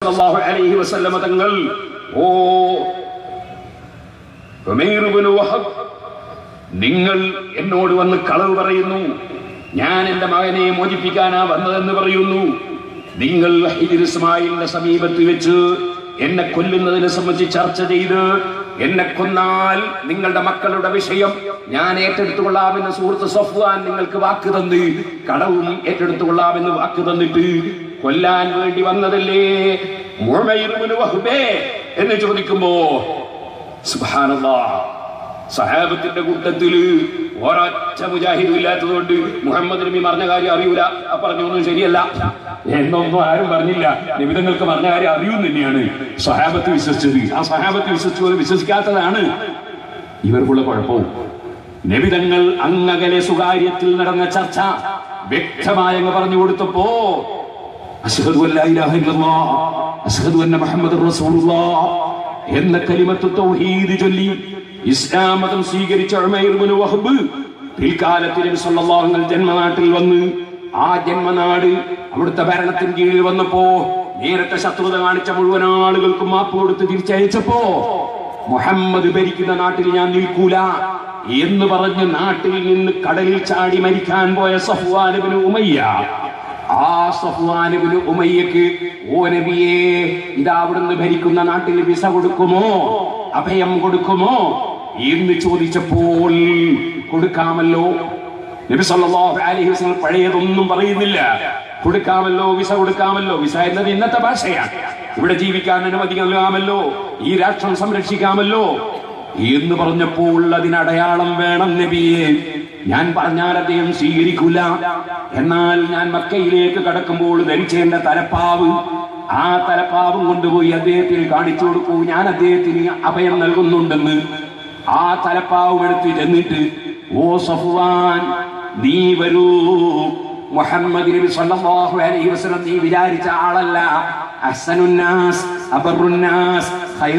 സല്ലല്ലാഹു അലൈഹി വസല്ലമ തങ്ങൾ ഓ ഉമൈർ ഇബ്നു വഹബ് നിങ്ങൾ എന്നോട് വന്ന് കളവ് പറയുന്നു ഞാൻ എന്റെ മകനെ മോചിപ്പിക്കാനാ വന്നതെന്ന് പറയുന്നു നിങ്ങൾ ഹിദിർ ഇസ്മായിലിന്റെ സമീപത്ത് വെച്ച് എന്നെ കൊല്ലുന്നതിനെ സംബന്ധിച്ച് ചർച്ച ചെയ്ത് എന്നെ കൊന്നാൽ നിങ്ങളുടെ മക്കളുടെ വിഷയം ഞാൻ ഏറ്റെടുത്തുകൊള്ളാമെന്ന് സുഹൃത്ത് സഫ്വാൻ നിങ്ങൾക്ക് വാക്ക് തന്ന് കടവും ഏറ്റെടുത്തുകൊള്ളാമെന്ന് വാക്ക് തന്നിട്ട് കൊല്ലാൻ വേണ്ടി വന്നതല്ലേ മുഹമ്മദ് ഇബ്നു വഹ്ബേ എന്ന് ചോദിക്കുമ്പോ സുബ്ഹാനല്ലാഹ് സഹാബത്തിന്റെ കൂട്ടത്തില് ഒരൊറ്റ മുജാഹിദും ഇല്ലാത്തതുകൊണ്ട് മുഹമ്മദ് നബി പറഞ്ഞ കാര്യം അറിയൂല ആ പറഞ്ഞൊന്നും ശരിയല്ല എന്നൊന്നും ആരും പറഞ്ഞില്ല നിമിതങ്ങൾക്ക് പറഞ്ഞ കാര്യം അറിയും തന്നെയാണ് സഹാബത്ത് വിശ്വസിച്ചത് ആ സഹാബത്ത് വിശ്വസിച്ചത് വിശ്വസിക്കാത്തതാണ് ഇവർക്കുള്ള കുഴപ്പവും നിമിതങ്ങൾ അങ്ങകലെ സ്വകാര്യത്തിൽ നടന്ന ചർച്ച വ്യക്തമായി പറഞ്ഞു കൊടുത്തപ്പോ അഷ്ഹദു അല്ലാ ഇലാഹ ഇല്ലല്ലാഹ് അഷ്ഹദു അന്ന മുഹമ്മദുർ റസൂലുള്ളാഹ് എന്ന കലിമത്ത് തൗഹീദ് ചൊല്ലി ഇസ്ലാം മതം സ്വീകരിച്ച ഉമൈർ ഇബ്നു വഹബ് പിൽക്കാലത്തിൽ നബി സല്ലല്ലാഹു അലൈഹി വസല്ലം ജന്മനാട്ടിൽ വന്ന് ആ ജന്മനാട് അവിടുത്തെ ഭരണത്തിന് കീഴിൽ വന്നപ്പോ നേരത്തെ ശത്രുത കാണിച്ച മുഴുവൻ ആളുകൾക്കും മാപ്പ് കൊടുത്ത് തിരിച്ചയച്ചപ്പോ മുഹമ്മദ് ഭരിക്കുന്ന നാട്ടിൽ ഞാൻ നിൽക്കൂല എന്ന് പറഞ്ഞ് നാട്ടിൽ നിന്ന് കടലിൽ ചാടി മരിക്കാൻ പോയ സഫ്വാനുബിന് ഉമയ്യ ആ സഫ്വാനുബിന് ഉമയ്യക്ക് ഓ നബിയേ ഇതാ അവിടുന്ന് ഭരിക്കുന്ന നാട്ടിൽ വിസ കൊടുക്കുമോ അഭയം കൊടുക്കുമോ എന്ന് ചോദിച്ചപ്പോൾ കൊടുക്കാമല്ലോ നബി സല്ലല്ലാഹു അലൈഹി വസല്ലം പഴയതൊന്നും പറയുന്നില്ല കൊടുക്കാമല്ലോ വിസ കൊടുക്കാമല്ലോ വിസ എന്നത് ഇന്നത്തെ ഭാഷയാണ് ഇവിടെ ജീവിക്കാൻ അനുമതി നൽകാമല്ലോ ഈ രാഷ്ട്രം സംരക്ഷിക്കാമല്ലോ എന്ന് പറഞ്ഞപ്പോൾ അതിനടയാളം വേണം നബിയെ ഞാൻ പറഞ്ഞാൽ അദ്ദേഹം സ്വീകരിക്കൂല എന്നാൽ ഞാൻ മക്കയിലേക്ക് കടക്കുമ്പോൾ ധരിച്ചേണ്ട തലപ്പാവ് ആ തലപ്പാവും കൊണ്ടുപോയി അദ്ദേഹത്തിന് കാണിച്ചു കൊടുക്കൂ ഞാൻ അദ്ദേഹത്തിന് അഭയം നൽകുന്നുണ്ടെന്ന് ആ തലപ്പാവും എടുത്ത് ചെന്നിട്ട് ഓ സഫ്വാൻ നീ വരൂ മുഹമ്മദ് നബി സല്ലല്ലാഹു അലൈഹി വസല്ലം നീ വിചാരിച്ച ആളല്ല അഹ്സനുന്നാസ് അബറുന്നാസ്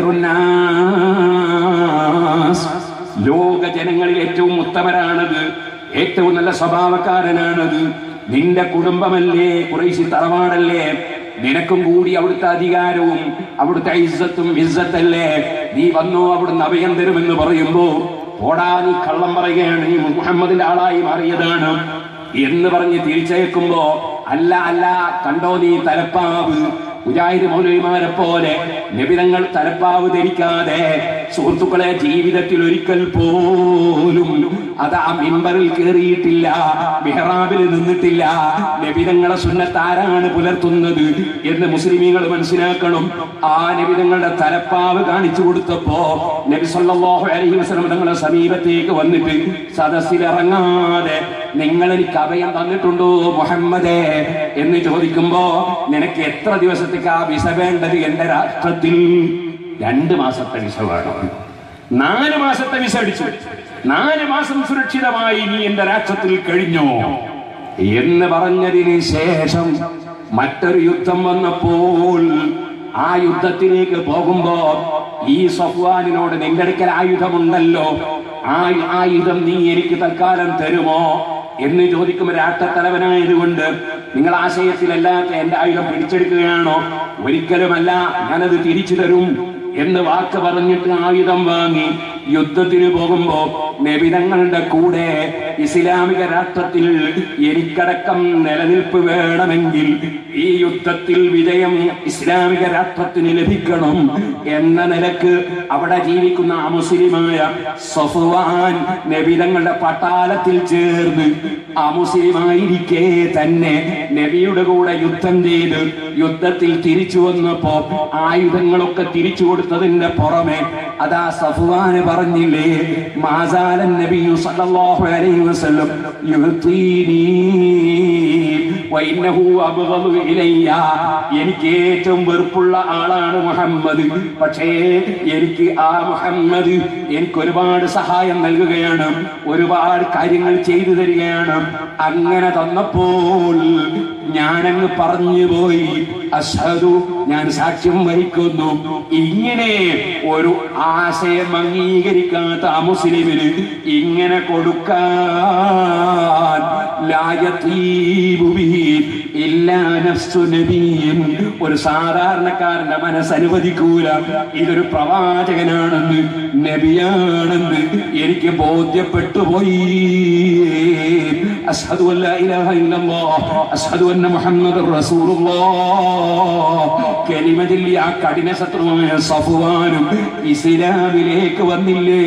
ഖൈറുന്നാസ് ലോക ജനങ്ങളിൽ ഏറ്റവും ഉത്തമരാണത് ഏറ്റവും നല്ല സ്വഭാവക്കാരനാണത് നിന്റെ കുടുംബമല്ലേ കുറേശ്ശി തറവാടല്ലേ നിനക്കും കൂടി അവിടുത്തെ അധികാരവും അവിടുത്തെ ഇസ്സത്തും ഇസ്സത്തല്ലേ നീ വന്നോ അവിടുന്ന് അഭയം തരുമെന്ന് പറയുമ്പോ പോടാ നീ കള്ളം പറയുകയാണ് നീ മുഹമ്മദിന്റെ ആളായി മാറിയതാണ് എന്ന് പറഞ്ഞ് തിരിച്ചയക്കുമ്പോ അല്ല അല്ല കണ്ടോ നീ തലപ്പാവ് മുജാഹിദ് മൗലവിമാരെ പോലെ നബിതങ്ങൾ തലപ്പാവ് ധരിക്കാതെ സുഹൃത്തുക്കളെ ജീവിതത്തിൽ ഒരിക്കൽ പോലും അത് ആ മിമ്പറിൽ കയറിയിട്ടില്ല മിഹ്റാബിൽ നിന്നിട്ടില്ല നബിതങ്ങളെ സുന്നത്ത് ആരാണ് പുലർത്തുന്നത് എന്ന് മുസ്ലിമീങ്ങൾ മനസ്സിലാക്കണം ആ നബിതങ്ങളുടെ തലപ്പാവ് കാണിച്ചു കൊടുത്തപ്പോ നബി സല്ലല്ലാഹു അലൈഹി വസല്ലം തങ്ങളുടെ സമീപത്തേക്ക് വന്നിട്ട് സദസ്സിലിറങ്ങാതെ നിങ്ങൾ എനിക്ക് അഭയം തന്നിട്ടുണ്ടോ മുഹമ്മദേ എന്ന് ചോദിക്കുമ്പോ നിനക്ക് എത്ര ദിവസത്തേക്ക് ആ വിസ വേണ്ടത് എന്റെ രാഷ്ട്രത്തിൽ രണ്ട് മാസത്തെ വിസ വേണം നാല് മാസത്തെ വിസ അടിച്ചു നാല് മാസം സുരക്ഷിതമായി നീ എന്റെ രാഷ്ട്രത്തിൽ കഴിഞ്ഞോ എന്ന് പറഞ്ഞതിന് ശേഷം മറ്റൊരു യുദ്ധം വന്നപ്പോൾ ആ യുദ്ധത്തിലേക്ക് പോകുമ്പോ ഈ സഫ്വാനിനോട് നിന്റെ അടുക്കൽ ആയുധമുണ്ടല്ലോ ആ ആയുധം നീ എനിക്ക് തൽക്കാലം തരുമോ എന്ന് ചോദിക്കുമ്പോൾ രാഷ്ട്രത്തലവനായതുകൊണ്ട് നിങ്ങൾ ആശയത്തിലല്ലാത്ത എന്റെ ആയുധം പിടിച്ചെടുക്കുകയാണോ ഒരിക്കലുമല്ല ഞാനത് തിരിച്ചു തരും എന്ന് വാക്ക് പറഞ്ഞിട്ട് ആയുധം വാങ്ങി യുദ്ധത്തിന് പോകുമ്പോ നബിതങ്ങളുടെ കൂടെ ഇസ്ലാമിക രാഷ്ട്രത്തിൽ എനിക്കടക്കം നിലനിൽപ്പ് വേണമെങ്കിൽ ഈ യുദ്ധത്തിൽ വിജയം ഇസ്ലാമിക രാഷ്ട്രത്തിന് ലഭിക്കണം എന്ന നിലക്ക് അവിടെ ജീവിക്കുന്ന അമുസ്ലിമായ സഫുവാൻ നബിതങ്ങളുടെ പട്ടാളത്തിൽ ചേർന്ന് അമുസ്ലിമായിരിക്കെ തന്നെ നബിയുടെ കൂടെ യുദ്ധം ചെയ്ത് യുദ്ധത്തിൽ തിരിച്ചു വന്നപ്പോ ആയുധങ്ങളൊക്കെ തിരിച്ചു കൊടുത്തതിന്റെ പുറമെ അതാ സഫുവാന് പറഞ്ഞില്ലേ മാസാലൻ നബിയു സല്ലല്ലാഹു അലൈഹി വസല്ലം യുഅ്തീനി വഇന്നഹു അബ്ഗദു ഇലയ്യ എനിക്ക് ഏറ്റവും വെറുപ്പുള്ള ആളാണ് മുഹമ്മദ് പക്ഷേ എനിക്ക് ആ മുഹമ്മദ് എനിക്ക് ഒരുപാട് സഹായം നൽകുകയാണ് ഒരുപാട് കാര്യങ്ങൾ ചെയ്തു തരികയാണ് അങ്ങനെ തന്നപ്പോൾ ഞാനങ്ങ് പറഞ്ഞു പോയി അഷദു ഞാൻ സാക്ഷ്യം വഹിക്കുന്നു ഇങ്ങനെ ഒരു ആശയം അംഗീകരിക്കാത്ത ആ മുസ്ലിമിന് ഇങ്ങനെ കൊടുക്കാൻ ലായത്തീബു ബിഹി ഇല്ലാ നഫ്സു നബിയ്യിൻ. ഒരു സാധാരണക്കാരന്റെ മനസ്സ് അനുവദിക്കൂല ഇതൊരു പ്രവാചകനാണെന്ന് നബിയാണെന്ന് എനിക്ക് ബോധ്യപ്പെട്ടു പോയി അഷ്ഹദു അൻ ലാ ഇലാഹ ഇല്ലല്ലാഹ് അഷ്ഹദു അന്ന മുഹമ്മദുർ റസൂലുള്ളാഹ് കലിമ ചൊല്ലി ആ കഠിന ശത്രുവായ സഫുവാനും ഇസ്ലാമിലേക്ക് വന്നില്ലേ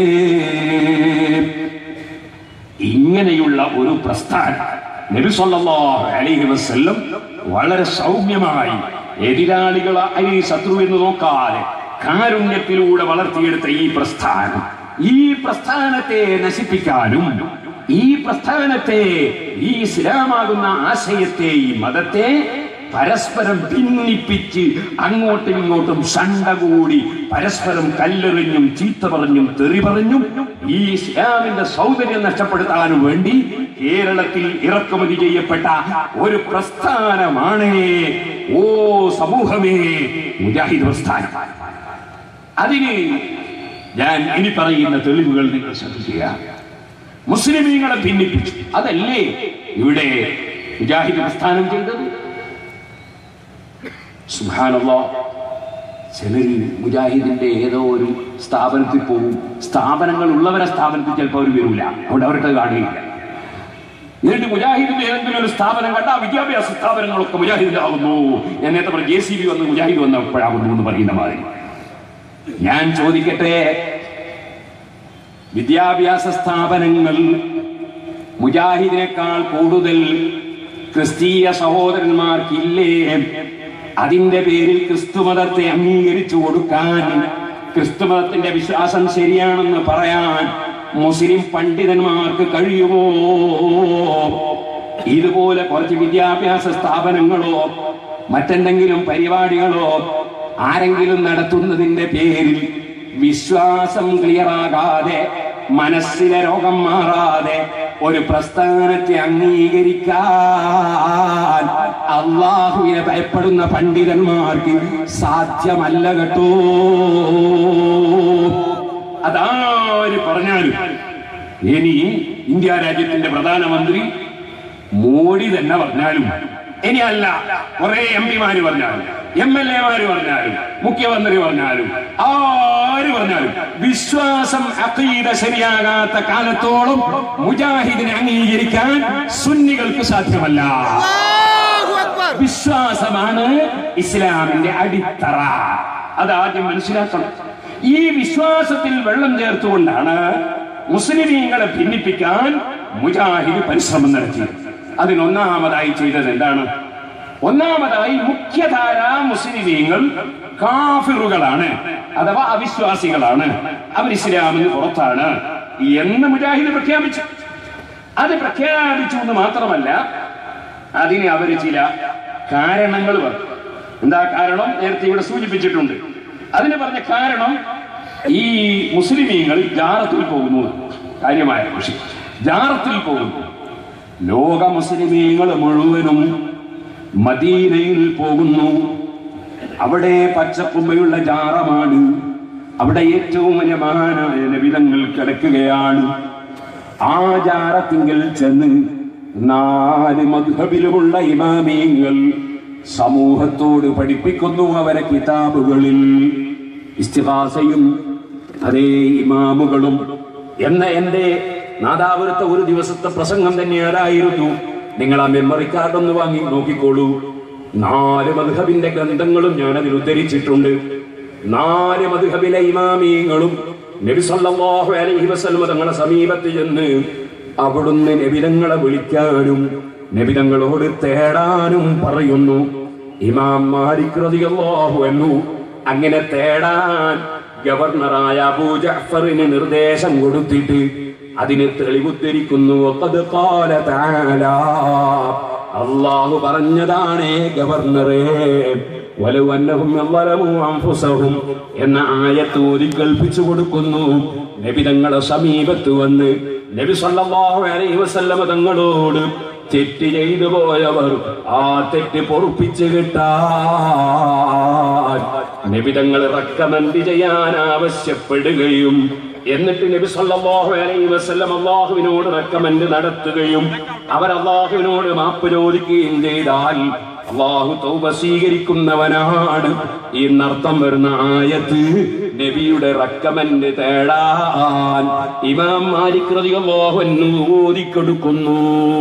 ഇങ്ങനെയുള്ള ഒരു പ്രസ്ഥാനം നബി സല്ലല്ലാഹു അലൈഹി വസല്ലം വളരെ സൗമ്യമായി എതിരാളികളായി ശത്രു എന്ന് നോക്കാതെ കാരുണ്യത്തിലൂടെ വളർത്തിയെടുത്ത ഈ പ്രസ്ഥാനം ഈ പ്രസ്ഥാനത്തെ നശിപ്പിക്കാനും ഈ പ്രസ്ഥാനത്തെ ഈ ഇസ്ലാമാകുന്ന ആശയത്തെ ഈ മതത്തെ പരസ്പരം ഭിന്നിപ്പിച്ച് അങ്ങോട്ടും ഇങ്ങോട്ടും ശണ്ട കൂടി പരസ്പരം കല്ലെറിഞ്ഞും ചീത്ത പറഞ്ഞും തെറി പറഞ്ഞും ഈ ഇസ്ലാമിന്റെ സൗന്ദര്യം നഷ്ടപ്പെടുത്താനും വേണ്ടി കേരളത്തിൽ ഇറക്കുമതി ചെയ്യപ്പെട്ട ഒരു പ്രസ്ഥാനമാണ് ഓ സമൂഹമേ മുജാഹിദ് പ്രസ്ഥാനം അതിന് ഞാൻ ഇനി പറയുന്ന തെളിവുകൾ നിങ്ങൾ ശ്രദ്ധിക്കുക മുസ്ലിമീങ്ങളെ ഭിന്നിപ്പിച്ചു അതല്ലേ ഇവിടെ മുജാഹിദ് പ്രസ്ഥാനം ചെയ്തത് സുഹാനല്ലോ ചിലര് മുജാഹിദിന്റെ ഏതോ ഒരു സ്ഥാപനത്തിൽ പോകും സ്ഥാപനങ്ങൾ ഉള്ളവരെ സ്ഥാപനത്തിൽ ചിലപ്പോൾ അവർ വരൂല അവിടെ അവർക്ക് കാണുകയില്ല എന്നിട്ട് മുജാഹിദിന്റെ ഏതെങ്കിലും ഒരു സ്ഥാപനം കണ്ട വിദ്യാഭ്യാസ സ്ഥാപനങ്ങളൊക്കെ മുജാഹിദിന്റെ ആകുന്നു ഞാൻ നേരത്തെ പറഞ്ഞ ജെ സി ബി വന്ന് മുജാഹിദ് വന്നപ്പോഴാകുന്നു എന്ന് പറയുന്ന മാതിരി ഞാൻ ചോദിക്കട്ടെ വിദ്യാഭ്യാസ സ്ഥാപനങ്ങൾ മുജാഹിദിനേക്കാൾ കൂടുതൽ ക്രിസ്തീയ സഹോദരന്മാർക്കില്ലേ അതിന്റെ പേരിൽ ക്രിസ്തുമതത്തെ അംഗീകരിച്ചു കൊടുക്കാൻ ക്രിസ്തുമതത്തിന്റെ വിശ്വാസം ശരിയാണെന്ന് പറയാൻ മുസ്ലിം പണ്ഡിതന്മാർക്ക് കഴിയുമോ ഇതുപോലെ കുറച്ച് വിദ്യാഭ്യാസ സ്ഥാപനങ്ങളോ മറ്റെന്തെങ്കിലും പരിപാടികളോ ആരെങ്കിലും നടത്തുന്നതിന്റെ പേരിൽ വിശ്വാസം ക്ലിയറാകാതെ മനസ്സിലെ രോഗം മാറാതെ ഒരു പ്രസ്ഥാനത്തെ അംഗീകരിക്കാൻ അള്ളാഹുവിനെ ഭയപ്പെടുന്ന പണ്ഡിതന്മാർക്ക് സാധ്യമല്ല കേട്ടോ അതാര് പറഞ്ഞാലും ഇനി ഇന്ത്യ രാജ്യത്തിന്റെ പ്രധാനമന്ത്രി മോഡി തന്നെ പറഞ്ഞാലും ഇനി അല്ല കുറെ എം പിമാര് പറഞ്ഞാലും എം എൽ എമാര് പറഞ്ഞാലും മുഖ്യമന്ത്രി പറഞ്ഞാലും ആര് പറഞ്ഞാലും വിശ്വാസം അഖീദ ശരിയാകാത്ത കാലത്തോളം മുജാഹിദിനെ അംഗീകരിക്കാൻ സുന്നികൾക്ക് സാധ്യമല്ല വിശ്വാസമാണ് ഇസ്ലാമിന്റെ അടിത്തറ അതാദ്യം മനസ്സിലാക്കണം ഈ വിശ്വാസത്തിൽ വെള്ളം ചേർത്തുകൊണ്ടാണ് മുസ്ലിമീങ്ങളെ ഭിന്നിപ്പിക്കാൻ മുജാഹിദ് പരിശ്രമം നടത്തിയത് അതിനൊന്നാമതായി ചെയ്തത് എന്താണ് ഒന്നാമതായി മുഖ്യധാര മുസ്ലിമീങ്ങൾ കാഫിറുകളാണ് അഥവാ അവിശ്വാസികളാണ് അവർ ഇസ്ലാമിന് പുറത്താണ് എന്ന് മുജാഹിദ് പ്രഖ്യാപിച്ചു അത് പ്രഖ്യാപിച്ചു എന്ന് മാത്രമല്ല അതിന് അവർ ചില കാരണങ്ങൾ പറഞ്ഞു എന്താ കാരണം നേരത്തെ ഇവിടെ സൂചിപ്പിച്ചിട്ടുണ്ട് അതിന് പറഞ്ഞ കാരണം ഈ മുസ്ലിമീങ്ങൾ ജാറത്തിൽ പോകുന്നു കാര്യമായ വിഷയം ജാറത്തിൽ പോകുന്നു ലോക മുസ്ലിമീങ്ങൾ മുഴുവനും മദീനയിൽ പോകുന്നു അവിടെ പച്ചക്കുമ്പയുള്ള ജാറമാണ് അവിടെ ഏറ്റവും വലിയ മഹാനായ നബിതങ്ങൾ കിടക്കുകയാണ് ആ ജാറത്തിങ്കിൽ ചെന്ന് നാല് മധുഹബിലുമുള്ള ഇമാമീങ്ങൾ സമൂഹത്തോട് പഠിപ്പിക്കുന്നു അവരെ കിതാബുകളിൽ ഇസ്തിഹാസയും അതേ ഇമാമുകളും എന്ന എന്റെ നാദാപുരത്തെ ഒരു ദിവസത്തെ പ്രസംഗം തന്നെ അതായിരുന്നു നിങ്ങൾ ആ മെമ്മറി കാർഡ് ഒന്ന് വാങ്ങി നോക്കിക്കോളൂ നാല് മധുഹബിന്റെ ഗ്രന്ഥങ്ങളും ഞാൻ അതിൽ ഉദ്ധരിച്ചിട്ടുണ്ട് നാല് മധുഹബിലെ ഇമാമീങ്ങളും നബി സല്ലല്ലാഹു അലൈഹി വസല്ലം തങ്ങളുടെ സമീപത്ത് ചെന്ന് അവിടുന്ന് നബിതങ്ങളെ വിളിക്കാനും നബിതങ്ങളോട് തേടാനും പറയുന്നു ഇമാം മാലിക് റളിയല്ലാഹു അൻഹു അങ്ങനെ തേടാൻ ഗവർണറായ അബൂ ജഅഫറിന് നിർദ്ദേശം കൊടുത്തിട്ട് അതിന് തെളിവുദ്ധരിക്കുന്നു വഖദ് ഖാല തആല അള്ളാഹു പറഞ്ഞതാണേ ഗവർണറെ വലു അന്നഹും യളമു അൻഫുസഹും എന്ന ആയത്ത് ഓതി കൽപ്പിച്ചു കൊടുക്കുന്നു നബി തങ്ങളെ സമീപത്ത് വന്ന് നബി സല്ലല്ലാഹു അലൈഹി വസല്ലമ തങ്ങളോട് തെറ്റ് ചെയ്തു പോയവർ ആ തെറ്റ് പൊറുപ്പിച്ച് കിട്ടാൻ നബിതങ്ങൾ റെക്കമെൻഡ് ചെയ്യാൻ ആവശ്യപ്പെടുകയും എന്നിട്ട് നബി സല്ലല്ലാഹു അലൈഹി വസല്ലം അള്ളാഹുവിനോട് റെക്കമെൻഡ് നടത്തുകയും അവർ അള്ളാഹുവിനോട് മാപ്പ് ചോദിക്കുകയും ചെയ്താൽ അള്ളാഹു തൗബ സ്വീകരിക്കുന്നവനാണ് ഈ നർത്തം വരുന്ന ആയത്ത് നബിയുടെ റെക്കമെൻഡ് തേടാൻ ഇമാം മാലിക് റളിയല്ലാഹു അൻഹു ഓതിക്കൊടുക്കുന്നു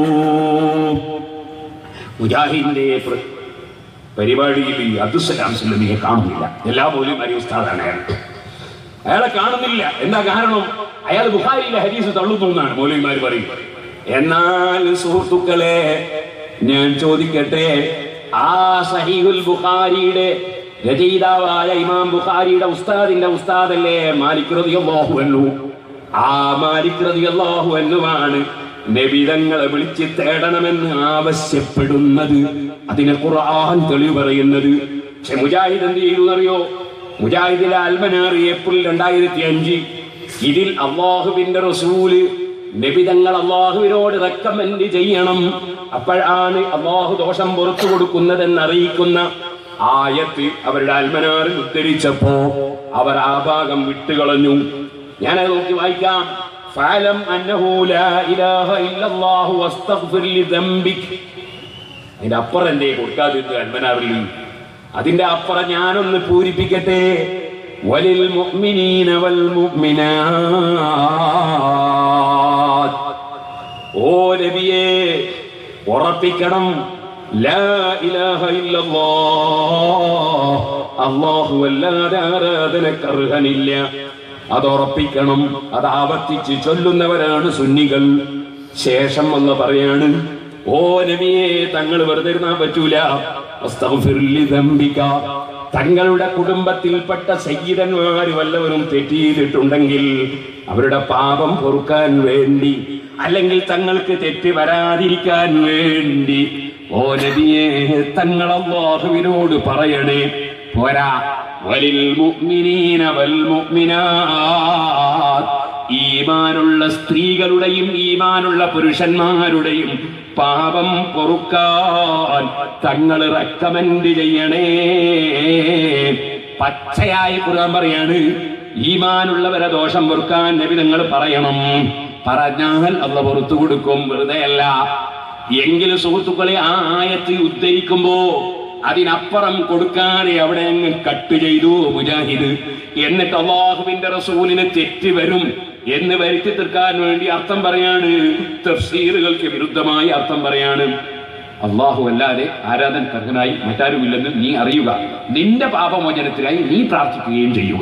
മുജാഹിദിന്റെ പ്ര- പരിപാടിയിൽ അബ്ദുസലാം സുല്ലമിയെ കാണുന്നില്ല എല്ലാ പോലും അരി ഉസ്താദാണ് അയാൾ അയാളെ കാണുന്നില്ല എന്താ കാരണം അയാൾ ബുഖാരിയിലെ ഹരീസ് തള്ളുന്നു എന്നാണ് മൗലവിമാർ പറയുന്നത് എന്നാൽ സുഹൃത്തുക്കളെ ഞാൻ ചോദിക്കട്ടെ ആ സഹീഹുൽ ബുഖാരിയുടെ രചയിതാവായ ഇമാം ബുഖാരിയുടെ ഉസ്താദിന്റെ ഉസ്താദല്ലേ മാലിക് റളിയല്ലാഹു അൻഹു ആ മാലിക് റളിയല്ലാഹു അൻഹുവാണ് നബിതങ്ങളെ വിളിച്ച് തേടണമെന്ന് ആവശ്യപ്പെടുന്നത് അതിനെ ഖുർആൻ തെളിവ് പറയുന്നത് പക്ഷെ മുജാഹിദ് എന്ത് ചെയ്തു എന്നറിയോ മുജാഹിദിലെ അൽമനാർ ഏപ്രിൽ രണ്ടായിരത്തി അഞ്ച് ഇതിൽ അള്ളാഹുവിന്റെ റസൂല് നബിതങ്ങൾ അള്ളാഹുവിനോട് റെക്കമെൻഡ് ചെയ്യണം അപ്പോഴാണ് അള്ളാഹു ദോഷം പുറത്തു കൊടുക്കുന്നതെന്ന് അറിയിക്കുന്ന ആയത്ത് അവരുടെ അൽമനാറിൽ ഉദ്ധരിച്ചപ്പോ അവർ ആ ഭാഗം വിട്ടുകളഞ്ഞു ഞാനത് നോക്കി വായിക്കാം ഫാലം അന്നഹു ലാ ഇലാഹ ഇല്ലല്ലാഹു വസ്തഗ്ഫിർ ലിദംബിക് അതിന്റെ അപ്പുറം എന്തേ കൊടുക്കാതിരുന്നു അൽമനാറിൽ അതിന്റെ അപ്പുറം ഞാനൊന്ന് പൂരിപ്പിക്കട്ടെ വലിൽ മുഅ്മിനീന വൽ മുഅ്മിനാത്ത് ഓ നബിയെ ഉറപ്പിക്കണം ലാ ഇലാഹ ഇല്ലല്ലാഹ് അല്ലാഹു അല്ലാതെ ആരാധനക്കർഹനില്ല അത് ഉറപ്പിക്കണം അത് ആവർത്തിച്ച് ചൊല്ലുന്നവരാണ് സുന്നികൾ ശേഷം എന്ന് പറയാണ് ഓ നബിയെ തങ്ങൾ വെറുതെ ഇരുന്നാൻ പറ്റൂല അസ്തഗ്ഫിർ ലിദംബിക. തങ്ങളുടെ കുടുംബത്തിൽപ്പെട്ട സയ്യിദന്മാർ വല്ലവരും തെറ്റിയിട്ടുണ്ടെങ്കിൽ അവരുടെ പാപം പൊറുക്കാൻ വേണ്ടി അല്ലെങ്കിൽ തങ്ങൾക്ക് തെറ്റ് വരാതിരിക്കാൻ വേണ്ടി ഓ നബിയെ തങ്ങൾ അള്ളാഹുവിനോട് പറയണേ പോരാ വലിൽ മുഅ്മിനീന വൽ മുഅ്മിനാത്ത് ഈമാനുള്ള സ്ത്രീകളുടെയും ഈമാനുള്ള പുരുഷന്മാരുടെയും പാപം പൊറുക്കാൻ തങ്ങൾ റെക്കമെൻഡ് ചെയ്യണേ പച്ചയായി ഖുർആൻ പറയാണ് ഈമാനുള്ളവരെ ദോഷം പൊറുക്കാൻ നബി നിങ്ങൾ പറയണം പറഞ്ഞാൽ അല്ല പുറത്തു കൊടുക്കും വെറുതെ അല്ല എങ്കിലും സുഹൃത്തുക്കളെ ആ ആയത്ത് ഉദ്ധരിക്കുമ്പോ അതിനപ്പുറം കൊടുക്കാതെ അവിടെ അങ്ങ് കട്ട് ചെയ്തു മുജാഹിദ് എന്നിട്ട് അള്ളാഹുവിന്റെ റസൂലിന് തെറ്റ് വരും എന്ന് വരുത്തി തീർക്കാൻ വേണ്ടി അർത്ഥം പറയാണ് തഫ്സീറുകൾക്ക് വിരുദ്ധമായി അർത്ഥം പറയാണ് അള്ളാഹു അല്ലാതെ ആരാധൻ കർഹനായി മറ്റാരുമില്ലെന്ന് നീ അറിയുക നിന്റെ പാപമോചനത്തിനായി നീ പ്രാർത്ഥിക്കുകയും ചെയ്യുക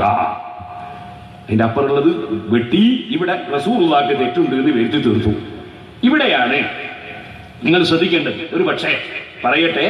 അതിന്റെ അപ്പുറമുള്ളത് വെട്ടി ഇവിടെ റസൂറുള്ളാക്ക് തെറ്റുണ്ട് എന്ന് വരുത്തി തീർത്തു ഇവിടെയാണ് നിങ്ങൾ ശ്രദ്ധിക്കേണ്ടത് ഒരു പക്ഷേ പറയട്ടെ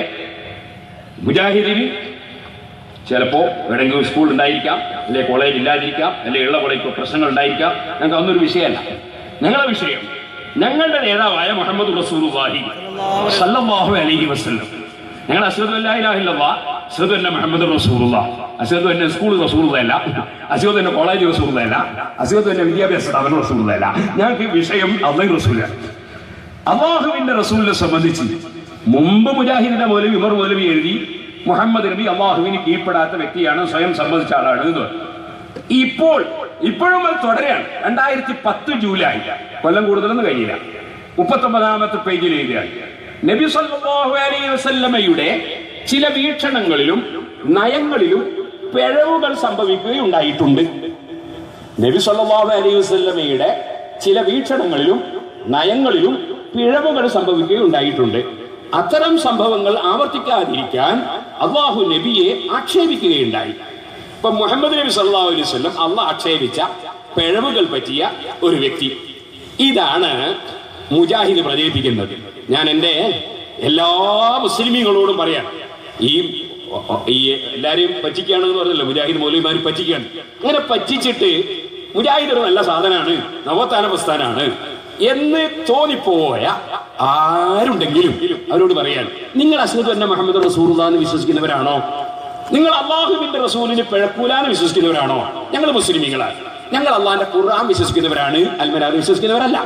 മുജാഹിദിന് ചിലപ്പോ എവിടെയെങ്കിലും സ്കൂൾ ഉണ്ടായിരിക്കാം അല്ലെ കോളേജ് ഇല്ലാതിരിക്കാം അല്ലെ ഉള്ള കോളേജ് പ്രശ്നങ്ങൾ ഉണ്ടായിരിക്കാം ഞങ്ങൾക്ക് അതൊന്നൊരു വിഷയമല്ല ഞങ്ങളുടെ വിഷയം ഞങ്ങളുടെ നേതാവായ മുഹമ്മദ് റസൂലുള്ളാഹി സല്ലല്ലാഹു അലൈഹി വസല്ലം ഞങ്ങൾ അസ്ഹദു അല്ലാ ഇലാഹ ഇല്ലല്ലാഹ് അസ്ഹദു അന്ന മുഹമ്മദ് റസൂലുള്ള അസ്ഹദു അന്ന സ്കൂൾ റസൂലുള്ളയല്ല അസ്ഹദു അന്ന കോളേജ് റസൂലുള്ളയല്ല അസ്ഹദു അന്ന വിദ്യാഭ്യാസ സ്ഥാപനം റസൂലുള്ളയല്ല ഞങ്ങൾക്ക് വിഷയം അള്ളാഹു റസൂലാണ് അള്ളാഹുവിന്റെ റസൂലിനെ സംബന്ധിച്ച് മുമ്പ് മുജാഹിദിന്റെ മൗലവി ഉമർ മൗലവി എഴുതി മുഹമ്മദ് നബി അള്ളാഹുവിന് കീഴ്പ്പെടാത്ത വ്യക്തിയാണ് സ്വയം സംബന്ധിച്ച ആളാണ് എന്ന് പറഞ്ഞു. ഇപ്പോൾ ഇപ്പോഴും അത് തുടരുകയാണ് രണ്ടായിരത്തി പത്ത് ജൂലൈ കൊല്ലം കൂടുതലൊന്നും കഴിഞ്ഞില്ല മുപ്പത്തൊമ്പതാമത്തെ പേജിൽ എഴുതിയാണ് നബി സല്ലല്ലാഹു അലൈഹി വസല്ലമയുടെ ചില വീക്ഷണങ്ങളിലും നയങ്ങളിലും പിഴവുകൾ സംഭവിക്കുകയുണ്ടായിട്ടുണ്ട് നബി സല്ലല്ലാഹു അലൈഹി വസല്ലമയുടെ ചില വീക്ഷണങ്ങളിലും നയങ്ങളിലും പിഴവുകൾ സംഭവിക്കുകയുണ്ടായിട്ടുണ്ട് അത്തരം സംഭവങ്ങൾ ആവർത്തിക്കാതിരിക്കാൻ അള്ളാഹു നബിയെ ആക്ഷേപിക്കുകയുണ്ടായി ഇപ്പൊ മുഹമ്മദ് നബി സല്ലല്ലാഹു അലൈഹി വസല്ലം അള്ളാഹ് ആക്ഷേപിച്ച പിഴവുകൾ പറ്റിയ ഒരു വ്യക്തി ഇതാണ് മുജാഹിദ് പ്രചരിപ്പിക്കുന്നത് ഞാൻ എൻ്റെ എല്ലാ മുസ്ലിമീങ്ങളോടും പറയാം ഈ ഈ എല്ലാരെയും പറ്റിക്കുകയാണെന്ന് പറഞ്ഞല്ലോ മുജാഹിദ് മൗലവിമാർ പറ്റിക്കുകയാണ് അങ്ങനെ പറ്റിച്ചിട്ട് മുജാഹിദ് ഒരു നല്ല സാധനമാണ് നവോത്ഥാന പ്രസ്ഥാനാണ് എന്ന് തോന്നിപ്പോയ ആരുണ്ടെങ്കിലും അവരോട് പറയാൻ നിങ്ങൾ അസൂദ് തന്നെ മുഹമ്മദ് റസൂറുള്ള എന്ന് വിശ്വസിക്കുന്നവരാണോ നിങ്ങൾ അള്ളാഹുവിന്റെ റസൂലിന് പിഴക്കൂലാന്ന് വിശ്വസിക്കുന്നവരാണോ ഞങ്ങൾ മുസ്ലിമീങ്ങളാണ് ഞങ്ങൾ അള്ളാഹിന്റെ ഖുർആൻ വിശ്വസിക്കുന്നവരാണ് അൽമനാർ വിശ്വസിക്കുന്നവരല്ല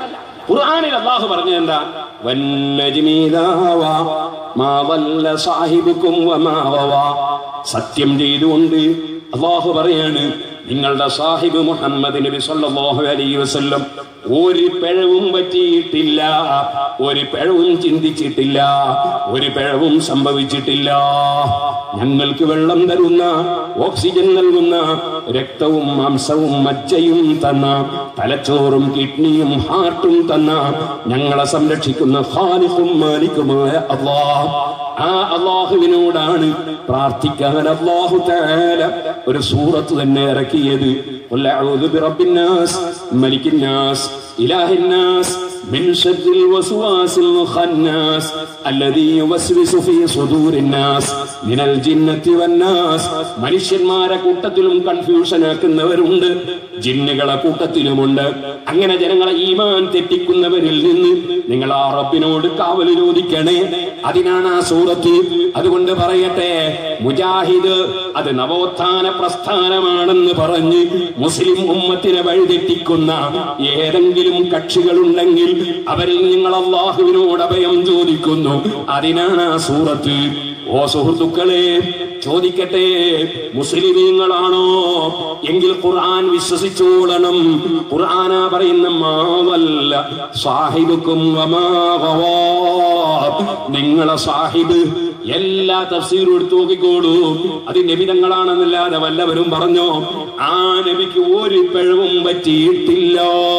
ഖുർആനിൽ അള്ളാഹു പറഞ്ഞു എന്താ വന്നജ്മി ഇദാ ഹവാ, മാ ضل സാഹിബുക്കും വമാ ഗവാ. സത്യം ചെയ്തുകൊണ്ട് അള്ളാഹു പറയാണ് നിങ്ങളുടെ സാഹിബ് മുഹമ്മദ് നബി സല്ലല്ലാഹു അലൈഹി വസല്ലം ഒരു പിഴവും പറ്റിയിട്ടില്ല ഒരു പിഴവും ചിന്തിച്ചിട്ടില്ല ഒരു പിഴവും സംഭവിച്ചിട്ടില്ല ഞങ്ങൾക്ക് വെള്ളം തരുന്ന ഓക്സിജൻ നൽകുന്ന രക്തവും മാംസവും മജ്ജയും തന്ന തലച്ചോറും കിഡ്നിയും ഹാർട്ടും തന്ന ഞങ്ങളെ സംരക്ഷിക്കുന്ന ഖാലിഖും മാലിക്കുമായ അള്ളാഹ് ആ അള്ളാഹുവിനോടാണ് പ്രാർത്ഥിക്കാൻ അള്ളാഹു തആല ഒരു സൂറത്ത് തന്നെ ഇറക്കിയത് ഖുൽ അഊദു ബിറബ്ബിന്നാസ് മലിക്കിന്നാസ് ഇലാഹിന്നാസ് من شر الوسواس الخناس الذي يوسوس في صدور الناس من الجنة والناس മനുഷ്യന്മാരെ കൂട്ടത്തിലും കൺഫ്യൂഷൻ ആക്കുന്നവരുണ്ട് ജിന്നുകളെ കൂട്ടത്തിലുമുണ്ട് അങ്ങനെ ജനങ്ങളെ ഈമാൻ തെറ്റിക്കുന്നവരിൽ നിന്ന് നിങ്ങൾ ആ റബ്ബിനോട് കാവൽ ചോദിക്കണേ അതിനാണ് ആ സൂറത്ത് അതുകൊണ്ട് പറയട്ടെ മുജാഹിദ് അത് നവോത്ഥാന പ്രസ്ഥാനമാണെന്ന് പറഞ്ഞ് മുസ്ലിം ഉമ്മത്തിനെ വഴിതെറ്റിക്കുന്ന ഏതെങ്കിലും കക്ഷികളുണ്ടെങ്കിൽ അവരിൽ നിങ്ങൾ അള്ളാഹുവിനോട് അഭയം ചോദിക്കുന്നു അതിനാണ് ആ സൂറത്ത് ഓ സുഹൃത്തുക്കളെ ചോദിക്കട്ടെ മുസ്ലിമീങ്ങളാണോ എങ്കിൽ ഖുർആൻ വിശ്വസിച്ചോളണം ഖുർആനാ പറയുന്ന മാവല്ല സാഹിബുക്കും വമാ ഗവാ. നിങ്ങളെ സാഹിബ് എല്ലാ തഫ്സീറും എടുത്തു നോക്കിക്കോളൂ അത് നബിതങ്ങളാണെന്നല്ലാതെ വല്ലവരും പറഞ്ഞോ ആ നബിക്ക് ഒരു പിഴവും പറ്റിയിട്ടില്ല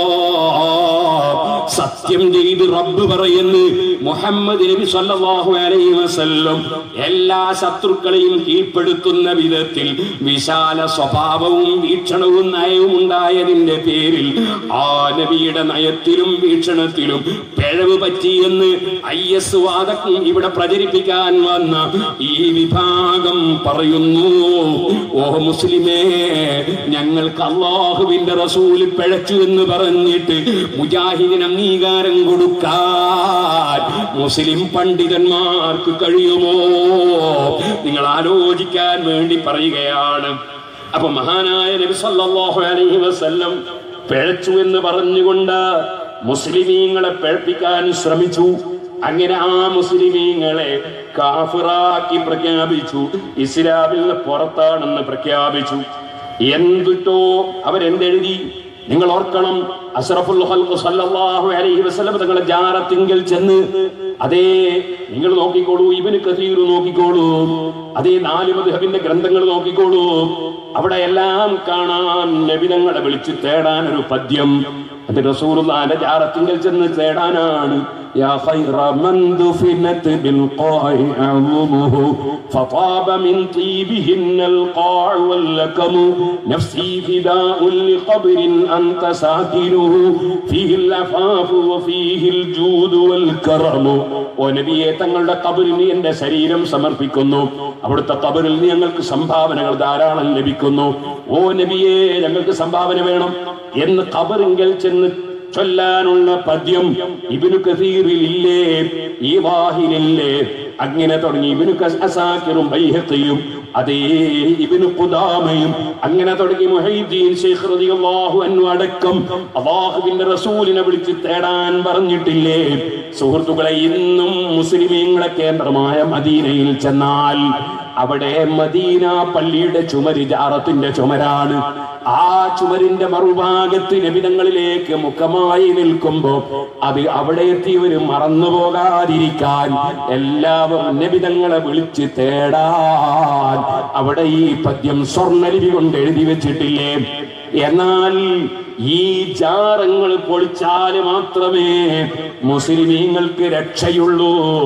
സത്യം ചെയ്ത് റബ്ബ് പറയുന്നു മുഹമ്മദ് നബി സല്ലല്ലാഹു അലൈഹി വസല്ലം എല്ലാ ശത്രുക്കളെയും കീഴ്പ്പെടുത്തുന്ന വിധത്തിൽ വിശാല സ്വഭാവവും വീക്ഷണവും നയവും ഉണ്ടായതിന്റെ പേരിൽ ആ നബിയുടെ നയത്തിലും വീക്ഷണത്തിലും പിഴവ് പറ്റിയെന്ന് ഐ എസ് വാദക്കും ഇവിടെ പ്രചരിപ്പിക്കാൻ വന്ന ഈ വിഭാഗം പറയുന്നു ഓ മുസ്ലിമേ ഞങ്ങൾക്ക് അള്ളാഹുവിന്റെ റസൂല് പിഴച്ചു എന്ന് പറഞ്ഞിട്ട് മുജാഹിദിന് അംഗീകാരം കൊടുക്കാൻ മുസ്ലിം പണ്ഡിതന്മാർക്ക് കഴിയുമോ നിങ്ങൾ ആലോചിക്കാൻ വേണ്ടി പറയുകയാണ് അപ്പൊ മഹാനായ നബി സല്ലല്ലാഹു അലൈഹി വസല്ലം പിഴച്ചു എന്ന് പറഞ്ഞുകൊണ്ട് മുസ്ലിമീങ്ങളെ പിഴപ്പിക്കാൻ ശ്രമിച്ചു അങ്ങനെ ആ മുസ്ലിമീങ്ങളെ കാഫിറാക്കി പ്രഖ്യാപിച്ചു ഇസ്ലാമിൽ നിന്ന് പുറത്താണെന്ന് പ്രഖ്യാപിച്ചു എന്തിട്ടോ അവരെന്തെഴുതി നിങ്ങൾ ഓർക്കണം അഷ്റഫുൽ ഖൽഖ് സല്ലല്ലാഹു അലൈഹി വസല്ലം തങ്ങളെ ജാറത്തിങ്കൽ ചെന്ന് അതേ നിങ്ങൾ നോക്കിക്കോളൂ ഇവന് കസീർ നോക്കിക്കോളൂ അതേ നാല് മദ്ഹബിന്റെ ഗ്രന്ഥങ്ങൾ നോക്കിക്കോളൂ അവിടെ എല്ലാം കാണാൻ നബിതങ്ങളെ വിളിച്ച് തേടാൻ ഒരു പദ്യം അത് റസൂലുള്ളാന്റെ ജാറത്തിങ്കൽ ചെന്ന് തേടാനാണ് يا خير من دفنت بالقاع أعظمه فطاب من طيبهن القاع واللكم نفسي فداء لقبر أنت ساكنه فيه العفاف وفيه الجود والكرم ഓ നബിയെ തങ്ങളുടെ കബറിന് എന്റെ ശരീരം സമർപ്പിക്കുന്നു അവിടുത്തെ കബറിൽ നിന്ന് ഞങ്ങൾക്ക് സംഭാവനകൾ ധാരാളം ലഭിക്കുന്നു ഓ നബിയെ ഞങ്ങൾക്ക് സംഭാവന വേണം എന്ന് കബറിങ്കൽ ചെന്ന് ചൊല്ലാനുള്ള പദ്യം ഇബിനു കസീറിലില്ലേ ഈ വാഹിലില്ലേ അങ്ങനെ തുടങ്ങി ഇബിനു അസാക്കിറും ബൈഹത്തിയും അതേ ഇബിനു ഖുദാമയും അങ്ങനെ തുടങ്ങി മുഹൈദ്ദീൻ ശൈഖ് റളിയല്ലാഹു അൻഹു അടക്കം അല്ലാഹുവിന്റെ റസൂലിനെ വിളിച്ച് തേടാൻ പറഞ്ഞിട്ടില്ലേ സുഹൃത്തുക്കളെ ഇന്നും മുസ്ലിമീങ്ങളെ കേന്ദ്രമായ മദീനയിൽ ചെന്നാൽ അവിടെ മദീന പള്ളിയുടെ ചുമര് ജാറത്തിന്റെ ചുമരാണ് ആ ചുമരിന്റെ മറുഭാഗത്ത് നബിതങ്ങളിലേക്ക് മുഖമായി നിൽക്കുമ്പോ അത് അവിടെ എത്തിയവര് മറന്നു പോകാതിരിക്കാൻ എല്ലാവരും നബിതങ്ങളെ വിളിച്ച് തേടാൻ അവിടെ ഈ പദ്യം സ്വർണ്ണലിപി കൊണ്ട് എഴുതി വെച്ചിട്ടില്ലേ എന്നാൽ ഈ ജാറങ്ങൾ പൊളിച്ചാൽ മാത്രമേ മുസ്ലിമീങ്ങൾക്ക് രക്ഷയുള്ളൂ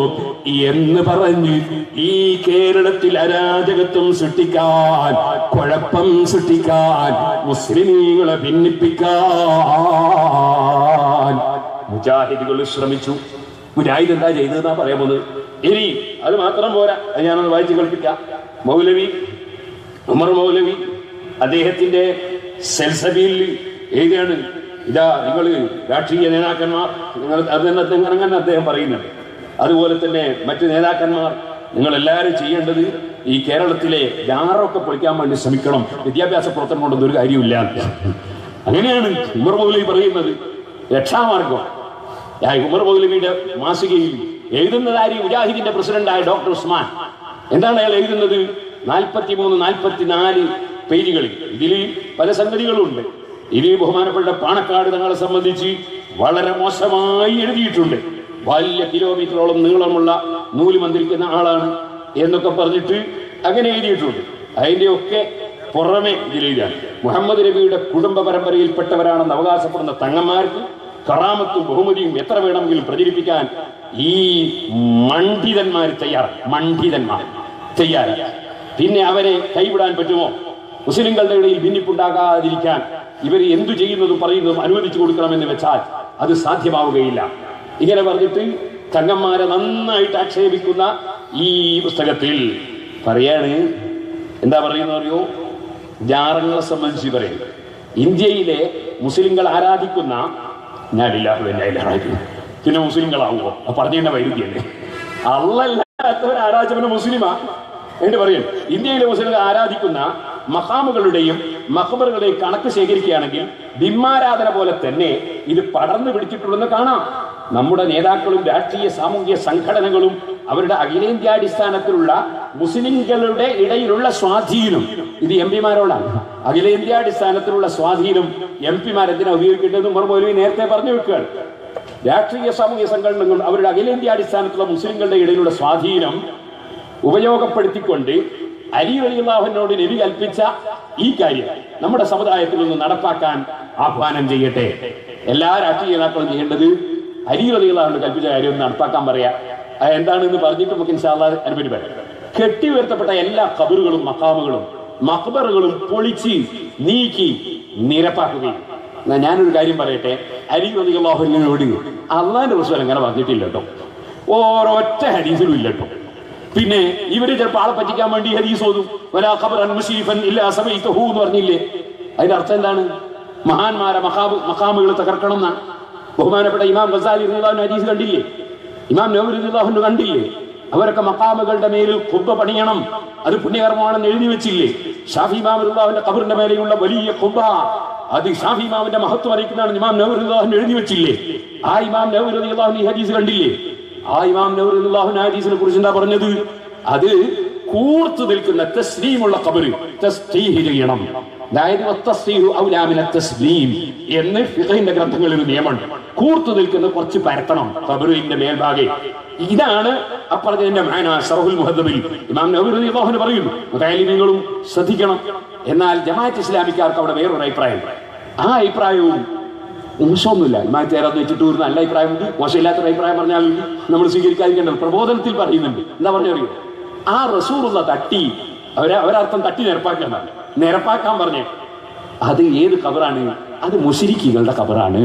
എന്ന് പറഞ്ഞ് ഈ കേരളത്തിൽ അരാജകത്വം സൃഷ്ടിക്കാൻ കുഴപ്പം സൃഷ്ടിക്കാൻ മുസ്ലിമീങ്ങളെ ഭിന്നിപ്പിക്കാൻ മുജാഹിദുകൾ ശ്രമിച്ചു മുജാഹിദ് എന്താ ചെയ്തതെന്നാ പറയാൻ പോകുന്നത് ഇനി അത് മാത്രം പോരാ അത് ഞാനൊന്ന് വായിച്ച് കളിപ്പിക്കാം മൗലവി ഉമർ മൗലവി അദ്ദേഹത്തിന്റെ സെൽസബിയിൽ എഴുതിയാണ് ഇതാ നിങ്ങൾ രാഷ്ട്രീയ നേതാക്കന്മാർ നിങ്ങൾ അത് തന്നെ അദ്ദേഹം അങ്ങനെ അദ്ദേഹം പറയുന്നുണ്ട് അതുപോലെ തന്നെ മറ്റു നേതാക്കന്മാർ നിങ്ങൾ എല്ലാവരും ചെയ്യേണ്ടത് ഈ കേരളത്തിലെ ജാറൊക്കെ പൊളിക്കാൻ വേണ്ടി ശ്രമിക്കണം വിദ്യാഭ്യാസ പ്രവർത്തനം കൊണ്ടൊന്നും ഒരു കാര്യമില്ല അങ്ങനെയാണ് ഉമർ മൗലവി പറയുന്നത് രക്ഷാമാർഗം ആ ഉമർ മൗലവിയുടെ മാസികയിൽ എഴുതുന്നതാരി മുജാഹിദിന്റെ പ്രസിഡന്റായ ഡോക്ടർ ഉസ്മാൻ എന്താണ് അയാൾ എഴുതുന്നത് നാൽപ്പത്തിമൂന്ന് നാൽപ്പത്തിനാല് പേജുകളിൽ ഇതിൽ പല സംഗതികളുണ്ട് ഇതിൽ ബഹുമാനപ്പെട്ട പാണക്കാട് തങ്ങളെ സംബന്ധിച്ച് വളരെ മോശമായി എഴുതിയിട്ടുണ്ട് വലിയ കിലോമീറ്ററോളം നീളമുള്ള നൂല് മന്ത്രിക്കുന്ന ആളാണ് എന്നൊക്കെ പറഞ്ഞിട്ട് അങ്ങനെ എഴുതിയിട്ടുണ്ട് അതിന്റെ ഒക്കെ പുറമെ ഇതിലെഴുതാണ് മുഹമ്മദ് നബിയുടെ കുടുംബ പരമ്പരയിൽപ്പെട്ടവരാണെന്ന് അവകാശപ്പെടുന്ന തങ്ങന്മാർക്ക് കറാമത്തും ബഹുമതിയും എത്ര വേണമെങ്കിലും പ്രചരിപ്പിക്കാൻ ഈ മണ്ഡിതന്മാർ തയ്യാർ മണ്ഡിതന്മാർ തയ്യാറ പിന്നെ അവരെ കൈവിടാൻ പറ്റുമോ മുസ്ലിങ്ങളുടെ ഇടയിൽ ഭിന്നിപ്പുണ്ടാകാതിരിക്കാൻ ഇവർ എന്തു ചെയ്യുന്നതും പറയുന്നതും അനുവദിച്ചു കൊടുക്കണമെന്ന് വെച്ചാൽ അത് സാധ്യമാവുകയില്ല ഇങ്ങനെ പറഞ്ഞിട്ട് തങ്ങന്മാരെ നന്നായിട്ട് ആക്ഷേപിക്കുന്ന ഈ പുസ്തകത്തിൽ പറയാണ് എന്താ പറയുന്നത് അറിയോ ജാറങ്ങളെ സംബന്ധിച്ച് പറയും ഇന്ത്യയിലെ മുസ്ലിങ്ങൾ ആരാധിക്കുന്ന ഞാനില്ലാഹു എന്നെ ആരാധിക്കുന്നു പിന്നെ മുസ്ലിങ്ങളാവുമോ പറഞ്ഞതിന്റെ വൈരുദ്ധ്യല്ലേ അല്ലല്ലാത്തവർ ആരാധവന് മുസ്ലിമാ എന്ന് പറയും ഇന്ത്യയിലെ മുസ്ലിങ്ങൾ ആരാധിക്കുന്ന മഹാമുകളുടെയും മഹബറുകളുടെയും കണക്ക് ശേഖരിക്കുകയാണെങ്കിൽ ബിംബാരാധന പോലെ തന്നെ ഇത് പടർന്നു പിടിച്ചിട്ടുണ്ടെന്ന് കാണാം നമ്മുടെ നേതാക്കളും രാഷ്ട്രീയ സാമൂഹിക സംഘടനകളും അവരുടെ അഖിലേന്ത്യാടിസ്ഥാനത്തിലുള്ള മുസ്ലിങ്ങളുടെ ഇടയിലുള്ള സ്വാധീനം ഇത് എം പിമാരോടാണ് അഖിലേന്ത്യാടിസ്ഥാനത്തിലുള്ള സ്വാധീനം എം പിമാർ എന്തിനാ ഉപയോഗിക്കേണ്ടതെന്ന് ഉമർ മൗലവി നേരത്തെ പറഞ്ഞു വെക്കുകയാണ് രാഷ്ട്രീയ സാമൂഹിക സംഘടനകൾ അവരുടെ അഖിലേന്ത്യാടിസ്ഥാനത്തിലുള്ള മുസ്ലിങ്ങളുടെ ഇടയിലുള്ള സ്വാധീനം ഉപയോഗപ്പെടുത്തിക്കൊണ്ട് അലി അലിയുള്ളാഹുവിനോട് നബി കൽപ്പിച്ച ഈ കാര്യം നമ്മുടെ സമുദായത്തിൽ നിന്ന് നടപ്പാക്കാൻ ആഹ്വാനം ചെയ്യട്ടെ എല്ലാ രാഷ്ട്രീയ നേതാക്കളും ചെയ്യേണ്ടത് അലി അലിയുള്ളാഹുവിനോട് കൽപ്പിച്ച കാര്യം ഒന്ന് നടപ്പാക്കാൻ പറയാ അത് എന്താണെന്ന് പറഞ്ഞിട്ട് നമുക്ക് ഇൻഷാല്ലാ അനുപരി പറയാം കെട്ടി ഉയർത്തപ്പെട്ട എല്ലാ കബറുകളും മക്കാമുകളും മക്ബറുകളും പൊളിച്ച് നീക്കി നിരപ്പാക്കുകയും എന്നാ ഞാനൊരു കാര്യം പറയട്ടെ അലി അലിയുള്ളാഹുവിനോട് അള്ളാന്റെ റസൂൽ അങ്ങനെ പറഞ്ഞിട്ടില്ല കേട്ടോ ഓരൊറ്റ ഹരീസിലും ഇല്ല കേട്ടോ പിന്നെ ഇവര് ചിലപ്പോൾ ആളെ പറ്റിക്കാൻ വേണ്ടി ഹദീസ് ഓതും വലാ ഖബറൻ മുശീഫൻ ഇല്ല സമയത്തഹു എന്ന് പറഞ്ഞില്ലേ അതിന്റെ അർത്ഥം എന്താണ് മഹാന്മാരെ മഹാബ് മഹാമുകൾ തകർക്കണം എന്നാണ് ബഹുമാനപ്പെട്ട ഇമാം ഗസാലി റളിയല്ലാഹു ഹദീസ് കണ്ടില്ലേ ഇമാം നവറി റളിയല്ലാഹു കണ്ടില്ലേ അവരൊക്കെ മക്കാമുകളുടെ മേലിൽ കുബ്ബ പണിയണം അത് പുണ്യകർമ്മമാണെന്ന് എഴുതി വെച്ചില്ലേ ഷാഫി ഇമാം റളിയല്ലാഹുവിന്റെ ഖബറിന്റെ മേലെയുള്ള വലിയ കുബ്ബ അത് ഷാഫി ഇമാമിന്റെ മഹത്വം അറിയിക്കുന്നതാണ് ഇമാം നവറി റളിയല്ലാഹു എഴുതി വെച്ചില്ലേ ആ ഇമാം നവറി റളിയല്ലാഹു ഈ ഹദീസ് കണ്ടില്ലേ ആ ഇമാം നൗറുല്ലാഹുൻ ഹദീസിനെ കുറിച്ച് എന്താ പറഞ്ഞത് അത് കൂർത്തു നിൽക്കുന്ന തസ്ലീമുള്ള കബറ് തസ്തീഹ് ചെയ്യണം അതായത് വത്തസ്തീഹു ഔലാ മിന തസ്ലീം എന്ന് ഫിഖഹിന്റെ ഗ്രന്ഥങ്ങളിൽ ഒരു നിയമമുണ്ട് കൂർത്തു നിൽക്കുന്ന കുറച്ച് പരത്തണം കബറിന്റെ മേൽഭാഗെ ഇതാണ് അപ്പറഞ്ഞതിന്റെ മാന ഷറഹുൽ മുഹദ്ദബിൽ ഇമാം നബി റളിയല്ലാഹു പറയുന്നു മുതലിമീങ്ങളും ശ്രദ്ധിക്കണം എന്നാൽ ജമാഅത്ത് ഇസ്ലാമിക്കാർക്ക് അവിടെ വേറൊരു അഭിപ്രായം ആ അഭിപ്രായവും മോശമൊന്നുമില്ല ഇമാറ്റേരെന്ന് വെച്ചിട്ട് ഒരു നല്ല അഭിപ്രായമുണ്ട് മോശമില്ലാത്തൊരു അഭിപ്രായം പറഞ്ഞാൽ നമ്മൾ സ്വീകരിക്കാതിരിക്കേണ്ടത് പ്രബോധനത്തിൽ പറയുന്നുണ്ട് എന്താ പറഞ്ഞു അറിയോ ആ റസൂറുള്ള തട്ടി അവരെ അവരർത്ഥം തട്ടി നിരപ്പാക്കാൻ പറഞ്ഞു നിരപ്പാക്കാൻ പറഞ്ഞു അത് ഏത് കബറാണ് അത് മുഷിരിക്കുകളുടെ കബറാണ്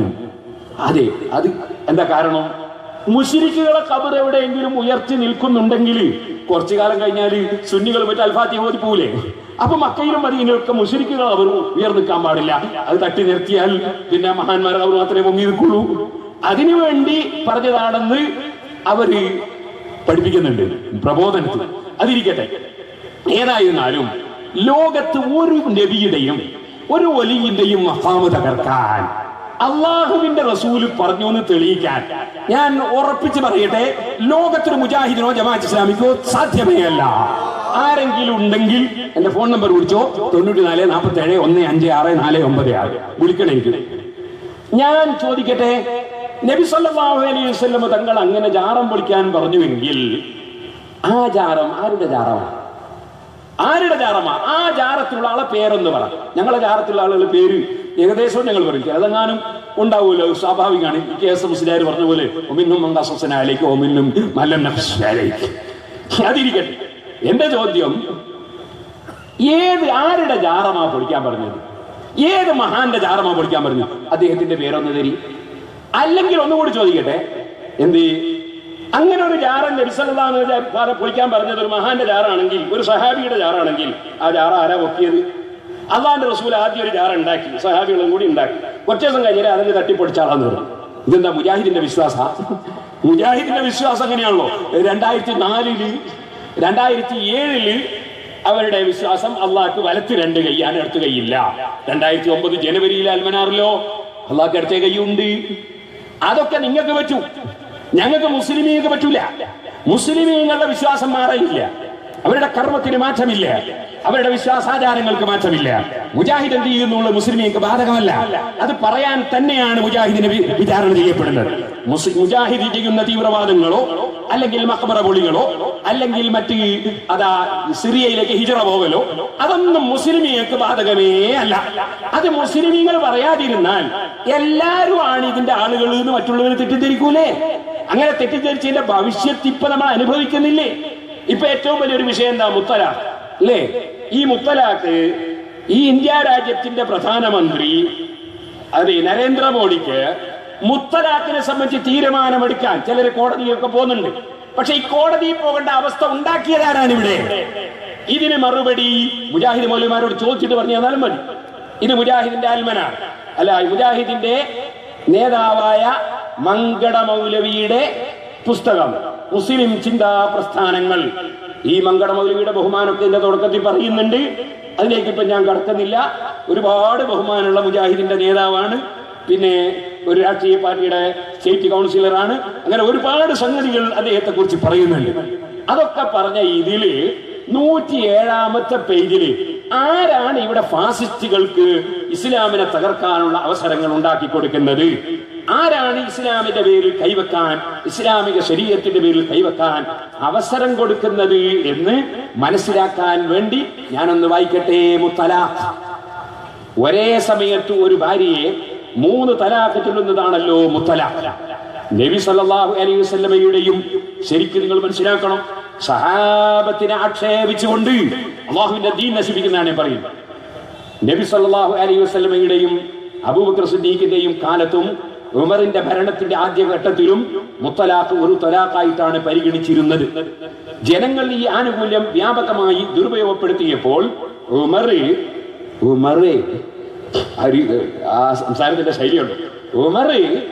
അതെ അത് എന്താ കാരണം മുഷിരിക്കുകളെ കബർ എവിടെയെങ്കിലും ഉയർത്തി നിൽക്കുന്നുണ്ടെങ്കിൽ കുറച്ചു കാലം കഴിഞ്ഞാൽ സുന്നികൾ മറ്റേ അൽഫാത്തി ഓതി പോകൂലേ അപ്പൊ മക്കയിലും മദീനയിലൊക്കെ മുഷിരിക്കുകൾ അവർ ഉയർന്നു നിൽക്കാൻ പാടില്ല അത് തട്ടി നിർത്തിയാൽ പിന്നെ മഹാന്മാർ അവർ മാത്രമേ പൊങ്ങി നിൽക്കുള്ളൂ അതിനുവേണ്ടി പറഞ്ഞതാണെന്ന് അവര് പഠിപ്പിക്കുന്നുണ്ട് പ്രബോധനത്തിൽ അതിരിക്കട്ടെ ഏതായിരുന്നാലും ലോകത്ത് ഒരു നബിയുടെയും ഒരു വലിയന്റെയും മഹാമ തകർക്കാൻ അള്ളാഹുവിന്റെ റസൂല് പറഞ്ഞു എന്ന് തെളിയിക്കാൻ ഞാൻ ഉറപ്പിച്ച് പറയട്ടെ ലോകത്തൊരു മുജാഹിദിനോ ജമാഅത്ത് ഇസ്ലാമിക്കോ സാധ്യമേ അല്ല ആരെങ്കിലും ഉണ്ടെങ്കിൽ എന്റെ ഫോൺ നമ്പർ വിളിച്ചോ തൊണ്ണൂറ്റി നാല് നാൽപ്പത്തി ഏഴ് ഒന്ന് അഞ്ച് ആറ് നാല് ഒമ്പത് ആറ് വിളിക്കണേ എനിക്ക് ഞാൻ ചോദിക്കട്ടെ നബി സല്ലല്ലാഹു അലൈഹി വസല്ലം തങ്ങൾ അങ്ങനെ ജാറം പൊളിക്കാൻ പറഞ്ഞുവെങ്കിൽ ആ ജാറം ആരുടെ ജാറമാണ് ആരുടെ ജാറമാ ആ ജാറത്തിലുള്ള ആളെ പേരൊന്ന് പറ ഞങ്ങളെ ജാറത്തിലുള്ള ആളുകളുടെ പേര് ഏകദേശം ഞങ്ങൾ പറയും അതെങ്ങാനും ഉണ്ടാവുമല്ലോ സ്വാഭാവികമാണ് ഈ കെ എസ് മുസ്ലിയാർ പറഞ്ഞ പോലെ ഒമിന്നും മങ്കാസനാലേക്ക് ഒമിന്നും മല്ലം നഫ്സിനാലേക്ക് അതിരിക്കട്ടെ എന്റെ ചോദ്യം ഏത് ആരുടെ ജാറമാ പൊളിക്കാൻ പറഞ്ഞത് ഏത് മഹാന്റെ ജാറമാ പൊളിക്കാൻ പറഞ്ഞു അദ്ദേഹത്തിന്റെ പേരൊന്ന് തരി അല്ലെങ്കിൽ ഒന്നുകൂടി ചോദിക്കട്ടെ എന്ത് അങ്ങനെ ഒരു ജാറൻ നബിസല്ലാന്ന് പൊളിക്കാൻ പറഞ്ഞത് ഒരു മഹാന്റെ ജാറാണെങ്കിൽ ഒരു സഹാബിയുടെ ജാറാണെങ്കിൽ ആ ജാറ ആരാ പൊക്കിയത് അള്ളാന്റെ റസൂൽ ആദ്യം ഒരു ജാറ ഉണ്ടാക്കി സഹാബികളും കൂടി ഉണ്ടാക്കി കുറച്ച് ദിവസം കഴിഞ്ഞാൽ അതിന് തട്ടിപ്പൊടിച്ചാളാന്ന് പറഞ്ഞു ഇതെന്താ മുജാഹിദിന്റെ വിശ്വാസ മുജാഹിദിന്റെ വിശ്വാസം എങ്ങനെയാണല്ലോ രണ്ടായിരത്തി നാലില് രണ്ടായിരത്തി ഏഴില് അവരുടെ വിശ്വാസം അള്ളാഹ്ക്ക് വലത്ത് രണ്ട് കൈയാണ് ഇടത്ത് കൈയില്ല രണ്ടായിരത്തി ഒമ്പത് ജനുവരിയിൽ അൽമനാറിലോ അള്ളാഹ്ക്ക് ഇടത്തെ കൈയുണ്ട് അതൊക്കെ നിങ്ങൾക്ക് പറ്റൂ ഞങ്ങൾക്ക് മുസ്ലിമീങ്ങൾക്ക് പറ്റൂല മുസ്ലിമീങ്ങളുടെ വിശ്വാസം മാറിയില്ല അവരുടെ കർമ്മത്തിന് മാറ്റമില്ല അവരുടെ വിശ്വാസാചാരങ്ങൾക്ക് മാറ്റമില്ല മുജാഹിദ് എന്ത് ചെയ്യുന്നുള്ള മുസ്ലിമീങ്ങൾക്ക് ബാധകമല്ല അത് പറയാൻ തന്നെയാണ് മുജാഹിദിനെ വി- വിചാരണ ചെയ്യപ്പെടുന്നത് മുസ്- മുജാഹിദ് ചെയ്യുന്ന തീവ്രവാദങ്ങളോ അല്ലെങ്കിൽ മക്ബറ പൊളികളോ അല്ലെങ്കിൽ മറ്റ് അതാ സിറിയയിലേക്ക് ഹിജറ പോകലോ അതൊന്നും മുസ്ലിമീങ്ങൾക്ക് ബാധകമേ അല്ല അത് മുസ്ലിമീങ്ങൾ പറയാതിരുന്നാൽ എല്ലാരും ആണ് ഇതിന്റെ ആളുകൾ എന്ന് മറ്റുള്ളവർ തെറ്റിദ്ധരിക്കൂലേ അങ്ങനെ തെറ്റിദ്ധരിച്ചതിന്റെ ഭവിഷ്യത്ത് ഇപ്പൊ നമ്മൾ അനുഭവിക്കുന്നില്ലേ ഇപ്പൊ ഏറ്റവും വലിയൊരു വിഷയം എന്താ മുത്തലാഖ് അല്ലേ ഈ മുത്തലാഖ് ഈ ഇന്ത്യ രാജ്യത്തിന്റെ പ്രധാനമന്ത്രി അതെ നരേന്ദ്രമോദിക്ക് മുത്തലാഖിനെ സംബന്ധിച്ച് തീരുമാനമെടുക്കാൻ ചിലർ കോടതിയൊക്കെ പോകുന്നുണ്ട് പക്ഷെ ഈ കോടതിയിൽ പോകേണ്ട അവസ്ഥ ഉണ്ടാക്കിയതാരാണ് ഇവിടെ ഇതിന് മറുപടി മുജാഹിദ് മൗലവിമാരോട് ചോദിച്ചിട്ട് പറഞ്ഞു തന്നാലും മതി ഇത് മുജാഹിദിന്റെ ആത്മനാണ് അല്ല മുജാഹിദിന്റെ നേതാവായ മങ്കട മൗലവിയുടെ പുസ്തകം മുസ്ലിം ചിന്താ പ്രസ്ഥാനങ്ങൾ ഈ മങ്കട മൗലവിയുടെ ബഹുമാനമൊക്കെ ഇതിന്റെ തുടക്കത്തിൽ പറയുന്നുണ്ട് അതിലേക്ക് ഇപ്പൊ ഞാൻ കടക്കുന്നില്ല ഒരുപാട് ബഹുമാനമുള്ള മുജാഹിദിന്റെ നേതാവാണ് പിന്നെ ഒരു രാഷ്ട്രീയ പാർട്ടിയുടെ സ്റ്റേറ്റ് കൗൺസിലറാണ് അങ്ങനെ ഒരുപാട് സംഗതികൾ അദ്ദേഹത്തെ കുറിച്ച് പറയുന്നുണ്ട് അതൊക്കെ പറഞ്ഞ ഇതില് നൂറ്റി ഏഴാമത്തെ പേജില് ആരാണ് ഇവിടെ ഫാസിസ്റ്റുകൾക്ക് ഇസ്ലാമിനെ തകർക്കാനുള്ള അവസരങ്ങൾ ഉണ്ടാക്കി കൊടുക്കുന്നത് ആരാണ് ഇസ്ലാമിന്റെ പേരിൽ കൈവെക്കാൻ ഇസ്ലാമിക ശരീരത്തിന്റെ പേരിൽ കൈവെക്കാൻ അവസരം കൊടുക്കുന്നത് എന്ന് മനസ്സിലാക്കാൻ വേണ്ടി ഞാനൊന്ന് വായിക്കട്ടെ മുത്തലാഖ് ഒരേ സമയത്ത് ഒരു ഭാര്യയെ മൂന്ന് തലാഖ് ചൊല്ലുന്നതാണല്ലോ മുത്തലാഖ് നബി സല്ലല്ലാഹു അലൈഹി വസല്ലമയുടെയും ശരിക്കും നിങ്ങൾ മനസ്സിലാക്കണം സഹാബത്തിനെ ആക്ഷേപിച്ചുകൊണ്ട് അള്ളാഹുവിന്റെ ദീൻ നശിപ്പിക്കുന്നതാണ് ഞാൻ പറയുന്നത് നബി സല്ലല്ലാഹു അലൈഹി വസല്ലമയുടെയും അബൂബക്കർ സിദ്ദീഖിന്റെയും കാലത്തും ഉമറിന്റെ ഭരണത്തിന്റെ ആദ്യഘട്ടത്തിലും മുത്തലാഖ് ഒരു തലാഖായിട്ടാണ് പരിഗണിച്ചിരുന്നത് ജനങ്ങൾ ഈ ആനുകൂല്യം വ്യാപകമായി ദുരുപയോഗപ്പെടുത്തിയപ്പോൾ ഉമർ ഉമർ ഹരി ആ സംസാരത്തിന്റെ ശൈലിയുണ്ട് ഉമർ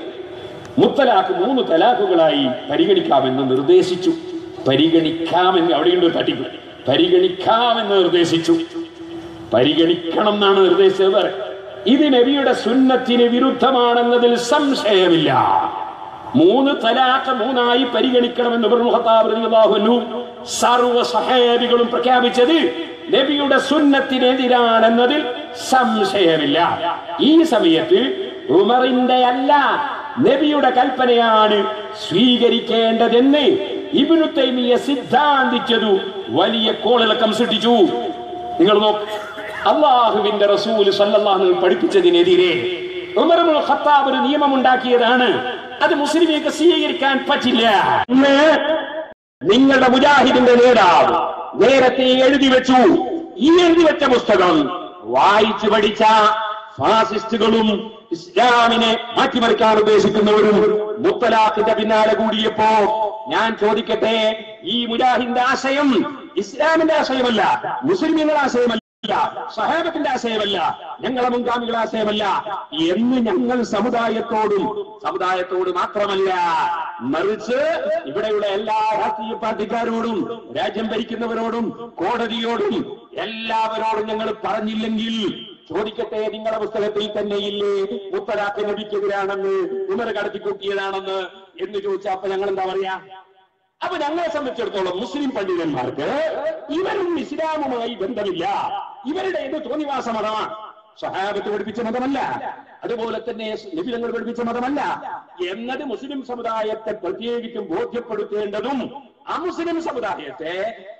മുത്തലാഖ് മൂന്ന് തലാഖുകളായി പരിഗണിക്കാമെന്ന് നിർദ്ദേശിച്ചു പരിഗണിക്കാമെന്ന് അവിടെയുണ്ട് ഒരു തട്ടിപ്പ് പരിഗണിക്കാമെന്ന് നിർദ്ദേശിച്ചു പരിഗണിക്കണം എന്നാണ് നിർദ്ദേശിച്ചത് വേറെ. ഇത് നബിയുടെ സുന്നത്തിന് വിരുദ്ധമാണെന്നതിൽ സംശയമില്ല മൂന്ന് തലാഖ് മൂന്നായി പരിഗണിക്കണമെന്ന് ഇബ്നുൽ ഖത്താബ് റളിയല്ലാഹു അൻഹു സർവ്വ സഹാബികളും പ്രഖ്യാപിച്ചത് നബിയുടെ സുന്നത്തിനെതിരാണെന്നതിൽ സംശയമില്ല ഈ സമയത്ത് ഉമറിന്റെ അല്ല നബിയുടെ കൽപ്പനയാണ് സ്വീകരിക്കേണ്ടതെന്ന് ഇബ്നു തൈമിയ സിദ്ധാന്തിച്ചതു വലിയ കോളിളക്കം സൃഷ്ടിച്ചു നിങ്ങൾ നോക്ക് അള്ളാഹുവിന്റെ റസൂല് സല്ലല്ലാഹു അലൈഹി വസല്ലം പഠിപ്പിച്ചതിനെതിരെ ഉമർ ഇബ്നുൽ ഖത്താബ് ഒരു നിയമമുണ്ടാക്കിയതാണ് അത് മുസ്ലിമീക്ക് സ്വീകരിക്കാൻ പറ്റില്ല ഇന്ന് നിങ്ങളുടെ മുജാഹിദിന്റെ നേതാവ് നേരത്തെ എഴുതി വെച്ചു ഈ എഴുതി വെച്ച പുസ്തകം വായിച്ചു പഠിച്ച ഫാസിസ്റ്റുകളും ഇസ്ലാമിനെ മാറ്റിമറിക്കാൻ ഉദ്ദേശിക്കുന്നവരും മുത്തലാഖിന്റെ പിന്നാലെ കൂടിയപ്പോ ഞാൻ ചോദിക്കട്ടെ ഈ മുജാഹിദിന്റെ ആശയം ഇസ്ലാമിന്റെ ആശയമല്ല മുസ്ലിമുകളുടെ ആശയമല്ല സഹാബത്തിന്റെ ആശയമല്ല ഞങ്ങളെ മുൻഗാമികളുടെ ആശയമല്ല എന്ന് ഞങ്ങൾ സമുദായത്തോടും സമുദായത്തോട് മാത്രമല്ല മറിച്ച് ഇവിടെയുള്ള എല്ലാ രാഷ്ട്രീയ പാർട്ടിക്കാരോടും രാജ്യം ഭരിക്കുന്നവരോടും കോടതിയോടും എല്ലാവരോടും ഞങ്ങൾ പറഞ്ഞില്ലെങ്കിൽ ചോദിക്കട്ടെ നിങ്ങളുടെ പുസ്തകത്തിൽ തന്നെയില്ലേ മുത്തലാഖ് നബിക്കെതിരാണെന്ന് ഉമർ കടത്തിക്കൂട്ടിയതാണെന്ന് എന്ന് ചോദിച്ചാൽ അപ്പൊ ഞങ്ങൾ എന്താ പറയാ അപ്പൊ ഞങ്ങളെ സംബന്ധിച്ചിടത്തോളം മുസ്ലിം പണ്ഡിതന്മാർക്ക് ഇവരും ഇസ്ലാമുമായി ബന്ധമില്ല ഇവരുടെ ഇത് തോന്നിവാസ മതമാണ് സഹാബത്ത് പഠിപ്പിച്ച മതമല്ല അതുപോലെ തന്നെ നിബിധങ്ങൾ പഠിപ്പിച്ച മതമല്ല എന്നത് മുസ്ലിം സമുദായത്തെ പ്രത്യേകിച്ചും ബോധ്യപ്പെടുത്തേണ്ടതും അമുസ്ലിം സമുദായത്തെ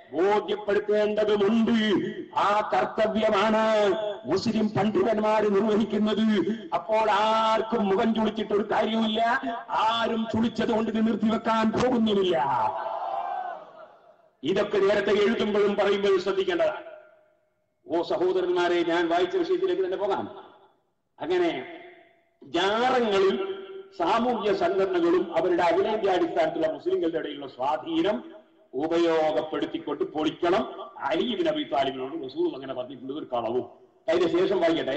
ബോധ്യപ്പെടുത്തേണ്ടതുമുണ്ട് ആ കർത്തവ്യമാണ് മുസ്ലിം പണ്ഡിതന്മാർ നിർവഹിക്കുന്നത് അപ്പോൾ ആർക്കും മുഖം ചുളിച്ചിട്ട് ഒരു കാര്യവുമില്ല ആരും ചുളിച്ചത് കൊണ്ട് ഇത് നിർത്തിവെക്കാൻ പോകുന്നുമില്ല ഇതൊക്കെ നേരത്തെ എഴുതുമ്പോഴും പറയുമ്പോഴും ശ്രദ്ധിക്കേണ്ടതാണ് ഓ സഹോദരന്മാരെ ഞാൻ വായിച്ച വിഷയത്തിലേക്ക് തന്നെ പോകാം അങ്ങനെ ജാറങ്ങളിൽ സാമൂഹ്യ സംഘടനകളും അവരുടെ അഖിലേന്ത്യാടിസ്ഥാനത്തിലുള്ള മുസ്ലിങ്ങളുടെ ഇടയിലുള്ള സ്വാധീനം ഉപയോഗപ്പെടുത്തിക്കൊണ്ട് പൊളിക്കണം അലീബിൻ അബി താലിബിനോട് റസൂൽ അങ്ങനെ പറഞ്ഞിട്ടുണ്ട് ഒരു കളവും അതിന് ശേഷം വായിക്കട്ടെ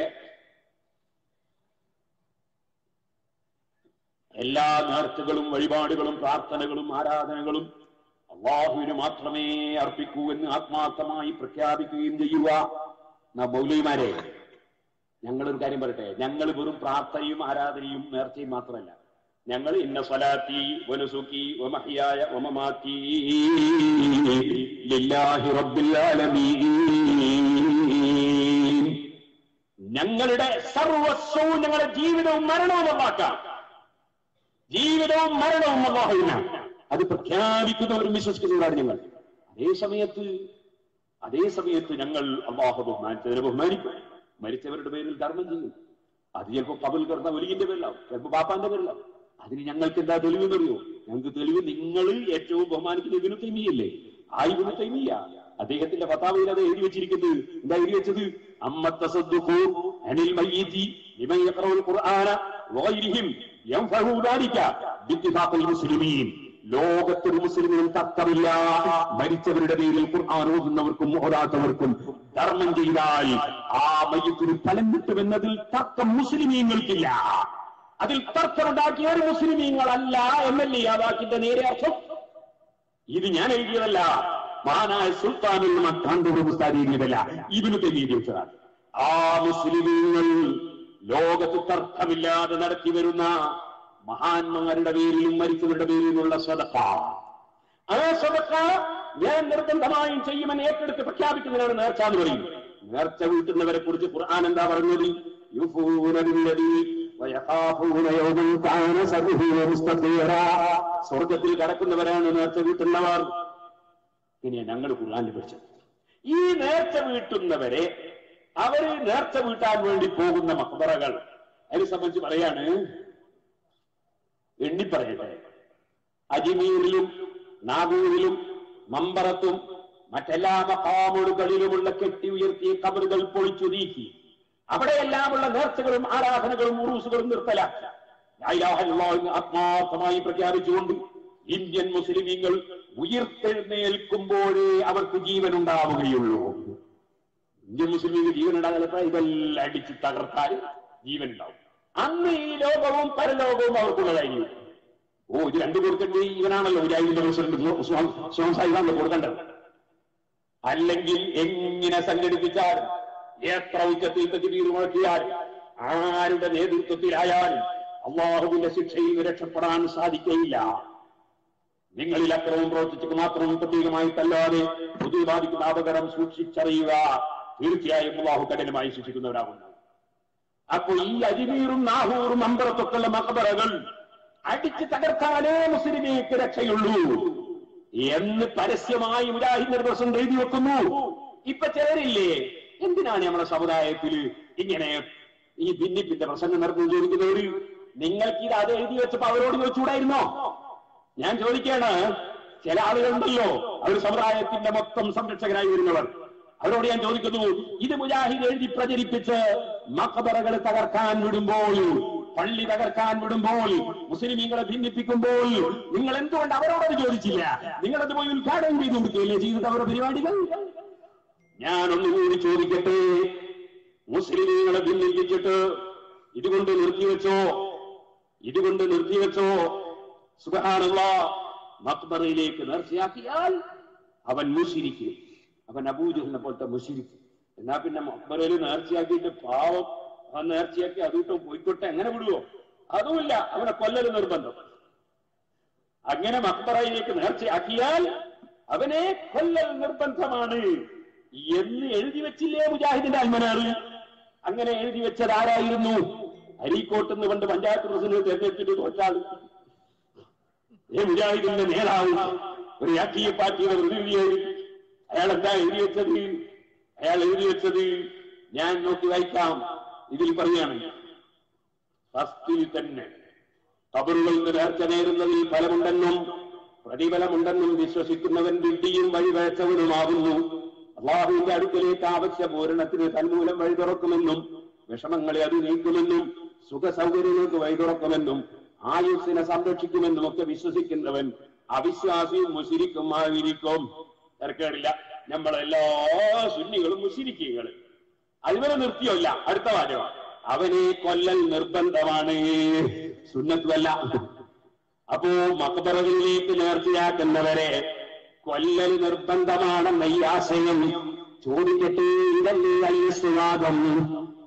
എല്ലാ നേർച്ചകളും വഴിപാടുകളും പ്രാർത്ഥനകളും ആരാധനകളും അള്ളാഹുവിന് മാത്രമേ അർപ്പിക്കൂ എന്ന് ആത്മാർത്ഥമായി പ്രഖ്യാപിക്കുകയും ചെയ്യുക എന്നാ മൗലവിമാരെ ഞങ്ങളൊരു കാര്യം പറയട്ടെ ഞങ്ങൾ വെറും പ്രാർത്ഥനയും ആരാധനയും നേർച്ചയും മാത്രമല്ല ഞങ്ങൾ ഇന്ന സ്വലാത്തി വനുസുക്കി വമഹിയായ വമമാത്തി ലില്ലാഹി റബ്ബിൽ ആലമീൻ ഞങ്ങളുടെ സർവസ്വവും ഞങ്ങളുടെ ജീവിതവും മരണവും അള്ളാക്കാം ജീവിതവും മരണവും അള്ളാഹുവിനാണ് അത് പ്രഖ്യാപിക്കുന്നവരും വിശ്വസിക്കുന്നവരാണ് ഞങ്ങൾ അതേ സമയത്ത് അതേ സമയത്ത് ഞങ്ങൾ അള്ളാഹു ബഹുമാനിച്ചതിനെ ബഹുമാനിക്കും മരിച്ചവരുടെ പേരിൽ ധർമ്മം ചെയ്യും അത് ചിലപ്പോ കബൽ കിടന്ന ഒലികിന്റെ പേരിലാവും ചിലപ്പോ ബാപ്പാന്റെ പേരിലാവും അതിന് ഞങ്ങൾക്ക് എന്താ തെളിവെന്നറിയോ ഞങ്ങൾക്ക് തെളിവ് നിങ്ങൾ ഏറ്റവും ബഹുമാനിക്കുന്ന ഇബിനു തൈമിയല്ലേ ആ ഇബിനു തൈമിയ അദ്ദേഹത്തിന്റെ ഫതാവയിൽ അത് എഴുതി വെച്ചിരിക്കുന്നത് എന്താ എഴുതി വെച്ചത് അമ്മത്തസദ്ദുഖു അനിൽ മയ്യിതി ലിമൻ യഖറഉൽ ഖുർആന വഗൈരിഹിം യൻഫഉ ദാലിക ബിത്തിഫാഖിൽ മുസ്ലിമീൻ ലോകത്തൊരു മുസ്ലിമിനും തർക്കമില്ല മരിച്ചവരുടെ പേരിൽ ഖുർആൻ ഓതുന്നവർക്കും ഓതാത്തവർക്കും ധർമ്മം ചെയ്താൽ ആ മയ്യത്തിന് ഫലം കിട്ടുമെന്നതിൽ തർക്കം മുസ്ലിമീങ്ങൾക്കില്ല അതിൽ തർക്കമുണ്ടാക്കിയ ഒരു മുസ്ലിമീങ്ങളല്ല എന്നല്ലേ ആ വാക്കിന്റെ നേരെ അർത്ഥം ഇത് ഞാൻ എഴുതിയതല്ല മഹാനായ സുൽത്താനുൽ മക്കാണ്ടൂർ മുസ്താദ് എഴുതിയതല്ല ഇവന് തെളിയിച്ചു വെച്ചതാണ് ആ മുസ്ലിമീങ്ങൾ ലോകത്ത് തർക്കമില്ലാതെ നടത്തി വരുന്ന മഹാന്മാരുടെ പേരിലും മരിച്ചവരുടെ പേരിലുള്ള സ്വതക്ക ആ സ്വതക്ക ഞാൻ നിർബന്ധമായും ചെയ്യുമെന്ന് ഏറ്റെടുത്ത് പ്രഖ്യാപിക്കുന്നതിനാണ് നേർച്ച എന്ന് പറയുന്നത് നേർച്ച വീട്ടുന്നവരെ കുറിച്ച് ഖുർആൻ എന്താ പറഞ്ഞത് യുഫൂന ബില്ലദീ വയഖാഫൂന യൗമൻ കാന സബ്ഹു മുസ്തഖീറാ സ്വർഗത്തിൽ കടക്കുന്നവരാണ് നേർച്ച വീട്ടുന്നവർ ഇനി ഞങ്ങൾ ഖുർആനിൽ പഠിച്ചത് ഈ നേർച്ച വീട്ടുന്നവരെ അവര് നേർച്ച വീട്ടാൻ വേണ്ടി പോകുന്ന മക്ബറകൾ അതിനെ സംബന്ധിച്ച് പറയാണ് എണ്ണിപ്പറയട്ടെ അജ്മീറിലും നാഗൂരിലും മമ്പറത്തും മറ്റെല്ലാ മക്കാമുകളിലുമുള്ള കെട്ടി ഉയർത്തിയ കബറുകൾ പൊളിച്ചു നീക്കി അവിടെയെല്ലാമുള്ള നേർച്ചകളും ആരാധനകളും ഉറൂസുകളും നിർത്തലാക്കി ലാ ഇലാഹ ഇല്ലല്ലാഹ് എന്ന് ആത്മാർത്ഥമായി പ്രഖ്യാപിച്ചുകൊണ്ട് ഇന്ത്യൻ മുസ്ലിമീങ്ങൾ ഉയർത്തെഴുന്നേൽക്കുമ്പോഴേ അവർക്ക് ജീവൻ ഉണ്ടാവുകയുള്ളൂ ഇന്ത്യൻ മുസ്ലിമീങ്ങൾ ജീവൻ ഉണ്ടാകാത്ത ഇതെല്ലാം അടിച്ച് തകർത്താൽ ജീവൻ ഉണ്ടാവും അന്ന് ഈ ലോകവും പരലോകവും അവർക്കുള്ളതായിരിക്കും ഓ ഇത് രണ്ടു കൊടുക്കേണ്ടി ഇവനാണല്ലോ മുജാഹിദിന്റെ പ്രസിഡന്റ് സുഹാം സാഹിബാണ് കൊടുക്കേണ്ടത് അല്ലെങ്കിൽ എങ്ങനെ സംഘടിപ്പിച്ചാൽ എത്ര ഉച്ചത്തിൽ തെറ്റിവീർ മുഴക്കിയാൽ ആരുടെ നേതൃത്വത്തിലായാലും അള്ളാഹുവിന്റെ ശിക്ഷയിൽ നിന്ന് രക്ഷപ്പെടാൻ സാധിക്കയില്ല നിങ്ങളിൽ അക്രമം പ്രവർത്തിച്ചിട്ട് മാത്രം പ്രത്യേകമായിട്ടല്ലാതെ പൊതു ബാധിക്കുന്ന അപകടം സൂക്ഷിച്ചറിയുക തീർച്ചയായും അള്ളാഹു കഠിനമായി ശിക്ഷിക്കുന്നവരാകുന്നു അപ്പോൾ ഈ അജിമീറും നാഹൂറും അമ്പറത്തൊക്കെയുള്ള മക്കബറകൾ അടിച്ചു തകർത്താലേ മുസ്ലിമേക്ക് രക്ഷയുള്ളൂ എന്ന് പരസ്യമായി മുജാഹിദ് പ്രസിഡന്റ് എഴുതി വെക്കുന്നു ഇപ്പൊ ചിലരില്ലേ എന്തിനാണ് നമ്മുടെ സമുദായത്തിൽ ഇങ്ങനെ ഈ ഭിന്നിപ്പിന്റെ പ്രസംഗം നടത്തുന്നത് ചോദിക്കുന്നവര് നിങ്ങൾക്ക് ഇത് അത് എഴുതി വെച്ചപ്പോ അവരോട് ചോദിച്ചുകൂടായിരുന്നോ ഞാൻ ചോദിക്കാണ് ചില ആളുകളുണ്ടല്ലോ അവർ സമുദായത്തിന്റെ മൊത്തം സംരക്ഷകരായി വരുന്നവർ അവരോട് ഞാൻ ചോദിക്കുന്നു ഇത് മുജാഹിദ് എഴുതി പ്രചരിപ്പിച്ച് മക്കബറകൾ തകർക്കാൻ വിടുമ്പോൾ പള്ളി തകർക്കാൻ വിടുമ്പോൾ മുസ്ലിമീങ്ങളെ ഭിന്നിപ്പിക്കുമ്പോൾ നിങ്ങൾ എന്തുകൊണ്ട് അവരോടത് ചോദിച്ചില്ല നിങ്ങളത് പോയി ഉദ്ഘാടനം ചെയ്തു കൊടുക്കുകയല്ലേ ചെയ്തിട്ട് അവരുടെ പരിപാടികൾ ഞാനൊന്നുകൂടി ചോദിക്കട്ടെ മുസ്ലിമീങ്ങളെ ഭിന്നിപ്പിച്ചിട്ട് ഇതുകൊണ്ട് നിർത്തിവെച്ചോ ഇതുകൊണ്ട് നിർത്തിവെച്ചോ സുബഹാനുള്ള മക്ബറയിലേക്ക് നേർച്ചയാക്കിയാൽ അവൻ മുഷിരിക്കും അവൻ അബൂജഹലിനെ പോലത്തെ മുഷിരിക്കും എന്നാ പിന്നെ മക്ബറയിൽ നേർച്ചയാക്കിയിട്ട് പാവം അവൻ നേർച്ചയാക്കി അതുകൊണ്ട് പോയിക്കോട്ടെ എങ്ങനെ വിടുവോ അതുമില്ല അവനെ കൊല്ലൽ നിർബന്ധം അങ്ങനെ മക്ബറയിലേക്ക് നേർച്ചയാക്കിയാൽ അവനെ കൊല്ലൽ നിർബന്ധമാണ് എന്ന് എഴുതി വെച്ചില്ലേ മുജാഹിദിന്റെ അൽമനാറ് അങ്ങനെ എഴുതി വെച്ചത് ആരായിരുന്നു അരീക്കോട്ട് നിന്ന് പണ്ട് പഞ്ചായത്ത് പ്രസിഡന്റ് തെരഞ്ഞെടുത്തിട്ട് തോറ്റാൾ ഏ മുജാഹിദിന്റെ നേതാവ് ഒരു രാഷ്ട്രീയ പാർട്ടിയുടെ പ്രതിനിധിയായി അയാൾ എന്താ എഴുതി വെച്ചത് അയാൾ എഴുതി വെച്ചത് ഞാൻ നോക്കി വായിക്കാം ഇതിൽ പറയാണ് ഫസ്റ്റിൽ തന്നെ കബറുകളിൽ നിന്ന് നേർച്ച നേരുന്നതിൽ ഫലമുണ്ടെന്നും പ്രതിഫലമുണ്ടെന്നും വിശ്വസിക്കുന്നവൻ വിഡ്ഢിയും വഴിവഴച്ചവനുമാകുന്നു അള്ളാഹുവിന്റെ അടുക്കലേക്ക് ആവശ്യ പൂരണത്തിന് തന്മൂലം വഴി തുറക്കുമെന്നും വിഷമങ്ങളെ അത് നീക്കുമെന്നും സുഖ സൗകര്യങ്ങൾക്ക് വഴി തുറക്കുമെന്നും ആയുസ്സിനെ സംരക്ഷിക്കുമെന്നും ഒക്കെ വിശ്വസിക്കുന്നവൻ അവിശ്വാസിയും മുശിരിക്കുമായിരിക്കും തിരക്കേടില്ല നമ്മളെല്ലാ സുന്നികളും മുശിരിക്കുകൾ അതുവരെ നിർത്തിയല്ല അടുത്ത വാചകം അവനെ കൊല്ലൽ നിർബന്ധമാണ് സുന്നത്തുമല്ല അപ്പോ മക്ബറകളിലേക്ക് നേർച്ചയാക്കുന്നവരെ കൊല്ലൽ നിർബന്ധമാണെന്ന ഈ ആശയം ചോദിക്കട്ടെ ഇതല്ലേ ഐസ്വാദം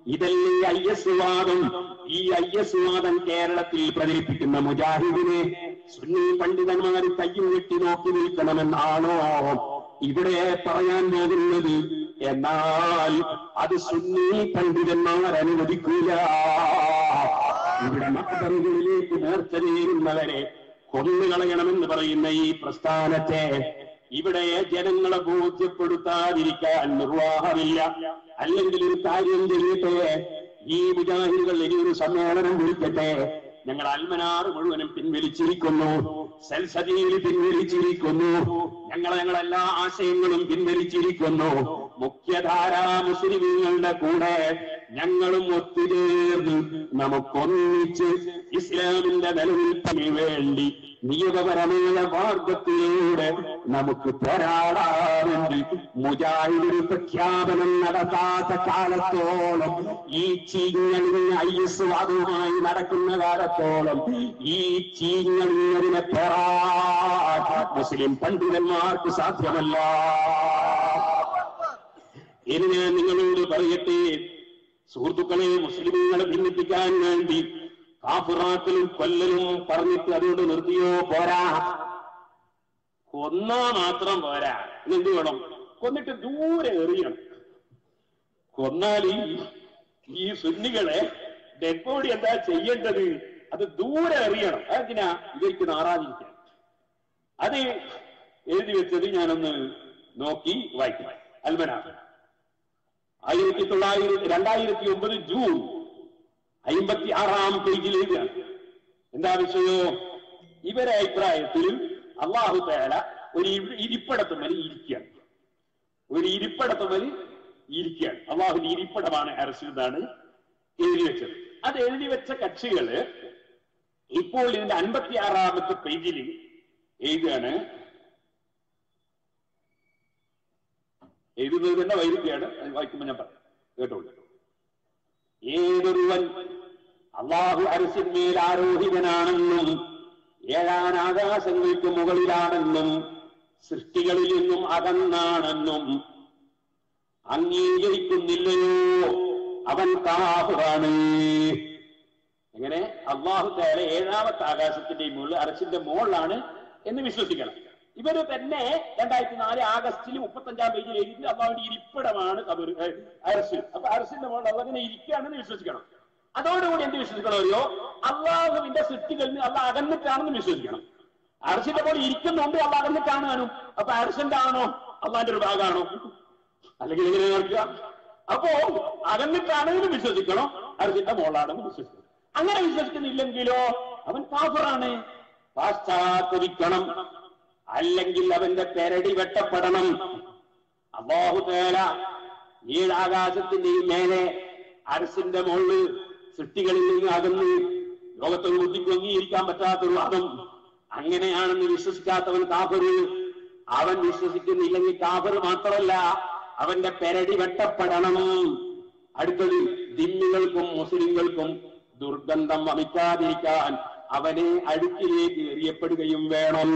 ഇതല്ലേ ഐ എസ് വാദം ഈ ഐ എസ് വാദം കേരളത്തിൽ പ്രചരിപ്പിക്കുന്ന മുജാഹിദിനെ സുന്നി പണ്ഡിതന്മാർ കയ്യും കെട്ടി നോക്കി നിൽക്കണമെന്നാണോ ഇവിടെ പറയാൻ പോകുന്നത് എന്നാൽ അത് സുന്നി പണ്ഡിതന്മാർ അനുവദിക്കൂല ഇവിടെ മക്ബറുകളിലേക്ക് നേർച്ച നേരുന്നവരെ കൊന്നുകളയണമെന്ന് പറയുന്ന ഈ പ്രസ്ഥാനത്തെ ഇവിടെ ജനങ്ങളെ ബോധ്യപ്പെടുത്താതിരിക്കാൻ നിർവാഹമില്ല അല്ലെങ്കിൽ ഒരു കാര്യം ചെയ്യട്ടെ ഈ മുജാഹിദുകൾ ഇനിയൊരു സമ്മേളനം വിളിക്കട്ടെ ഞങ്ങൾ അൽമനാറ് മുഴുവനും പിൻവലിച്ചിരിക്കുന്നു സെൽസതിയിൽ പിൻവലിച്ചിരിക്കുന്നു ഞങ്ങൾ ഞങ്ങൾ എല്ലാ ആശയങ്ങളും പിൻവലിച്ചിരിക്കുന്നു മുഖ്യധാരാ മുസ്ലിമീങ്ങളുടെ കൂടെ ഞങ്ങളും ഒത്തുചേർന്ന് നമുക്കൊന്നിച്ച് ഇസ്ലാമിന്റെ നിലനിൽപ്പിന് വേണ്ടി നിയമപരമായ മാർഗത്തിലൂടെ നമുക്ക് പോരാടാറുണ്ട് മുജാഹിദൊരു പ്രഖ്യാപനം നടത്താത്ത കാലത്തോളം ഈ ചീഞ്ഞളിഞ്ഞ ഐ എസ് വാദവുമായി നടക്കുന്ന കാലത്തോളം ഈ ചീഞ്ഞളിഞ്ഞതിനെ പോരാടാൻ മുസ്ലിം പണ്ഡിതന്മാർക്ക് സാധ്യമല്ല ഇനി ഞാൻ നിങ്ങളോട് പറയട്ടെ സുഹൃത്തുക്കളെ മുസ്ലിമുകളെ ഭിന്നിപ്പിക്കാൻ വേണ്ടി കാഫിറാക്കലും കൊല്ലലും പറഞ്ഞിട്ട് അതുകൊണ്ട് നിർത്തിയോ പോരാ കൊന്നാ മാത്രം പോരാ എന്ത് വേണം കൊന്നിട്ട് ദൂരെ എറിയണം കൊന്നാൽ ഈ- ഈ സുന്നികളെ ഡെഡ് ബോഡി എന്താ ചെയ്യേണ്ടത് അത് ദൂരെ എറിയണം അതെന്തിനാ ഇവർക്ക് നാറാതിരിക്കാൻ അത് എഴുതി വെച്ചത് ഞാനൊന്ന് നോക്കി വായിക്കാം അൽമനാഥ് ആയിരത്തി തൊള്ളായിരത്തി രണ്ടായിരത്തി ഒമ്പത് ജൂൺ അമ്പത്തി ആറാം പേജിൽ എഴുതുകയാണ് എന്താ വിഷയോ ഇവരെ അഭിപ്രായത്തിൽ അള്ളാഹു തേല ഒരു ഇരി- ഇരിപ്പിടത്തുമ്മൽ ഇരിക്കുകയാണ് ഒരു ഇരിപ്പിടത്തുമ്മൽ ഇരിക്കുകയാണ് അള്ളാഹുവിന്റെ ഇരിപ്പിടമാണ് അരസിൽ എന്നാണ് എഴുതി വെച്ചത് അത് എഴുതി വെച്ച കക്ഷികള് ഇപ്പോൾ ഇതിന്റെ അൻപത്തി ആറാമത്തെ പേജിൽ എഴുതുകയാണ് എഴുതുന്നത് തന്നെ വൈരുദ്ധ്യാണ് അത് വായിക്കുമ്പോൾ ഞാൻ പറയാം കേട്ടോളൂ ഏതൊരുവൻ അള്ളാഹു അരസിന്മേൽ ആരോഹിതനാണെന്നും ഏഴാൻ ആകാശങ്ങൾക്ക് മുകളിലാണെന്നും സൃഷ്ടികളിൽ നിന്നും അകന്നാണെന്നും അംഗീകരിക്കുന്നില്ലയോ അവൻ കാഹുറാണ് എങ്ങനെ അള്ളാഹു തേല ഏഴാമത്തെ ആകാശത്തിന്റെ മുകളിൽ അരസിന്റെ മുകളിലാണ് എന്ന് വിശ്വസിക്കണം ഇവര് തന്നെ രണ്ടായിരത്തി നാല് ആഗസ്റ്റിൽ മുപ്പത്തഞ്ചാം പേജിൽ എഴുതി അള്ളാഹുവിന്റെ ഇരിപ്പിടമാണ് കബർ അരസ് അപ്പൊ അരസിന്റെ മുകളിൽ അതങ്ങനെ ഇരിക്കുകയാണെന്ന് വിശ്വസിക്കണം അതോടുകൂടി എന്ത് വിശ്വസിക്കണം അറിയോ അള്ളാഹുവിന്റെ സൃഷ്ടികളിൽ നിന്ന് അള്ളാഹ് അകന്നിട്ടാണെന്ന് വിശ്വസിക്കണം അരസിന്റെ പോലെ ഇരിക്കുന്നുണ്ട് അള്ളാഹ് അകന്നിട്ടാണ് താനും അപ്പൊ അരസിന്റെ ആണോ അള്ളാന്റെ ഒരു ഭാഗമാണോ അല്ലെങ്കിൽ എങ്ങനെ നോക്കുക അപ്പോ അകന്നിട്ടാണെന്ന് വിശ്വസിക്കണം അരസിന്റെ മോളാണെന്ന് വിശ്വസിക്കണം അങ്ങനെ വിശ്വസിക്കുന്നില്ലെങ്കിലോ അവൻ കാഫറാണ് പാശ്ചാത്തപിക്കണം അല്ലെങ്കിൽ അവന്റെ പെരടി വെട്ടപ്പെടണം അള്ളാഹു തേല ഏഴാകാശത്തിന്റെയും മേലെ അരസിന്റെ മുകളിൽ സൃഷ്ടികളിൽ നിന്ന് അകന്ന് ലോകത്തൊരു ബുദ്ധിക്ക് അംഗീകരിക്കാൻ പറ്റാത്തൊരു വാദം അങ്ങനെയാണെന്ന് വിശ്വസിക്കാത്തവൻ കാഫറ് അവൻ വിശ്വസിക്കുന്നില്ലെങ്കിൽ കാഫറ് മാത്രമല്ല അവന്റെ പെരടി വെട്ടപ്പെടണം അടുത്തത് ദിമ്മികൾക്കും മുസ്ലിങ്ങൾക്കും ദുർഗന്ധം വമിക്കാതിരിക്കാൻ അവനെ അടുക്കിലേക്ക് എറിയപ്പെടുകയും വേണം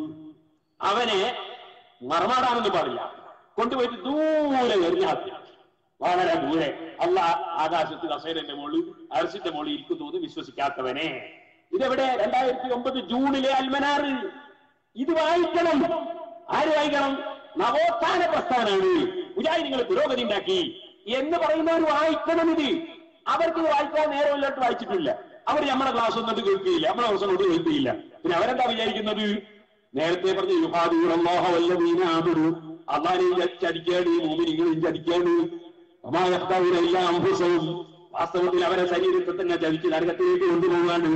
അവനെ മറമാടാമെന്ന് പാടില്ല കൊണ്ടുപോയിട്ട് ദൂരെ എറിഞ്ഞാൽ വളരെ ദൂരെ അല്ല ആകാശത്ത് കസേരന്റെ മുകളിൽ അരസിന്റെ മുകളിൽ ഇരിക്കുന്നു എന്ന് വിശ്വസിക്കാത്തവനെ ഇതെവിടെ രണ്ടായിരത്തി ഒമ്പത് ജൂണിലെ അൽമനാറ് ഇത് വായിക്കണം ആര് വായിക്കണം നവോത്ഥാന പ്രസ്ഥാനാണ് മുജാഹിദികൾ പുരോഗതി ഉണ്ടാക്കി എന്ന് പറയുന്നവർ വായിക്കണം ഇത് അവർക്ക് ഇത് വായിക്കാൻ നേരമില്ലാട്ട് വായിച്ചിട്ടില്ല അവർ നമ്മുടെ ക്ലാസ് ഒന്നും കേൾക്കുകയില്ല നമ്മളെ ദിവസം കൊണ്ട് കേൾക്കുകയില്ല പിന്നെ അവരെന്താ വിചാരിക്കുന്നത് നേരത്തെ പറഞ്ഞു യുഹാദൂറല്ലാഹു അള്ളാനെയും ചതിക്കാണ് മോമിനിങ്ങളെയും ചതിക്കാണ് എല്ലാം അംബുസവും വാസ്തവത്തിൽ അവരെ ശരീരത്തെ തന്നെ ചതിച്ച് നരകത്തിലേക്ക് കൊണ്ടുപോകാണ്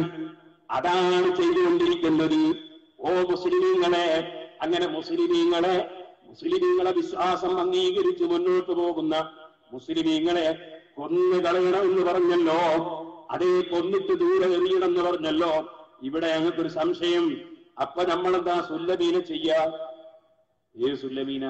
അതാണ് ചെയ്തുകൊണ്ടിരിക്കുന്നത് ഓ മുസ്ലിമീങ്ങളെ അങ്ങനെ മുസ്ലിമീങ്ങളെ മുസ്ലിമീങ്ങളെ വിശ്വാസം അംഗീകരിച്ച് മുന്നോട്ട് പോകുന്ന മുസ്ലിമീങ്ങളെ കൊന്നു കളയണമെന്ന് പറഞ്ഞല്ലോ അതേ കൊന്നിട്ട് ദൂരെ എറിയണമെന്ന് പറഞ്ഞല്ലോ ഇവിടെ ഞങ്ങൾക്കൊരു സംശയം അപ്പൊ നമ്മളെന്താ സുല്ലമീനെ ചെയ്യാ ഏത് സുല്ലമീന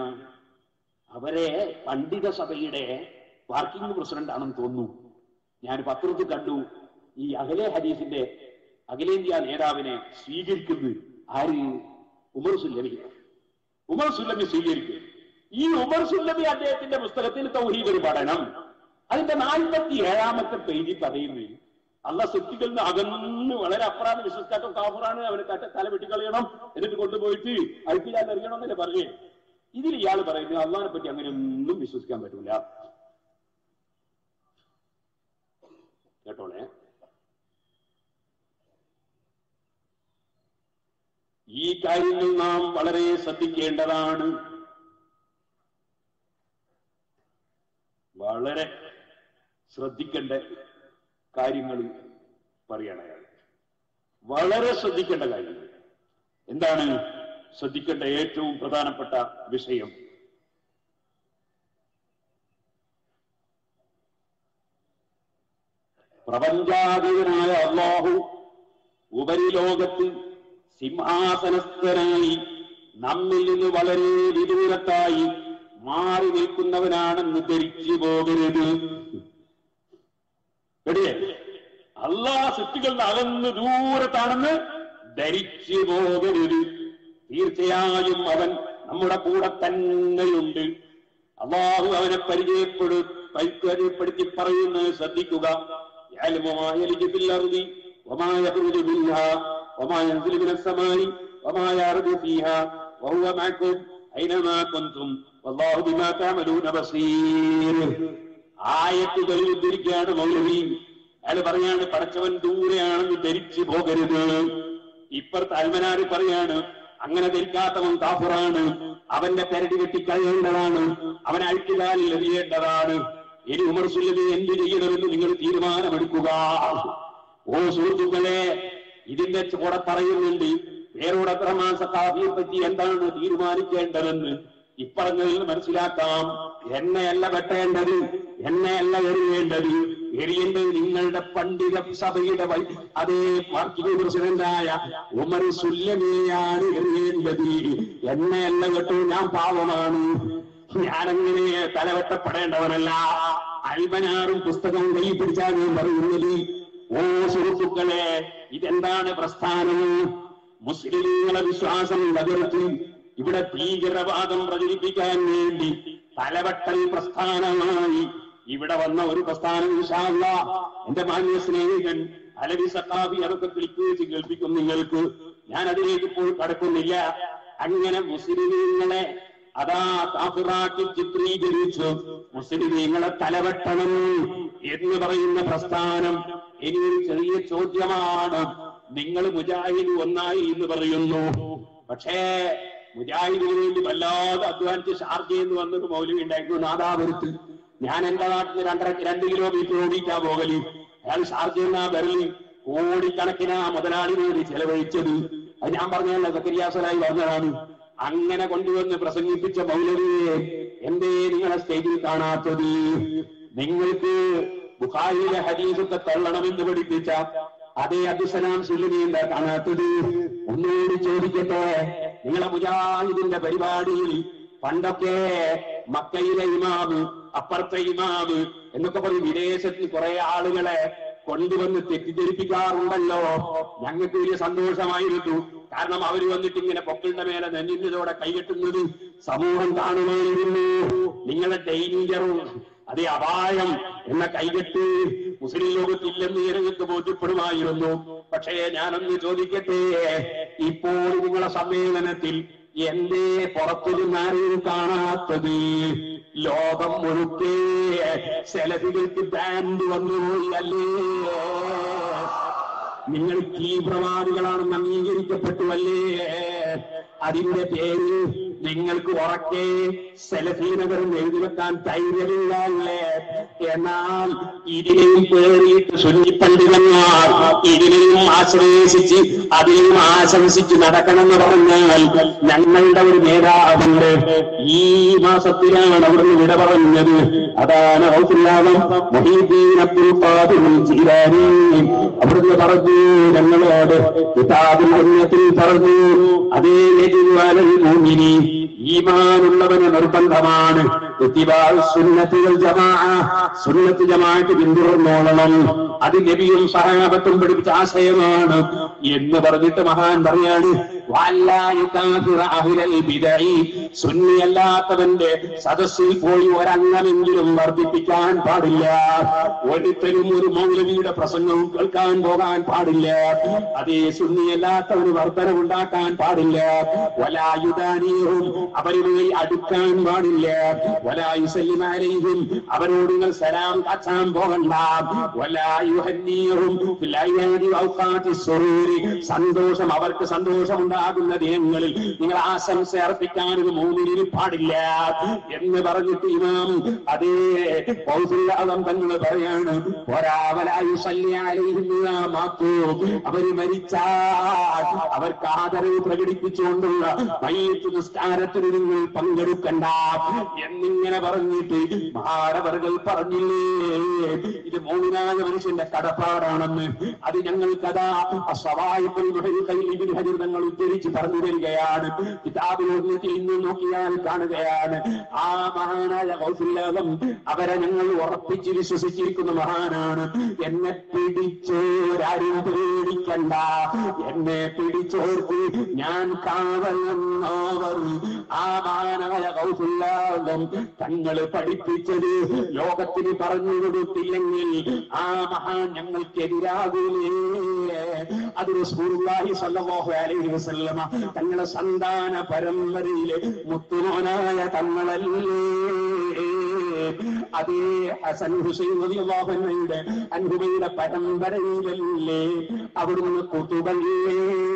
അവരെ പണ്ഡിത സഭയുടെ വർക്കിംഗ് പ്രസിഡന്റ് ആണെന്ന് തോന്നുന്നു ഞാൻ പത്രത്തിൽ കണ്ടു ഈ അഖിലെ ഹദീസിന്റെ അഖിലേന്ത്യാ നേതാവിനെ സ്വീകരിക്കുന്നത് ആര് ഉമർ സുല്ലമി ഉമർ സുല്ലമി സ്വീകരിക്കും ഈ ഉമർ സുല്ലമി അദ്ദേഹത്തിന്റെ പുസ്തകത്തിൽ തൗഹീദ് ഒരു പഠനം അതിന്റെ നാൽപ്പത്തി ഏഴാമത്തെ പേജിൽ പറയുന്നത് അല്ല സൃഷ്ടികളിൽ നിന്ന് അകന്ന് വളരെ അപ്രാധ വിശ്വസിക്കാത്ത കാഫറാണ് അവന് കറ്റ തല വെട്ടിക്കളയണം എന്നിട്ട് കൊണ്ടുപോയിട്ട് അഴുക്കിലാൽ എറിയണം എന്നല്ലേ പറഞ്ഞേ ഇതിൽ ഇയാൾ പറയുന്നത് അള്ളാഹിനെ പറ്റി അങ്ങനെ ഒന്നും വിശ്വസിക്കാൻ പറ്റൂല കേട്ടോളെ ഈ കാര്യങ്ങൾ നാം വളരെ ശ്രദ്ധിക്കേണ്ടതാണ് വളരെ ശ്രദ്ധിക്കേണ്ട കാര്യങ്ങൾ പറയണ അയാൾ വളരെ ശ്രദ്ധിക്കേണ്ട കാര്യങ്ങൾ എന്താണ് ശ്രദ്ധിക്കേണ്ട ഏറ്റവും പ്രധാനപ്പെട്ട വിഷയം പ്രപഞ്ചാതീതനായ അള്ളാഹു ഉപരിലോകത്ത് സിംഹാസനസ്ഥനായി നമ്മിൽ നിന്ന് വളരെ വിദൂരത്തായി മാറി നിൽക്കുന്നവനാണെന്ന് ധരിച്ചു പോകരുത് എടിയേ അള്ളാ സൃഷ്ടികളുടെ അകന്ന് ദൂരത്താണെന്ന് ധരിച്ചു പോകരുത് തീർച്ചയായും അവൻ നമ്മുടെ കൂടെ തന്നെയുണ്ട് അള്ളാഹു അവനെ പരിചയപ്പെടു പരിചയപ്പെടുത്തി പറയുന്നത് ശ്രദ്ധിക്കുക يعلم ما يلج في الأرض وما يخرج منها وما ينزل من السماء وما يعرض فيها وهو معكم أينما كنتم والله بما تعملون بصير ആയത്തുകളിൽ ഉദ്ധരിക്കുകയാണ് മൗലവി അയാൾ പറയാണ് പടച്ചവൻ ദൂരെയാണെന്ന് ധരിച്ചു പോകരുത് ഇപ്പുറത്ത് അൽമനാര് പറയാണ് അങ്ങനെ ധരിക്കാത്തവൻ കാഫുറാണ് അവന്റെ പെരടി കെട്ടിക്കളയേണ്ടതാണ് അവൻ അഴുക്കുകാലിൽ എറിയേണ്ടതാണ് ഇനി ഉമർ സുല്ലമി എന്ത് ചെയ്യണമെന്ന് നിങ്ങൾ തീരുമാനമെടുക്കുക ഓ സുഹൃത്തുക്കളെ ഇതിന്റെ കൂടെ പറയുന്നുണ്ട് വേറോട് അത്രമാൻ സത്താഫിയെ പറ്റി എന്താണ് തീരുമാനിക്കേണ്ടതെന്ന് ഇപ്പറഞ്ഞതിൽ മനസ്സിലാക്കാം എന്നെയല്ല വെട്ടേണ്ടത് എന്നെയല്ല എറിയേണ്ടത് എറിയേണ്ടത് നിങ്ങളുടെ പണ്ഡിത സഭയുടെ വൈ- അതേ പാർട്ടി പ്രസിഡന്റായ ഉമർ സുല്ലമിയാണ് എറിയേണ്ടത് എന്നെയല്ല കേട്ടോ ഞാൻ പാവമാണ് ഞാനങ്ങനെ തലവെട്ടപ്പെടേണ്ടവനല്ല അൽബനാറും പുസ്തകവും കൈ പിടിച്ചാണ് പറയുന്നത് ഓ സുഹൃത്തുക്കളെ ഇതെന്താണ് പ്രസ്ഥാനം മുസ്ലിങ്ങളെ വിശ്വാസം തകർത്തി ഇവിടെ ഭീകരവാദം പ്രചരിപ്പിക്കാൻ വേണ്ടി തലവെട്ടൽ പ്രസ്ഥാനമായി ഇവിടെ വന്ന ഒരു പ്രസ്ഥാനം ഇൻഷാല്ല എന്റെ മാന്യ സ്നേഹിതൻ അലവി സക്കാബി അതൊക്കെ ക്ലിക്ക് വെച്ച് കേൾപ്പിക്കും നിങ്ങൾക്ക് ഞാൻ അതിലേക്ക് ഇപ്പോൾ കടക്കുന്നില്ല അങ്ങനെ മുസ്ലിമീങ്ങളെ അതാ കാഫിറാക്കി ചിത്രീകരിച്ചു മുസ്ലിമീങ്ങളെ തലവെട്ടണം എന്ന് പറയുന്ന പ്രസ്ഥാനം ഇനി ഒരു ചെറിയ ചോദ്യമാണ് നിങ്ങൾ മുജാഹിദ് ഒന്നായി എന്ന് പറയുന്നു പക്ഷേ മുജാഹിദിന് വേണ്ടി വല്ലാതെ അധ്വാനിച്ച് ഷാർജയിൽ നിന്ന് വന്നൊരു മൗലവി ഉണ്ടായിരുന്നു നാദാപുരത്ത് ഞാൻ എന്റെ നാട്ടിൽ രണ്ടര രണ്ട് കിലോമീറ്റർ ഓടിക്കാ പോകല് അയാൾ ഷാർജയിൽ നിന്ന് വരല് കോടിക്കണക്കിന് ആ മുതലാളിനോട് ചെലവഴിച്ചത് അത് ഞാൻ പറഞ്ഞതല്ല സക്കരിയാസനായി പറഞ്ഞതാണ് അങ്ങനെ കൊണ്ടുവന്ന് പ്രസംഗിപ്പിച്ച മൗലവിയെ എന്തേ നിങ്ങളെ സ്റ്റേജിൽ കാണാത്തത് നിങ്ങൾക്ക് ബുഖാരിയിലെ ഹദീസൊക്കെ തള്ളണമെന്ന് പഠിപ്പിച്ച അതേ അബ്ദുസലാം സുല്ലിനെ എന്താ കാണാത്തത് ഒന്നുകൂടി ചോദിക്കട്ടെ നിങ്ങളെ മുജാഹിദിന്റെ പരിപാടിയിൽ പണ്ടൊക്കെ മക്കയിലെ ഇമാമ് അപ്പുറത്തെ ഇമാമ് എന്നൊക്കെ പറഞ്ഞ് വിദേശത്ത് കുറെ ആളുകളെ കൊണ്ടുവന്ന് തെറ്റിദ്ധരിപ്പിക്കാറുണ്ടല്ലോ ഞങ്ങൾക്ക് വലിയ സന്തോഷമായിരുന്നു കാരണം അവർ വന്നിട്ട് ഇങ്ങനെ പൊക്കളുടെ മേലെ നെഞ്ഞിൻ്റെതോടെ കൈകെട്ടുന്നത് സമൂഹം കാണുമായിരുന്നു നിങ്ങളുടെ ഡേഞ്ചറും അതേ അപായം എന്ന കൈകെട്ട് മുസ്ലിം ലോകത്തില്ലെന്ന് ഞങ്ങൾക്ക് ബോധ്യപ്പെടുമായിരുന്നു പക്ഷേ ഞാനൊന്ന് ചോദിക്കട്ടെ ഇപ്പോൾ നിങ്ങളെ സമ്മേളനത്തിൽ എന്തേ പുറത്തുനിന്നാരെയും കാണാത്തത് ലോകം മുഴുക്കെ സെലഫികൾക്ക് ബാൻഡ് വന്നുപോയി അല്ലേ നിങ്ങൾ തീവ്രവാദികളാണെന്ന് അംഗീകരിക്കപ്പെട്ടു അല്ലേ അതിന്റെ പേരിൽ നിങ്ങൾക്ക് ഉറക്കെ സെലഫീനകരം എഴുതി വെക്കാൻ ധൈര്യമില്ല അല്ലേ എന്നാൽ ഇതിനെയും പേറിയിട്ട് സുന്നിപ്പണ്ഡിതന്മാർ ഇതിനെയും ആശ്രയിച്ച് അതിനെയും ആശംസിച്ച് നടക്കണമെന്ന് പറഞ്ഞാൽ ഞങ്ങളുടെ ഒരു നേതാവുണ്ട് ഈ മാസത്തിലാണ് അവിടുന്ന് വിട പറഞ്ഞത് അതാണ് ഔസുല്ലാദം മുഹീദ്ദീൻ അബ്ദുൽ ഖാദിർ ജീലാനി അവിടുന്ന് പറഞ്ഞു ഞങ്ങളോട് കിതാബുൽ ഉന്നത്തിൽ പറഞ്ഞു അതേ യജിവാലൽ മുഅ്മിനി ഈമാനുള്ളവന് നിർബന്ധമാണ് ഇത്തിബാഉ സുന്നത്തി വൽ ജമാഅ സുന്നത്ത് ജമാഅത്ത് പിന്തുടർന്നോളണം അത് നബിയും സഹാബത്തും പഠിപ്പിച്ച ആശയമാണ് എന്ന് പറഞ്ഞിട്ട് മഹാൻ പറയാണ് വഅല്ലാ യുകാഫിറ അഹ്ലൽ ബിദഇ സുന്നിയല്ലാത്തവന്റെ സദസ്സിൽ പോയി ഒരംഗമെങ്കിലും വർദ്ധിപ്പിക്കാൻ പാടില്ല ഒരിക്കലും ഒരു മൗലവിയുടെ പ്രസംഗവും കേൾക്കാൻ പോകാൻ പാടില്ല അതേ സുന്നിയല്ലാത്തവന് വർധനവുണ്ടാക്കാൻ പാടില്ല വലായുധാനീയവും അവരുമായി അടുക്കാൻ പാടില്ല വലായുസല്ലിമാരെയും അവരോട് നിങ്ങൾ സലാം കാച്ചാൻ പോകണ്ട വലായുഹന്നീയവും ഫില്ലയ്യാനി ഔഖാത്തി സുറൂരി. സന്തോഷം അവർക്ക് സന്തോഷം ഉണ്ടാകുന്ന ദിനങ്ങളിൽ നിങ്ങൾ ആശംസ അർപ്പിക്കാൻ ഒരു മൂന്നിന് പാടില്ല എന്ന് പറഞ്ഞിട്ട് ഇമാം അതേ പൗസുല്ലാദം തങ്ങൾ പറയാണ് ഒരാവലായു മാക്കൂ അവര് മരിച്ചാൽ അവർക്ക് ആദരവ് പ്രകടിപ്പിച്ചുകൊണ്ടുള്ള മയ്യത്ത് നിസ്കാരത്തിന് നിങ്ങൾ പങ്കെടുക്കണ്ട എന്നിങ്ങനെ പറഞ്ഞിട്ട് മഹാരവറുകൾ പറഞ്ഞില്ലേ ഇത് മൗനായ മനുഷ്യന്റെ കടപ്പാടാണെന്ന് അത് ഞങ്ങൾക്കതാ ഹരിർ തങ്ങൾ ഉദ്ധരിച്ച് പറഞ്ഞു തരികയാണ് കിതാബിലോട്ട് ഇന്ന് നോക്കിയാൽ കാണുകയാണ് ആ മഹാനായ കൗസുല്ലാദം അവരെ ഞങ്ങൾ ഉറപ്പിച്ച് വിശ്വസിച്ചിരിക്കുന്ന മഹാനാണ് എന്നെ പിടിച്ചോരാരും പേടിക്കണ്ട എന്നെ പിടിച്ചോർക്ക് ഞാൻ കാവലെന്നവർ ആ മഹാനായ കൗസുല്ലാദം തങ്ങൾ പഠിപ്പിച്ചത് ലോകത്തിന് പറഞ്ഞു കൊടുത്തില്ലെങ്കിൽ ആ മഹാൻ ഞങ്ങൾക്കെതിരാകൂലേ അത് റസൂലുള്ളാഹി സ്വല്ലല്ലാഹു അലൈഹി വസല്ലമ തങ്ങളുടെ സന്താന പരമ്പരയിലെ മുത്തുമോനായ തങ്ങളല്ലേ അതേ ഹസൻ ഹുസൈൻ റളിയല്ലാഹു അൻഹുയുടെ അൻഹുബയുടെ പരമ്പരയിലല്ലേ അവിടുന്ന് കുത്തുബല്ലേ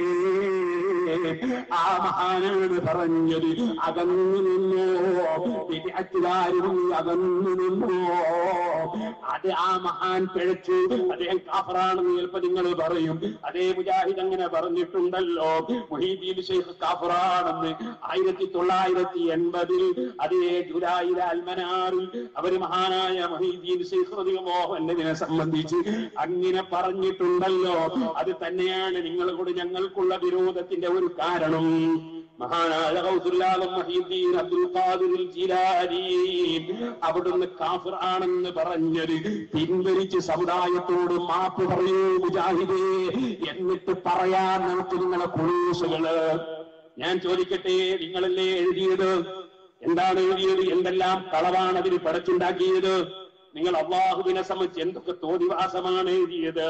ആ മഹാനാണ് പറഞ്ഞത് അകന്നു നിന്നോ വിദ്യാർത്ഥികാരും അകന്നു നിന്നോ അത് ആ മഹാൻ പിഴച്ചു അദ്ദേഹം കാഫറാണെന്ന് ചിലപ്പോ നിങ്ങൾ പറയും അതേ മുജാഹിദ് അങ്ങനെ പറഞ്ഞിട്ടുണ്ടല്ലോ മുഹീദ്ദീൻ ഷെയ്ഖ് കാഫറാണെന്ന് ആയിരത്തി തൊള്ളായിരത്തി എൺപതിൽ അതേ ജൂലൈയിലെ അൽമനാറിൽ അവര് മഹാനായ മുഹീദ്ദീൻ ഷെയ്ഖ് റളിയല്ലാഹുവിനെ സംബന്ധിച്ച് അങ്ങനെ പറഞ്ഞിട്ടുണ്ടല്ലോ അത് തന്നെയാണ് നിങ്ങളോട് ഞങ്ങൾക്കുള്ള വിരോധത്തിന്റെ ഒരു കാരണം മഹാനായ ഗൗസുല്ലാദം മഹീദ്ദീൻ അബ്ദുൽ ഖാദിർ ജീലാനി അവിടുന്ന് കാഫിർ ആണെന്ന് പറഞ്ഞത് പിൻവലിച്ച് സമുദായത്തോട് മാപ്പ് പറയൂ മുജാഹിദേ എന്നിട്ട് പറയാൻ നമുക്ക് നിങ്ങളെ കുളൂസുകള് ഞാൻ ചോദിക്കട്ടെ നിങ്ങളല്ലേ എഴുതിയത് എന്താണ് എഴുതിയത് എന്തെല്ലാം കളവാണ് അതിന് പടച്ചുണ്ടാക്കിയത് നിങ്ങൾ അള്ളാഹുവിനെ സംബന്ധിച്ച് എന്തൊക്കെ തോന്നിവാസമാണ് എഴുതിയത്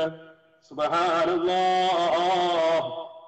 സുബഹാനല്ലാഹ്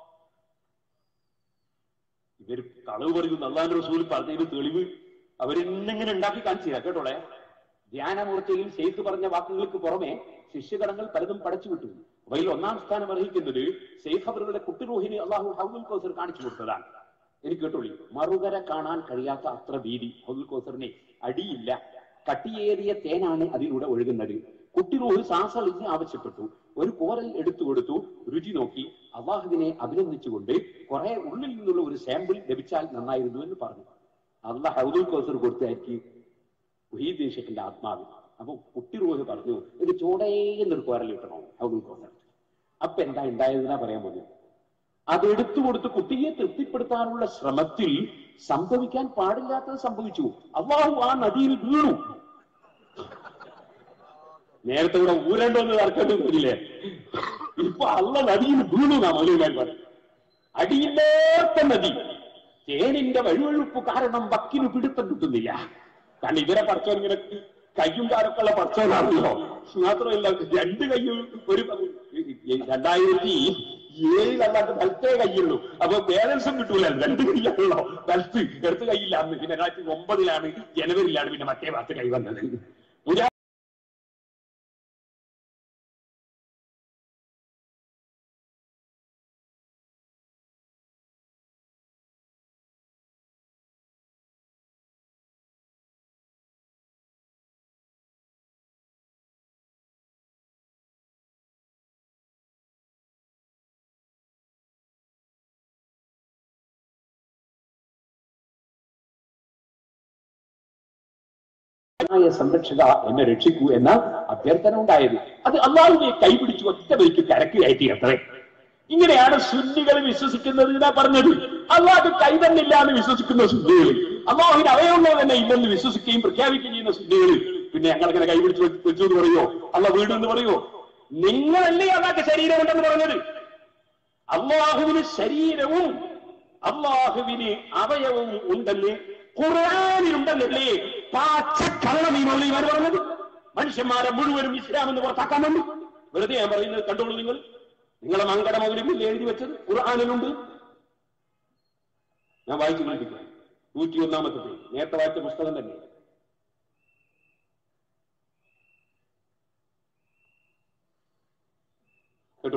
ഇവർ കളവ് പറയുന്നു അള്ളാന്റെ റസൂൽ പറഞ്ഞതിന് തെളിവ് അവരെന്നെങ്ങനെ ഉണ്ടാക്കി കാണിച്ചില്ല കേട്ടോളെ ധ്യാനമൂർച്ചയിൽ ഷെയ്ഖ് പറഞ്ഞ വാക്കുകൾക്ക് പുറമെ ശിഷ്യഗണങ്ങൾ പലതും പടച്ചു വിട്ടു അവയിൽ ഒന്നാം സ്ഥാനം അർഹിക്കുന്നത് ഷെയ്ഖ് അവരുടെ കുട്ടിറോഹിന് അള്ളാഹു ഹൗദുൽ കൗസർ കാണിച്ചു കൊടുത്തതാണ് എനിക്ക് കേട്ടോളി മറുകര കാണാൻ കഴിയാത്ത അത്ര വീതി ഹൗദുൽ കൗസറിനെ അടിയില്ല കട്ടിയേറിയ തേനാണ് അതിലൂടെ ഒഴുകുന്നത് കുട്ടിറോഹ് സാസളിന് ആവശ്യപ്പെട്ടു ഒരു കോരൽ എടുത്തു കൊടുത്തു രുചി നോക്കി അള്ളാഹുവിനെ അഭിനന്ദിച്ചുകൊണ്ട് കുറെ ഉള്ളിൽ നിന്നുള്ള ഒരു സാമ്പിൾ ലഭിച്ചാൽ നന്നായിരുന്നു എന്ന് പറഞ്ഞു അള്ളാഹ് ഹൗദുൽ കൗസർ കൊടുത്തായിരിക്കും വഹീദ് ഷെഖിന്റെ ആത്മാവ് അപ്പൊ കുട്ടിറോഹ് പറഞ്ഞു ഇത് ചോടേന്നൊരു കോരൽ കിട്ടണോ ഹൗദുൽ കൗസർ അപ്പൊ എന്താ ഉണ്ടായതെന്നാ പറയാൻ പോകുന്നത് അത് എടുത്തു കൊടുത്ത് കുട്ടിയെ തൃപ്തിപ്പെടുത്താനുള്ള ശ്രമത്തിൽ സംഭവിക്കാൻ പാടില്ലാത്തത് സംഭവിച്ചു അള്ളാഹു ആ നദിയിൽ വീണു നേരത്തെ ഇവിടെ ഊരണ്ടോന്ന് തർക്കേണ്ടി വരില്ലേ ഇപ്പൊ അള്ള നദിയിൽ വീണു നാ മൗലിമാർ പറഞ്ഞു അടിയില്ലാത്ത നദി തേനിന്റെ വഴുവഴുപ്പ് കാരണം വക്കിന് പിടുത്തം കിട്ടുന്നില്ല കാരണം ഇവരെ പഠിച്ചവൻ ഇങ്ങനെ കയ്യും കാലൊക്കെ ഉള്ള പഠിച്ചവനാണല്ലോ മാത്രമല്ല രണ്ട് കയ്യും ഒരു രണ്ടായിരത്തി ഏഴിലല്ലാത്ത ബലത്തേ കയ്യുള്ളൂ അപ്പൊ ബാലൻസും കിട്ടൂല രണ്ട് കൈയാണല്ലോ ബലത്ത് എടുത്ത് കൈയില്ല അന്ന് പിന്നെ രണ്ടായിരത്തി ഒമ്പതിലാണ് ജനുവരിയിലാണ് പിന്നെ മറ്റേ ഭാഗത്ത് കൈ വന്നത് മുജാ ായ സംരക്ഷക എന്നെ രക്ഷിക്കൂ എന്ന അഭ്യർത്ഥന ഉണ്ടായത് അത് അള്ളാഹുവിനെ കൈപിടിച്ച് ഒറ്റ വഴിക്ക് കരക്ക് കയറ്റി അത്രേ ഇങ്ങനെയാണ് സുന്നികൾ വിശ്വസിക്കുന്നത് എന്നാ പറഞ്ഞത് അള്ളാഹ് കൈതന്നില്ല എന്ന് വിശ്വസിക്കുന്ന സുന്നികൾ അള്ളാഹുവിന് അവയവങ്ങൾ തന്നെ ഇല്ലെന്ന് വിശ്വസിക്കുകയും പ്രഖ്യാപിക്കുകയും ചെയ്യുന്ന സുന്നികൾ പിന്നെ ഞങ്ങളിങ്ങനെ കൈപിടിച്ച് വെച്ചു എന്ന് പറയോ അല്ല വീട് എന്ന് പറയോ നിങ്ങളല്ലേ അള്ളാഹ് ശരീരമുണ്ടെന്ന് പറഞ്ഞത് അള്ളാഹുവിന് ശരീരവും അള്ളാഹുവിന് അവയവം ഉണ്ടെന്ന് ഖുർആാനിലുണ്ടെന്നല്ലേ പാച്ചക്കള്ളം ഈ മൗലിമാർ പറഞ്ഞത് മനുഷ്യന്മാരെ മുഴുവനും ഇസ്ലാം എന്ന് പുറത്താക്കാൻ വേണ്ടി വെറുതെ ഞാൻ പറയുന്നത് കണ്ടോളൂ നിങ്ങൾ നിങ്ങളെ മങ്കട മൗലിമിൽ എഴുതി വെച്ചത് ഖുർആാനിലുണ്ട് ഞാൻ വായിച്ചു കേൾപ്പിക്കാം നൂറ്റി ഒന്നാമത്തെ പേര് നേരത്തെ വായിച്ച പുസ്തകം തന്നെ കേട്ടോ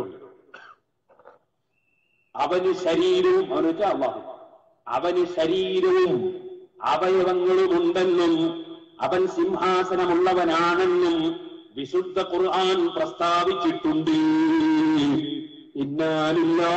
അവന് ശരീരവും അവന് വെച്ചാൽ അള്ളാഹു അവന് ശരീരവും അവയവങ്ങളും ഉണ്ടെന്നും അവൻ സിംഹാസനമുള്ളവനാണെന്നും വിശുദ്ധ ഖുർആൻ പ്രസ്താവിച്ചിട്ടുണ്ട് ഇന്നാലില്ലാ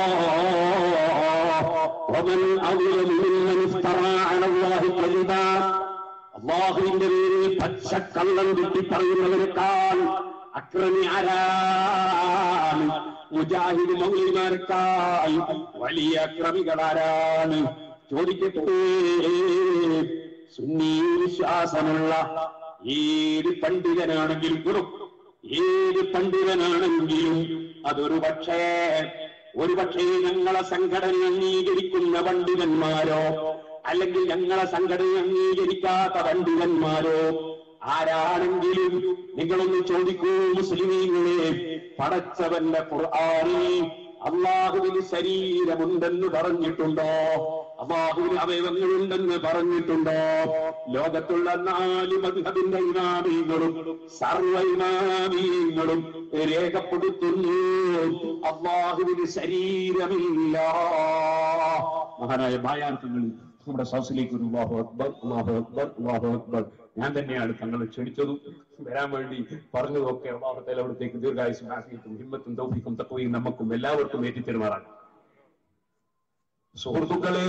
ومن أظلم ممن افترى على الله كذبا അള്ളാഹുവിന്റെ പേരിൽ പച്ചക്കള്ളം കിട്ടി പറയുന്നവരെക്കാൾ അക്രമി ആരാണ് മുജാഹിദ് മൗലിമാരെക്കാൾ വലിയ അക്രമികളാരാണ് ചോദിക്കട്ടെ സുന്നീ വിശ്വാസമുള്ള ഏത് പണ്ഡിതനാണെങ്കിലും ഗുരു ഏത് പണ്ഡിതനാണെങ്കിലും അതൊരു പക്ഷേ ഒരു പക്ഷേ ഞങ്ങളെ സംഘടന അംഗീകരിക്കുന്ന പണ്ഡിതന്മാരോ അല്ലെങ്കിൽ ഞങ്ങളെ സംഘടന അംഗീകരിക്കാത്ത പണ്ഡിതന്മാരോ ആരാണെങ്കിലും നിങ്ങളൊന്ന് ചോദിക്കൂ മുസ്ലിമീങ്ങളെ പടച്ചവന്റെ ഖുർആാനിൽ അള്ളാഹുവിന് ശരീരമുണ്ടെന്ന് പറഞ്ഞിട്ടുണ്ടോ അള്ളാഹുവിന് അവയവങ്ങളുണ്ടെന്ന് പറഞ്ഞിട്ടുണ്ടോ ലോകത്തുള്ള നാല് മധുഹബിന്റെ ഇമാമീങ്ങളും സർവ ഇമാമീങ്ങളും രേഖപ്പെടുത്തുന്നു അള്ളാഹുവിന് ശരീരമില്ല മഹാനായ ബായാർത്ഥങ്ങളിൽ നമ്മുടെ സൗസിലേക്ക് ഒരു അള്ളാഹു അക്ബർ അള്ളാഹു അക്ബർ അള്ളാഹു അക്ബർ ഞാൻ തന്നെയാണ് തങ്ങളെ ക്ഷണിച്ചതും വരാൻ വേണ്ടി പറഞ്ഞതൊക്കെ അള്ളാഹുത്തേൽ അവിടത്തേക്ക് ദീർഘായുസും ആഫിയത്തും ഹിമ്മത്തും തൗഫിക്കും തക്കവയും നമുക്കും എല്ലാവർക്കും ഏറ്റിത്തരുമാറാണ് സുഹൃത്തുക്കളെ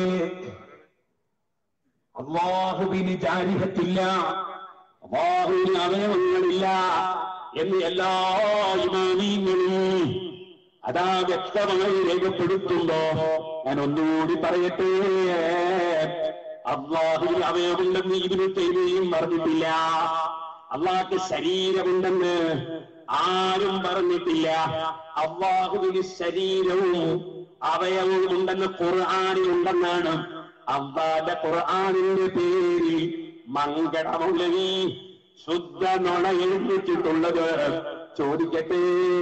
അള്ളാഹുവിന് ജാരിഹത്തില്ല അള്ളാഹുവിന് അവയവങ്ങളില്ല എന്ന് എല്ലാ ഇമാമീങ്ങളും അതാ വ്യക്തമായി രേഖപ്പെടുത്തുമ്പോ ഞാൻ ഒന്നുകൂടി പറയട്ടെ അള്ളാഹുവിന് അവയവമുണ്ടെന്ന് ഇതിന് തേനെയും പറഞ്ഞിട്ടില്ല അള്ളാഹ്ക്ക് ശരീരമുണ്ടെന്ന് ആരും പറഞ്ഞിട്ടില്ല അള്ളാഹുവിന് ശരീരവും അവയവവും ഉണ്ടെന്ന് ഖുർആാനിൽ ഉണ്ടെന്നാണ് അള്ളാന്റെ ഖുർആാനിന്റെ പേരിൽ മംഗളമൗലവി ശുദ്ധ നുണ എഴുതിച്ചിട്ടുള്ളത് ചോദിക്കട്ടെ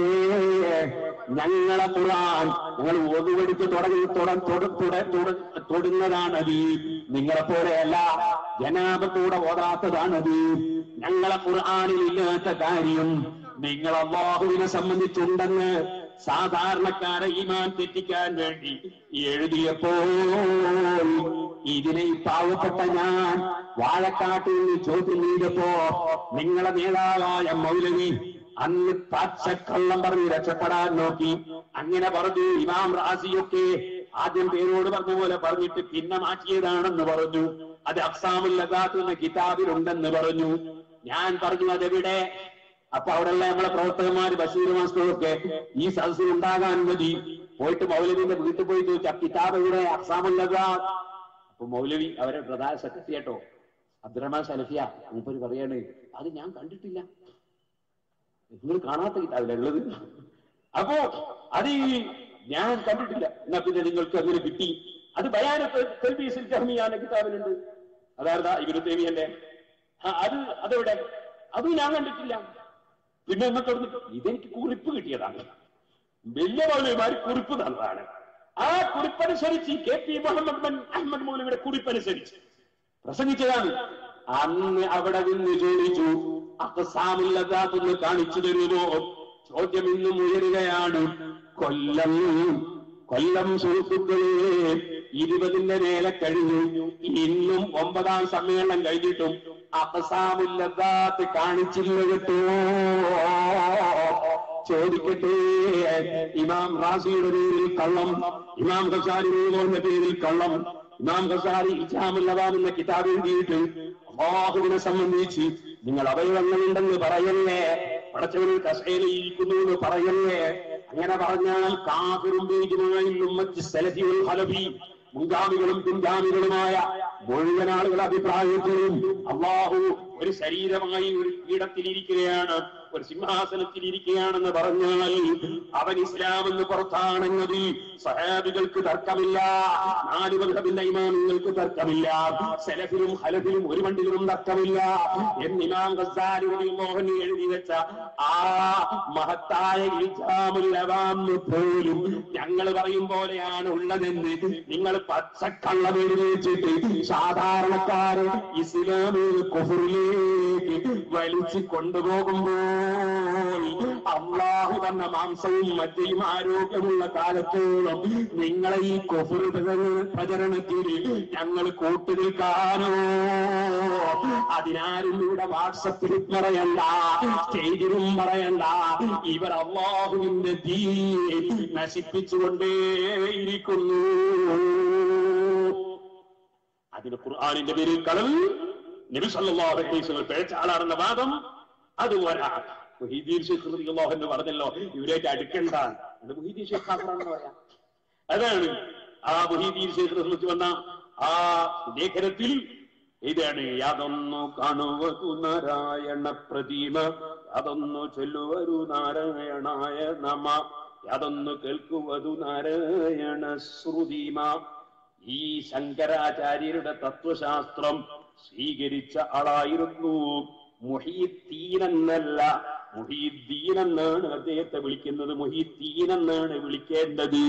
ഞങ്ങളെ ഖുർആൻ ഞങ്ങൾ ഒതുവെടുത്ത് തുടങ്ങി തുട- തുട- തുട- തുട- തൊടുന്നതാണത് നിങ്ങളെ പോലെയല്ല ജനാപത്തൂടെ ഓതാത്തതാണത് ഞങ്ങളെ ഖുർആാനിൽ ഇല്ലാത്ത കാര്യം നിങ്ങൾ അള്ളാഹുവിനെ സംബന്ധിച്ചുണ്ടെന്ന് സാധാരണക്കാരെ ഈമാൻ തെറ്റിക്കാൻ വേണ്ടി എഴുതിയപ്പോൾ ഇതിനെ ഈ പാവപ്പെട്ട ഞാൻ വാഴക്കാട്ടിൽ നിന്ന് ചോദ്യം ചെയ്തപ്പോ നിങ്ങളെ നേതാവായ മൗലവി അന്ന് പച്ചക്കള്ളം പറഞ്ഞ് രക്ഷപ്പെടാൻ നോക്കി അങ്ങനെ പറഞ്ഞു ഇമാം റാസിയൊക്കെ ആദ്യം പേരോട് പറഞ്ഞ പോലെ പറഞ്ഞിട്ട് പിന്നെ മാറ്റിയതാണെന്ന് പറഞ്ഞു അത് അഫ്സാമുൽ ലഗാത്ത് എന്ന കിതാബിലുണ്ടെന്ന് പറഞ്ഞു ഞാൻ പറഞ്ഞു അതെവിടെ അപ്പൊ അവിടെയുള്ള നമ്മളെ പ്രവർത്തകന്മാര് ബഷീർ മാസ്റ്ററൊക്കെ ഈ സദസ്സിൽ ഉണ്ടാകാൻ മതി പോയിട്ട് മൗലവിന്റെ വീട്ടിൽ പോയി ചോദിച്ചു ആ കിതാബ് ഇവിടെ അഫ്സാമുൽ ലഗാത്ത് അപ്പൊ മൗലവി അവരെ പ്രധാന സെക്രട്ടറി കേട്ടോ അബ്ദുറഹ്മാൻ സലഫിയ മൂപ്പര് പറയാണ് അത് ഞാൻ കണ്ടിട്ടില്ല നിങ്ങൾ കാണാത്ത കിതാബില്ല ഉള്ളത് അപ്പോ അത് ഈ ഞാൻ കണ്ടിട്ടില്ല എന്നാ പിന്നെ നിങ്ങൾക്ക് അങ്ങനെ കിട്ടി അത് ബയാന തെൽബീസിൽ ജഹ്മിയാന കിതാബിലുണ്ട് അതായത് ഇവര് തേവിയന്റെ അത് അതെവിടെ അതും ഞാൻ കണ്ടിട്ടില്ല പിന്നെ എന്നൊക്കെ ഇതെനിക്ക് കുറിപ്പ് കിട്ടിയതാണ് വലിയ മൗലവിമാർ കുറിപ്പ് തന്നതാണ് ആ കുറിപ്പനുസരിച്ച് കെ പി മുഹമ്മദ് ബൻ അഹമ്മദ് മൗലവിയുടെ കുറിപ്പനുസരിച്ച് പ്രസംഗിച്ചതാണ് അന്ന് അവിടെ നിന്ന് ചോദിച്ചു അക്കസാമില്ലാത്തൊന്ന് കാണിച്ചു തരുമോ ചോദ്യം ഇന്നും ഉയരുകയാണ് കൊല്ലം കൊല്ലം സുഹൃത്തുക്കളെ ഇരുപതിന്റെ മേലെ കഴിഞ്ഞു ഇന്നും ഒമ്പതാം സമ്മേളനം കഴിഞ്ഞിട്ടും അക്കസാമില്ലാത്ത കാണിച്ചില്ല കേട്ടോ ചോദിക്കട്ടെ ഇമാം റാസിയുടെ പേരിൽ കള്ളം ഇമാം ഖസാരി എന്ന പേരിൽ കള്ളം ഇമാം ഖസാരി ഇജാമുല്ലവാം എന്ന കിതാബ് എഴുതിയിട്ട് അള്ളാഹുവിനെ സംബന്ധിച്ച് നിങ്ങൾ അവയവങ്ങളുണ്ടെന്ന് പറയല്ലേ പടച്ചവനിൽ കസേലയിരിക്കുന്നു എന്ന് പറയല്ലേ അങ്ങനെ പറഞ്ഞാൽ കാഫിറും ബീജുമായി ഉമ്മത്ത് സലഫിയുൽ ഹലഫി മുൻഗാമികളും പിൻഗാമികളുമായ മുഴുവൻ ആളുകളുടെ അഭിപ്രായത്തിലും അള്ളാഹു ഒരു ശരീരമായി ഒരു പീഠത്തിലിരിക്കുകയാണ് ഒരു സിംഹാസനത്തിൽ ഇരിക്കുകയാണെന്ന് പറഞ്ഞാൽ അവൻ ഇസ്ലാം എന്ന് പുറത്താണെന്നതിൽ സഹാബികൾക്ക് തർക്കമില്ല നാല് മധബിന്റെ ഇമാമിങ്ങൾക്ക് തർക്കമില്ല സെലഫിലും ഹലഫിലും ഒരു വണ്ടിലും തർക്കമില്ല എന്നിമാം ഗസാലി മോഹൻ എഴുതി വെച്ച ആ മഹത്തായ ഇൽജാമുൽ അവാം പോലും ഞങ്ങൾ പറയും പോലെയാണ് ഉള്ളതെന്ന് നിങ്ങൾ പച്ചക്കള്ളം എഴുതി വെച്ചിട്ട് സാധാരണക്കാരെ ഇസ്ലാമിൽ കുഫറിലേക്ക് വലിച്ചു കൊണ്ടുപോകുമ്പോൾ അള്ളാഹു തന്ന മാംസവും മറ്റേയും ആരോഗ്യമുള്ള കാലത്തോളം നിങ്ങളെ ഈ കൊഫുർ പ്രചരണത്തിൽ ഞങ്ങൾ കൂട്ടു നിൽക്കാനോ അതിനാരും ഇവിടെ വാട്സപ്പിൽ പറയണ്ട സ്റ്റേജിലും പറയണ്ട ഇവർ അള്ളാഹുവിന്റെ തീ നശിപ്പിച്ചുകൊണ്ടേയിരിക്കുന്നു അതിന് ഖുർആാനിന്റെ പേരിൽ കളവ് നബി സല്ലല്ലാഹു അലൈഹി വസല്ലം പിഴച്ച ആളാണെന്ന വാദം അത് പോരാ മുഹീദ്ദീൻ ഷെയ്ഖ് റളിയല്ലാഹു അൻഹു പറഞ്ഞല്ലോ ഇവരായിട്ട് അടുക്കണ്ട അത് മുഹീദ്ദീൻ ഷെയ്ഖ് ആണെന്ന് പറയാം അതാണ് ആ മുഹീദ്ദീൻ ഷെയ്ഖ് റളിയല്ലാഹു വന്ന ആ ലേഖനത്തിൽ ഇതാണ് യാതൊന്നു കാണുവതു നാരായണ പ്രതിമ യാതൊന്നു ചൊല്ലുവരു നാരായണായ നമ യാതൊന്നു കേൾക്കുവതു നാരായണ ശ്രുതിമ ഈ ശങ്കരാചാര്യരുടെ തത്വശാസ്ത്രം സ്വീകരിച്ച ആളായിരുന്നു മുഹീദ്ദീൻ എന്നല്ല മുഹീദ്ദീൻ എന്നാണ് അദ്ദേഹത്തെ വിളിക്കുന്നത് മുഹീദ്ദീൻ എന്നാണ് വിളിക്കേണ്ടത്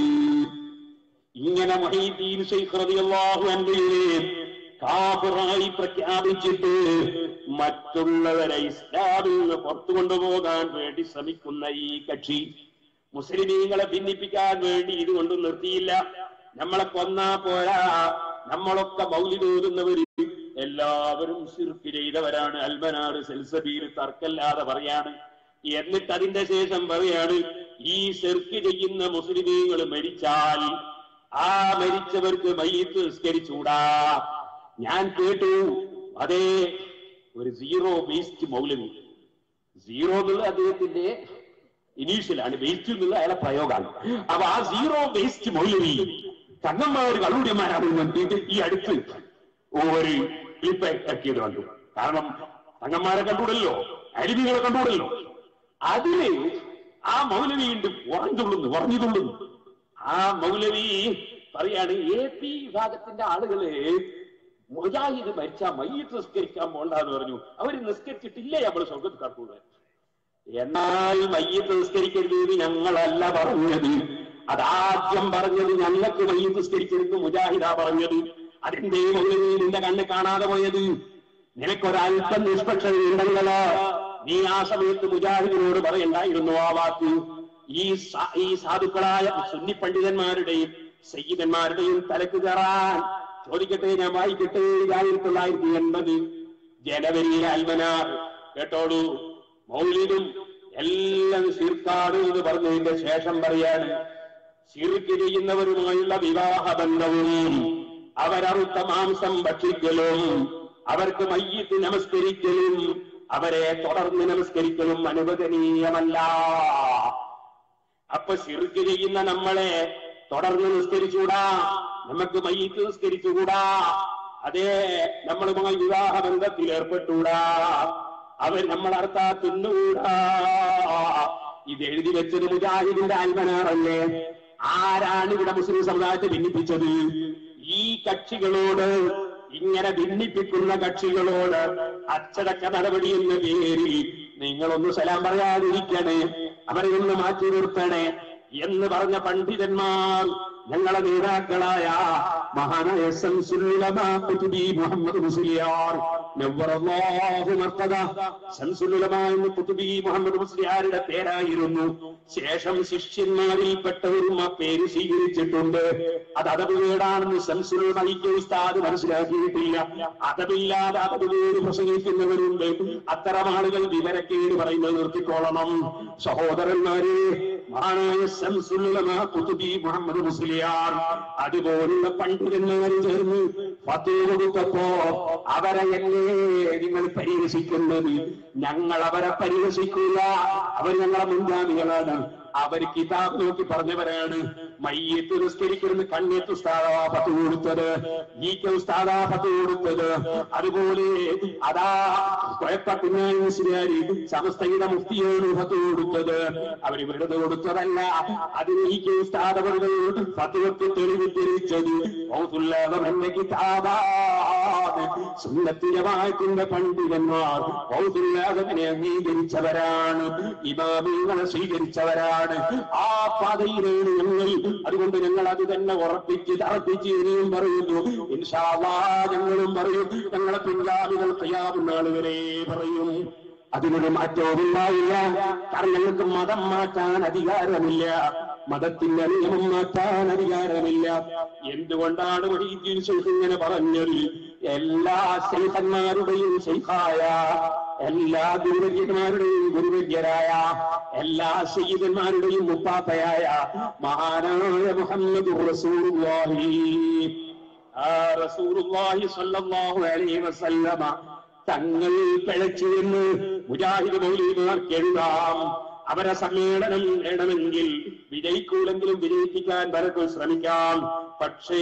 ഇങ്ങനെ മുഹീദ്ദീൻ ശൈഖ് റളിയല്ലാഹു അൻഹുവിനെ കാഫിറായി പ്രഖ്യാപിച്ചിട്ട് മറ്റുള്ളവരെ ഇസ്ലാമിൽ നിന്ന് പുറത്തു കൊണ്ടുപോകാൻ വേണ്ടി ശ്രമിക്കുന്ന ഈ കക്ഷി മുസ്ലിമീങ്ങളെ ഭിന്നിപ്പിക്കാൻ വേണ്ടി ഇതുകൊണ്ട് നിർത്തിയില്ല നമ്മളെ കൊന്നാ പോരാ നമ്മളൊക്കെ മൗലിതോതുന്നവര് എല്ലാവരും സിർക്ക് ചെയ്തവരാണ് അൽബനാട് സെൽസബീർ തർക്കല്ലാതെ പറയാണ് എന്നിട്ട് അതിന്റെ ശേഷം പറയാണ് ഈ സെർക്ക് ചെയ്യുന്ന മുസ്ലിമീങ്ങൾ മരിച്ചാൽ ആ മരിച്ചവർക്ക് മയ്യത്ത് നിസ്കരിച്ചൂടാ ഞാൻ കേട്ടു അതേ ഒരു സീറോ വേസ്റ്റ് മൗലവി സീറോ എന്നുള്ള അദ്ദേഹത്തിന്റെ ഇനീഷ്യലാണ് വേസ്റ്റ് എന്നുള്ള അയാളെ പ്രയോഗമാണ് അപ്പൊ ആ സീറോ വേസ്റ്റ് മൗലവി തങ്ങന്മാർ കള്ളൂടിയന്മാരാണെന്ന് നോക്കിയിട്ട് ഈ അടുത്ത് ഒരു ക്ലിപ്പ് ഇറക്കിയത് കണ്ടു കാരണം തങ്ങന്മാരെ കണ്ടുകൂടല്ലോ അരുവികളെ കണ്ടുകൂടല്ലോ അതില് ആ മൗലവി ഉണ്ട് ഉറഞ്ഞുള്ളുന്നു ഉറഞ്ഞുതുള്ളുന്നു ആ മൗലവി പറയാണ് എ പി വിഭാഗത്തിന്റെ ആളുകള് മുജാഹിദ് മരിച്ച മയ്യത്ത് നിസ്കരിക്കാൻ പോണ്ടെന്ന് പറഞ്ഞു അവര് നിസ്കരിച്ചിട്ടില്ലേ നമ്മൾ സ്വർഗത്ത് കടക്കുക എന്നാൽ മയ്യത്ത് നിസ്കരിക്കരുത് എന്ന് ഞങ്ങളല്ല പറഞ്ഞത് അതാദ്യം പറഞ്ഞത് ഞങ്ങൾക്ക് മയ്യത്ത് നിസ്കരിക്കരുത് മുജാഹിദാ പറഞ്ഞത് അതിന്റെ മൗലവി നിന്റെ കണ്ണ് കാണാതെ പോയത് നിനക്കൊരല്പം നിഷ്പക്ഷതയുണ്ടല്ലോ നീ ആ സമയത്ത് മുജാഹിദിനോട് പറയണ്ടായിരുന്നു ആ വാക്ക് ഈ സാ- ഈ സാധുക്കളായ സുന്നി പണ്ഡിതന്മാരുടെയും സയ്യിദന്മാരുടെയും തലക്ക് കയറാൻ ചോദിക്കട്ടെ ഞാൻ വായിക്കട്ടെ ആയിരത്തി തൊള്ളായിരത്തി എൺപത് ജനുവരിയിലെ അൽമനാർ കേട്ടോളൂ മൗലിദും എല്ലാം ശീർക്കാട് എന്ന് പറഞ്ഞതിന്റെ ശേഷം പറയാണ് ശിർക്ക് ചെയ്യുന്നവരുമായുള്ള വിവാഹ ബന്ധവും അവരറുത്ത മാംസം ഭക്ഷിക്കലും അവർക്ക് മയ്യത്ത് നമസ്കരിക്കലും അവരെ തുടർന്ന് നമസ്കരിക്കലും അനുവദനീയമല്ല അപ്പൊ ശിർക്ക് ചെയ്യുന്ന നമ്മളെ തുടർന്ന് നിസ്കരിച്ചുകൂടാ നമുക്ക് മയ്യത്ത് നിസ്കരിച്ചുകൂടാ അതേ നമ്മളുമായി വിവാഹ ബന്ധത്തിൽ ഏർപ്പെട്ടുകൂടാ അവർ നമ്മൾ അർത്ഥ തിന്നുകൂടാ ഇത് എഴുതി വെച്ചത് മുജാഹിദിന്റെ ആൽമനാറല്ലേ ആരാണ് ഇവിടെ മുസ്ലിം സമുദായത്തെ ഭിന്നിപ്പിച്ചത് ഈ കക്ഷികളോട് ഇങ്ങനെ ഭിന്നിപ്പിക്കുന്ന കക്ഷികളോട് അച്ചടക്ക നടപടി എന്ന പേരിൽ നിങ്ങളൊന്ന് സലാം പറയാതിരിക്കണേ അവരെ ഒന്ന് മാറ്റി നിർത്തണേ എന്ന് പറഞ്ഞ പണ്ഡിതന്മാർ ഞങ്ങളെ നേതാക്കളായ മഹാനായ ശംസുലുലമാ ഖുതുബി മുഹമ്മദ് മുസ്ലിയാർ നവ്വറല്ലാഹു മർക്കദ ശംസുലുലമാ എന്ന് ഖുതുബി മുഹമ്മദ് മുസ്ലിയാരുടെ പേരായിരുന്നു ശേഷം ശിഷ്യന്മാരിൽപ്പെട്ടവരും ആ പേര് സ്വീകരിച്ചിട്ടുണ്ട് അത് അതബ് വീടാണെന്ന് ശംസുൽ മലിക്ക് ഉസ്താദ് മനസ്സിലാക്കിയിട്ടില്ല അതബില്ലാതെ അതബ് വീട് പ്രസംഗിക്കുന്നവരുണ്ട് അത്തരം ആളുകൾ വിവരക്കേട് പറയുന്നത് നിർത്തിക്കോളണം സഹോദരന്മാരെ മഹാനായ ശംസുലുലമാ ഖുതുബി മുഹമ്മദ് മുസ്ലിയാർ അതുപോലുള്ള പണ്ഡിതന്മാർ ചേർന്ന് ഫത്തീഹ് കൊടുത്തപ്പോ അവരെ അല്ലേ നിങ്ങൾ പരിഹസിക്കുന്നത് ഞങ്ങൾ അവരെ പരിഹസിക്കൂല അവർ ഞങ്ങളെ മുൻഗാമികളാണ് അവർ കിതാബ് നോക്കി പറഞ്ഞവരാണ് മയ്യത്ത് നിസ്കരിക്കുന്ന കണ്ണിയത്ത് ഉസ്താദാ പത്ത് കൊടുത്തത് ഈക്ക് ഉസ്താദാ പത്ത് കൊടുത്തത് അതുപോലെ അതാ കുഴപ്പ കുഞ്ഞായി മുസ്ലിയാരി സമസ്തയുടെ മുഫ്തിയാണ് പത്ത് കൊടുത്തത് അവര് വെറുതെ കൊടുത്തതല്ല അതിന് ഈക്ക് ഉസ്താദ് അവരുടെ ഫത്തുവക്ക് തെളിവ് തെളിയിച്ചത് ഔസുല്ലാദം എന്ന കിതാബാണ് സുന്നത്തിന്റെ വാക്കിന്റെ പണ്ഡിതന്മാർ ഔസുല്ലാദത്തിനെ അംഗീകരിച്ചവരാണ് ഇമാമികളെ സ്വീകരിച്ചവരാണ് ആ പാതയിലാണ് ഞങ്ങൾ അതുകൊണ്ട് ഞങ്ങൾ അത് തന്നെ ഉറപ്പിച്ച് തറപ്പിച്ച് ഇനിയും പറയുന്നു ഇൻഷാല്ലാ ഞങ്ങളും പറയും ഞങ്ങളെ പിൻഗാമികൾ തയ്യാറുന്ന ആളുകളെ പറയും അതിനൊരു മാറ്റവുമില്ലായില്ല കാരണം ഞങ്ങൾക്ക് മതം മാറ്റാൻ അധികാരമില്ല മതത്തിന്റെ നിയമം മാറ്റാൻ അധികാരമില്ല എന്തുകൊണ്ടാണ് വൈദ്യുതി ശൈഖ് ഇങ്ങനെ പറഞ്ഞത് എല്ലാ ശൈഖന്മാരുടെയും ശൈഖായ എല്ലാ ഗുരുവര്യന്മാരുടെയും ഗുരുവര്യരായ എല്ലാ സയ്യിദന്മാരുടെയും മുപ്പാപ്പയായ മഹാനായ മുഹമ്മദ് റസൂലുള്ളാഹി ആ റസൂലുള്ളാഹി സ്വല്ലല്ലാഹു അലൈഹി വസല്ലമ തങ്ങൾ പിഴച്ചു എന്ന് മുജാഹിദ് മൗലിമാർക്ക് എഴുതാം അവരെ സമ്മേളനം വേണമെങ്കിൽ വിജയിക്കൂലെങ്കിലും വിജയിപ്പിക്കാൻ പലർക്കും ശ്രമിക്കാം പക്ഷേ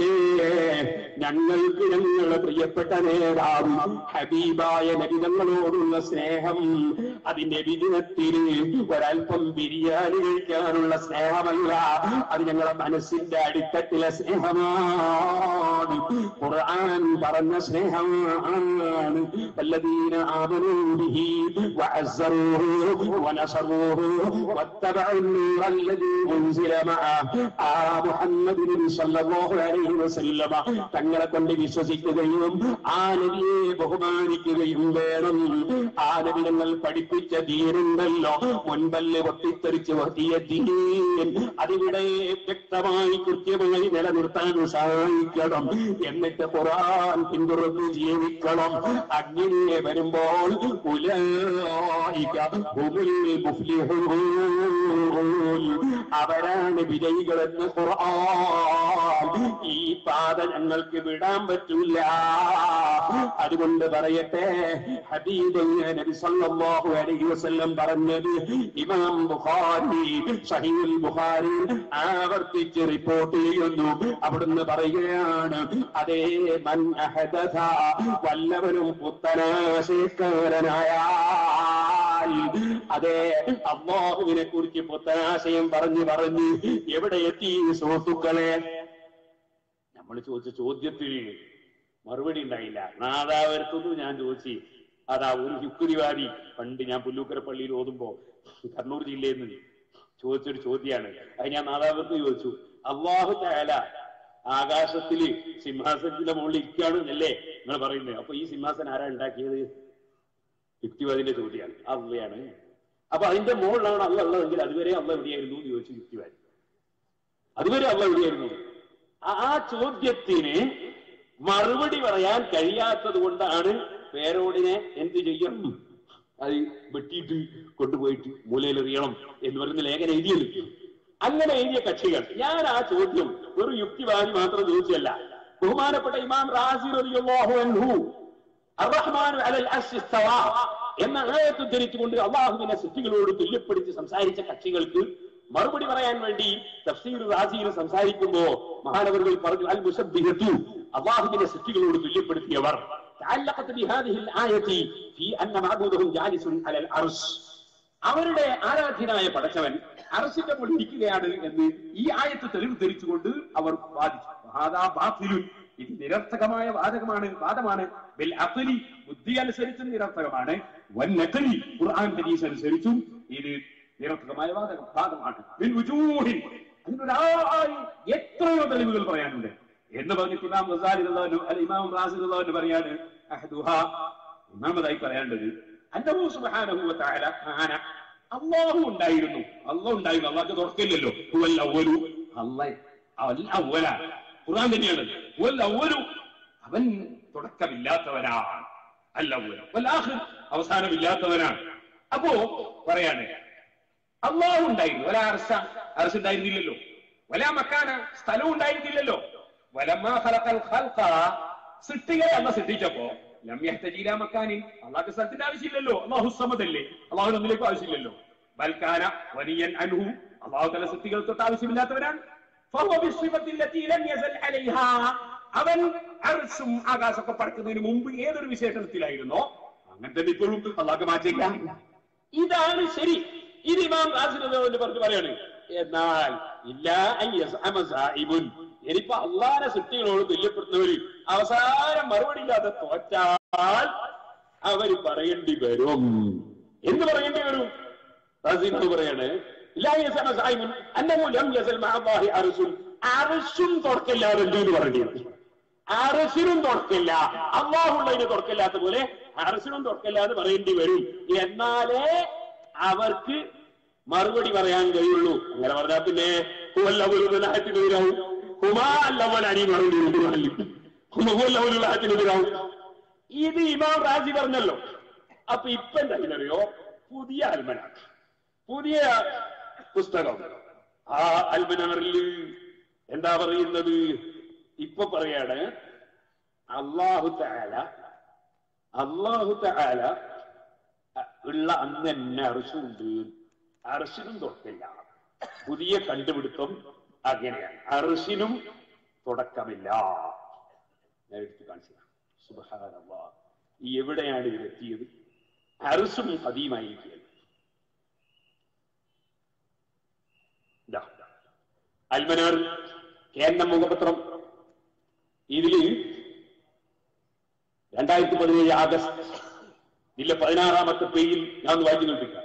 ഞങ്ങൾക്ക് ഞങ്ങളുടെ പ്രിയപ്പെട്ട നേതാവ് ഹബീബായ നബിതങ്ങളോടുള്ള സ്നേഹം അതിന്റെ വിദിനത്തിൽ ഒരൽപ്പം ബിരിയാണി കഴിക്കാനുള്ള സ്നേഹമല്ല അത് ഞങ്ങളുടെ മനസ്സിന്റെ അടിത്തട്ടിലെ സ്നേഹമാണ് ഖുർആൻ പറഞ്ഞ സ്നേഹമാണ് الذين آمنوا به وعزروه ونصروه واتبعوا النور الذي أنزل معه ആ മുഹമ്മദ് നബി സല്ലല്ലാഹു അലൈഹി വസല്ലമ തങ്ങളെ കൊണ്ട് വിശ്വസിക്കുകയും ആ നബിയെ ബഹുമാനിക്കുകയും വേണം ആ നബി ഞങ്ങൾ പഠിപ്പിച്ച ദീനുണ്ടല്ലോ മുൻപല്ല് പൊട്ടിത്തെറിച്ച് വത്തിയ ദീൻ അതിവിടെ വ്യക്തമായി കൃത്യമായി നിലനിർത്താൻ സഹായിക്കണം എന്നിട്ട് ഖുർആൻ പിന്തുടർന്ന് ജീവിക്കണം അങ്ങനെ വരുമ്പോൾ ഉലൈക ഹുമുൽ മുഫ്ലിഹൂൻ അവരാണ് വിജയികളെന്ന് ഖുർആൻ ഈ പാത ഞങ്ങൾക്ക് വിടാൻ പറ്റൂല അതുകൊണ്ട് പറയട്ടെ ഹബീബ് നബി സല്ലല്ലാഹു അലൈഹി വസല്ലം പറഞ്ഞത് ഇമാം ബുഖാരി സഹീഹുൽ ബുഖാരി ആവർത്തിച്ച് റിപ്പോർട്ട് ചെയ്യുന്നു അവിടുന്ന് പറയുകയാണ് അതേ മൻ അഹദഥ വല്ലവനും പുത്തനാശയക്കാരനായാൽ അതെ അള്ളാഹുവിനെ കുറിച്ച് പുത്തനാശയം പറഞ്ഞു പറഞ്ഞ് എവിടെ എത്തി സുഹൃത്തുക്കളെ നമ്മൾ ചോദിച്ച ചോദ്യത്തിൽ മറുപടി ഉണ്ടായില്ല നാദാവരത്തൊന്നും ഞാൻ ചോദിച്ചു അതാ ഒരു യുക്തിവാദി പണ്ട് ഞാൻ പുല്ലൂക്കര പള്ളിയിൽ ഓതുമ്പോ കണ്ണൂർ ജില്ലയിൽ നിന്ന് ചോദിച്ചൊരു ചോദ്യമാണ് അത് ഞാൻ നാദാവരത്ത് ചോദിച്ചു അള്ളാഹു താല ആകാശത്തില് സിംഹാസനത്തിന്റെ മുകളിൽ ഇരിക്കുകയാണ് എന്നല്ലേ നിങ്ങൾ പറയുന്നത് അപ്പൊ ഈ സിംഹാസനം ആരാ ഉണ്ടാക്കിയത് യുക്തിവാദിന്റെ ചോദ്യമാണ് അള്ളയാണ് അപ്പൊ അതിന്റെ മുകളിലാണ് അള്ള ഉള്ളതെങ്കിൽ അതുവരെ അള്ള എവിടെയായിരുന്നു എന്ന് ചോദിച്ചു യുക്തിവാദി അതുവരെ അള്ള എവിടെയായിരുന്നു ആ ചോദ്യത്തിന് മറുപടി പറയാൻ കഴിയാത്തത് കൊണ്ടാണ് പേരോടിനെ എന്ത് ചെയ്യണം അത് വെട്ടിയിട്ട് കൊണ്ടുപോയിട്ട് മൂലയിലെറിയണം എന്ന് പറയുന്ന ലേഖനം എഴുതിയത് അങ്ങനെ എഴുതിയ കക്ഷികൾ ഞാൻ ആ ചോദ്യം ഒരു യുക്തിവാദി മാത്രം ചോദിച്ചല്ല ബഹുമാനപ്പെട്ട ഇമാം റാസി റളിയല്ലാഹു അൻഹു അർറഹ്മാനു അലൽ അർശി ഇസ്തവാ എന്ന ആയത്ത് ഉദ്ധരിച്ചുകൊണ്ട് അള്ളാഹുവിനെ സൃഷ്ടികളോട് തുല്യപ്പെടുത്തി സംസാരിച്ച കക്ഷികൾക്ക് മറുപടി പറയാൻ വേണ്ടി തഫ്സീർ റാസിയിൽ സംസാരിക്കുമ്പോ മഹാനവറുകൾ പറഞ്ഞു അൽ മുസബ്ബിഹത്തു അള്ളാഹുവിനെ സൃഷ്ടികളോട് തുല്യപ്പെടുത്തിയവർ تعلقت بهذه الآية في أن معبودهم جالس على العرش അവരുടെ ആരാധ്യനായ പടച്ചവൻ അറസിന്റെ മുകളിൽ ഇരിക്കുകയാണ് എന്ന് ഈ ആയത്ത് തെളിവ് ധരിച്ചുകൊണ്ട് അവർ വാദിച്ചു ഹാദാ ബാത്തിലുൻ ഇത് നിരർത്ഥകമായ വാദകമാണ് വാദമാണ് ബിൽ അഖലി ബുദ്ധി അനുസരിച്ചും നിരർത്ഥകമാണ് വൻ നഖലി ഖുർആൻ ഹദീസ് അനുസരിച്ചും ഇത് നിരർത്ഥകമായ വാദകം വാദമാണ് ബിൽ വുജൂഹിൻ അതിനൊരായി എത്രയോ തെളിവുകൾ പറയാനുണ്ട് എന്ന് പറഞ്ഞിട്ട് ഇമാം ഗസാലി റളിയല്ലാഹു അല്ല ഇമാം റാസി റളിയല്ലാഹു അൻഹു പറയാണ് അഹ്ദുഹാ ഒന്നാമതായി പറയേണ്ടത് അന്നഹു സുബ്ഹാനഹു വ തആല കാന അല്ലാഹു ഉണ്ടായിരുന്നു അല്ലാഹു ഉണ്ടായിരുന്നു അല്ലാഹു തുറക്കില്ലല്ലോ ഹുവൽ അവ്വലു അല്ലാഹ് അവൻ അവ്വല ഖുർആൻ തന്നെയാണ് ഹുവൽ അവ്വലു അവൻ തുടക്കമില്ലാത്തവനാണ് അല്ല അവ്വലു വൽ ആഖിർ അവസാനമില്ലാത്തവനാണ് അപ്പോ പറയാണ് അള്ളാഹു ഉണ്ടായിരുന്നു വല അർശ അർശ ഉണ്ടായിരുന്നില്ലല്ലോ വല മക്കാന സ്ഥലവും ഉണ്ടായിരുന്നില്ലല്ലോ വലമാ ഖലഖൽ ഖൽഖ സൃഷ്ടികളെ അല്ല സൃഷ്ടിച്ചപ്പോ ലം യഹ്തജീല മക്കാനിൻ അള്ളാഹ്ക്ക് സ്ഥലത്തിന്റെ ആവശ്യമില്ലല്ലോ അള്ളാഹു സമദല്ലേ അള്ളാഹുവിന് ഒന്നിലേക്കും ആവശ്യമില്ലല്ലോ ബൽക്കാന വലിയൻ അൻഹു അള്ളാഹു തല സൃഷ്ടികൾ തൊട്ട് ആവശ്യമില്ലാത്തവരാണ് ഫഹുവ ബിസ്സിഫത്തിൽ ലത്തി ലം യസൽ അലൈഹാ. അവൻ അർശും ആകാശമൊക്കെ പറക്കുന്നതിന് മുമ്പ് ഏതൊരു വിശേഷണത്തിലായിരുന്നോ അങ്ങനെ തന്നെ ഇപ്പോഴും അള്ളാഹ് മാറ്റില്ല ഇതാണ് ശരി ഇത് ഇമാം റാസിനോട് പറഞ്ഞു പറയാണ് എന്നാൽ ഇല്ല അൻ യസ്അമ സായിബുൻ. ഇനിയിപ്പോ അള്ളാഹിനെ സൃഷ്ടികളോട് തുല്യപ്പെടുന്നവര് അവസാനം മറുപടി ഇല്ലാതെ തോറ്റാൽ അവര് പറയേണ്ടി വരും എന്ത് പറയേണ്ടി വരും റാസിനോട് പറയാണ് ഇല്ലാ യസ്അമ സായിബുൻ അന്നഹു ലം യസൽ മഅ അല്ലാഹി അർശുൻ. അർശും തുറക്കില്ലാറുണ്ട് എന്ന് പറയേണ്ടി വരും അറസിനും തുറക്കില്ല അള്ളാഹുള്ളതിന് തുറക്കില്ലാത്ത പോലെ അറസിനും തുറക്കില്ല എന്ന് പറയേണ്ടി വരും എന്നാലേ അവർക്ക് മറുപടി പറയാൻ കഴിയുള്ളൂ അങ്ങനെ പറഞ്ഞാൽ പിന്നെ ഹുവല്ലവലുലാഹത്തിനെതിരാവും ഹുമാ അല്ലവലാനി മറുപടി ഹുമഹുവല്ലവലുലാഹത്തിനെതിരാവും ഇത് ഇമാം റാജി പറഞ്ഞല്ലോ അപ്പൊ ഇപ്പൊ എന്താണെന്നറിയോ പുതിയ അൽമനാണ് പുതിയ പുസ്തകം ആ അൽമനാറിൽ എന്താ പറയുന്നത് ഇപ്പൊ പറയാണ് അള്ളാഹു താല അള്ളാഹു താല ഉള്ള അന്ന് തന്നെ അറസുണ്ട് അറസിനും തൊട്ടില്ല പുതിയ കണ്ടുപിടുത്തം അങ്ങനെയാണ് അറസിനും തുടക്കമില്ല ഞാൻ എടുത്ത് കാണിച്ചു സുബഹാനല്ലാ ഈ എവിടെയാണ് ഇതിലെത്തിയത് അറസും പതിയുമായിരിക്കുകയാണ് ഇതാ. അൽമനാർ കേന്ദ്ര മുഖപത്രം ഇതില് രണ്ടായിരത്തി പതിനേഴ് ആഗസ്റ്റ് ഇതിലെ പതിനാറാമത്തെ പേജിൽ ഞാൻ ഒന്ന് വായിച്ചു കേൾപ്പിക്കാം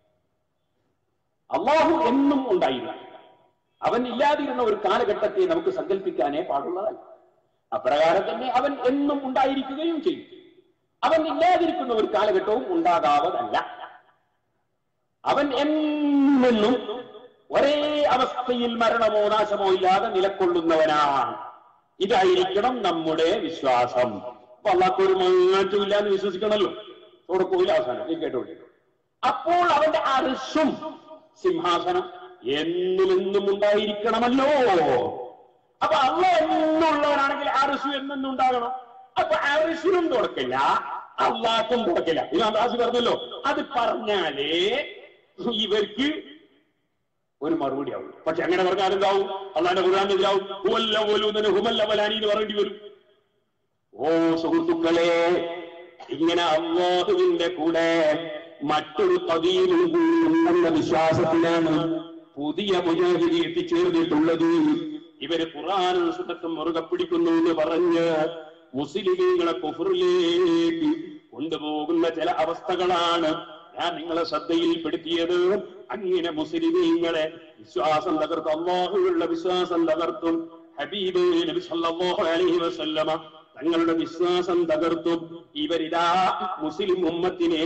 അള്ളാഹു എന്നും ഉണ്ടായില്ല അവൻ ഇല്ലാതിരുന്ന ഒരു കാലഘട്ടത്തെ നമുക്ക് സങ്കല്പിക്കാനേ പാടുള്ളതല്ല അപ്രകാരം തന്നെ അവൻ എന്നും ഉണ്ടായിരിക്കുകയും ചെയ്യും അവൻ ഇല്ലാതിരിക്കുന്ന ഒരു കാലഘട്ടവും ഉണ്ടാകാവതല്ല അവൻ എന്നെന്നും ഒരേ അവസ്ഥയിൽ മരണമോ നാശമോ ഇല്ലാതെ നിലക്കൊള്ളുന്നവനാണ് ഇതായിരിക്കണം നമ്മുടെ വിശ്വാസം അപ്പൊ അള്ളാഹ്ക്കൊരു മാറ്റമില്ല എന്ന് വിശ്വസിക്കണമല്ലോ തുടക്കമില്ല അവസാനം ഈ കേട്ടോളി അപ്പോൾ അവന്റെ അർഷും സിംഹാസനം എന്നുമെന്നും ഉണ്ടായിരിക്കണമല്ലോ അപ്പൊ അള്ള എന്നുള്ളവനാണെങ്കിൽ അർഷു എന്നും ഉണ്ടാകണം അപ്പൊ അർഷിനും തുടക്കില്ല അള്ളാഹ്ക്കും തുടക്കില്ല ഇമാം ദാസി പറഞ്ഞല്ലോ അത് പറഞ്ഞാലേ ഇവർക്ക് ഒരു മറുപടി ആവും പക്ഷെ അങ്ങനെ പറഞ്ഞാൽ എന്താവും അള്ളാന്റെ ഖുർആാനെതിരാവും ഹുവല്ല പോലും ഹുമല്ല വലാനി എന്ന് പറയേണ്ടി വരും ഓ സുഹൃത്തുക്കളെ ഇങ്ങനെ അള്ളാഹുവിന്റെ കൂടെ മറ്റൊരു പതിയിലും ഉണ്ടെന്ന വിശ്വാസത്തിലാണ് പുതിയ മുജാഹിദി എത്തിച്ചേർന്നിട്ടുള്ളത് ഇവര് ഖുർആാനും സുഖത്തും മുറുകെ പിടിക്കുന്നു എന്ന് പറഞ്ഞ് മുസ്ലിമീങ്ങളെ കുഫറിലേക്ക് കൊണ്ടുപോകുന്ന ചില അവസ്ഥകളാണ് ഞാൻ നിങ്ങളെ ശ്രദ്ധയിൽപ്പെടുത്തിയത് അങ്ങനെ മുസ്ലിമീങ്ങളെ വിശ്വാസം തകർത്ത് അള്ളാഹുള്ള വിശ്വാസം തകർത്തും ഹബീബ് നബി സല്ലല്ലാഹു അലൈഹി വസല്ലമ തങ്ങളുടെ വിശ്വാസം തകർത്തും ഇവരിതാ മുസ്ലിം ഉമ്മത്തിനെ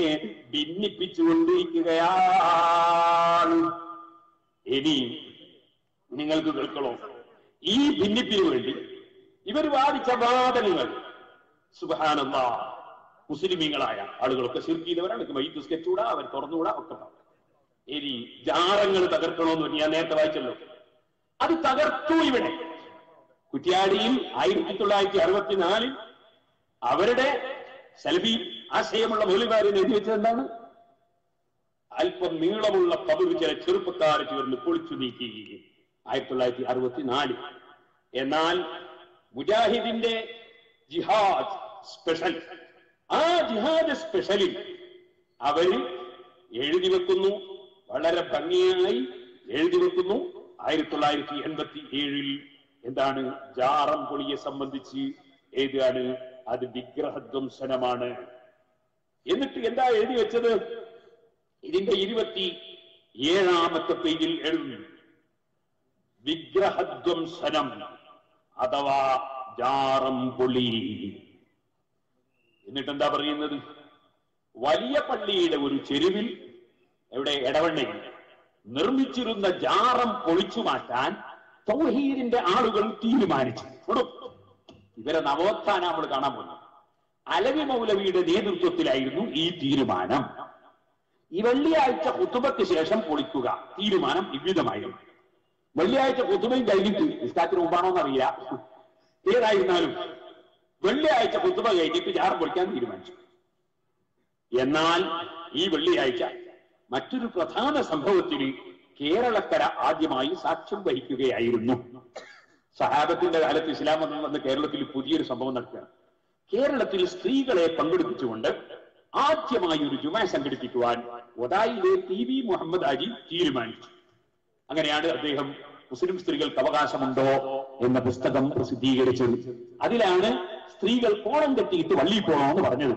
ഭിന്നിപ്പിച്ചുകൊണ്ടിരിക്കുകയാണ് ഇനി നിങ്ങൾക്ക് കേൾക്കണോ ഈ ഭിന്നിപ്പിന് വേണ്ടി ഇവർ വാദിച്ച വാദനങ്ങൾ സുബാനന്ദ മുസ്ലിമീങ്ങളായ ആളുകളൊക്കെ ശിർക്കിയവരാണ് മൈത്ത് സ്കെച്ചൂടാ അവർ തുറന്നുകൂടാ ഒക്കെ പറഞ്ഞു ഇനി ജാറങ്ങൾ തകർക്കണമെന്ന് ഞാൻ നേരത്തെ വായിച്ചല്ലോ അത് തകർത്തു ഇവിടെ കുറ്റ്യാടിയിൽ ആയിരത്തി തൊള്ളായിരത്തി അറുപത്തിനാലിൽ അവരുടെ സെൽഫി ആശയമുള്ള മൗലികാരൻ എഴുതി വെച്ചത് എന്താണ് അല്പം നീളമുള്ള കബറ് ചില ചെറുപ്പക്കാർ ചേർന്ന് പൊളിച്ചു നീക്കി ആയിരത്തി തൊള്ളായിരത്തി അറുപത്തിനാല് എന്നാൽ മുജാഹിദിന്റെ ജിഹാദ് സ്പെഷ്യൽ ആ ജിഹാദ് സ്പെഷ്യലിൽ അവര് എഴുതി വെക്കുന്നു വളരെ ഭംഗിയായി എഴുതി വെക്കുന്നു ആയിരത്തി തൊള്ളായിരത്തി എൺപത്തി ഏഴിൽ എന്താണ് ജാറം പൊളിയെ സംബന്ധിച്ച് എഴുതുകയാണ് അത് വിഗ്രഹധ്വംസനമാണ് എന്നിട്ട് എന്താ എഴുതി വെച്ചത് ഇതിന്റെ ഇരുപത്തി ഏഴാമത്തെ പേജിൽ എഴുതുന്നു വിഗ്രഹധ്വംസനം അഥവാ ജാറം പൊളി എന്നിട്ട് എന്താ പറയുന്നത് വലിയ പള്ളിയുടെ ഒരു ചെരുവിൽ എവിടെ ഇടവണ്ണയിൽ നിർമ്മിച്ചിരുന്ന ജാറം പൊളിച്ചു മാറ്റാൻ തൗഹീദിന്റെ ആളുകൾ തീരുമാനിച്ചു എടോ, ഇവരെ നവോത്ഥാന നമ്മൾ കാണാൻ പോകുന്നു അലവി മൗലവിയുടെ നേതൃത്വത്തിലായിരുന്നു ഈ തീരുമാനം ഈ വെള്ളിയാഴ്ച കുത്തുബയ്ക്ക് ശേഷം പൊളിക്കുക തീരുമാനം വിവിധമായിരുന്നു വെള്ളിയാഴ്ച കുത്തുബയും കഴിഞ്ഞിട്ട് നിസ്കാരത്തിന് മുമ്പാണോ എന്നറിയില്ല ഏതായിരുന്നാലും വെള്ളിയാഴ്ച കുത്തുബ കഴിഞ്ഞിട്ട് ജാറം പൊളിക്കാൻ തീരുമാനിച്ചു എന്നാൽ ഈ വെള്ളിയാഴ്ച മറ്റൊരു പ്രധാന സംഭവത്തിന് കേരളക്കര ആദ്യമായി സാക്ഷ്യം വഹിക്കുകയായിരുന്നു സഹാബത്തിന്റെ കാലത്ത് ഇസ്ലാം വന്ന് വന്ന് കേരളത്തിൽ പുതിയൊരു സംഭവം നടക്കുകയാണ് കേരളത്തിൽ സ്ത്രീകളെ പങ്കെടുപ്പിച്ചുകൊണ്ട് ആദ്യമായി ഒരു ജുമ സംഘടിപ്പിക്കുവാൻ ഒതായിലെ ടി വി മുഹമ്മദ് അലി തീരുമാനിച്ചു അങ്ങനെയാണ് അദ്ദേഹം മുസ്ലിം സ്ത്രീകൾക്ക് അവകാശമുണ്ടോ എന്ന പുസ്തകം പ്രസിദ്ധീകരിച്ചത് അതിലാണ് സ്ത്രീകൾ കോണം കെട്ടിയിട്ട് പള്ളിയിൽ പോകണമെന്ന് പറഞ്ഞത്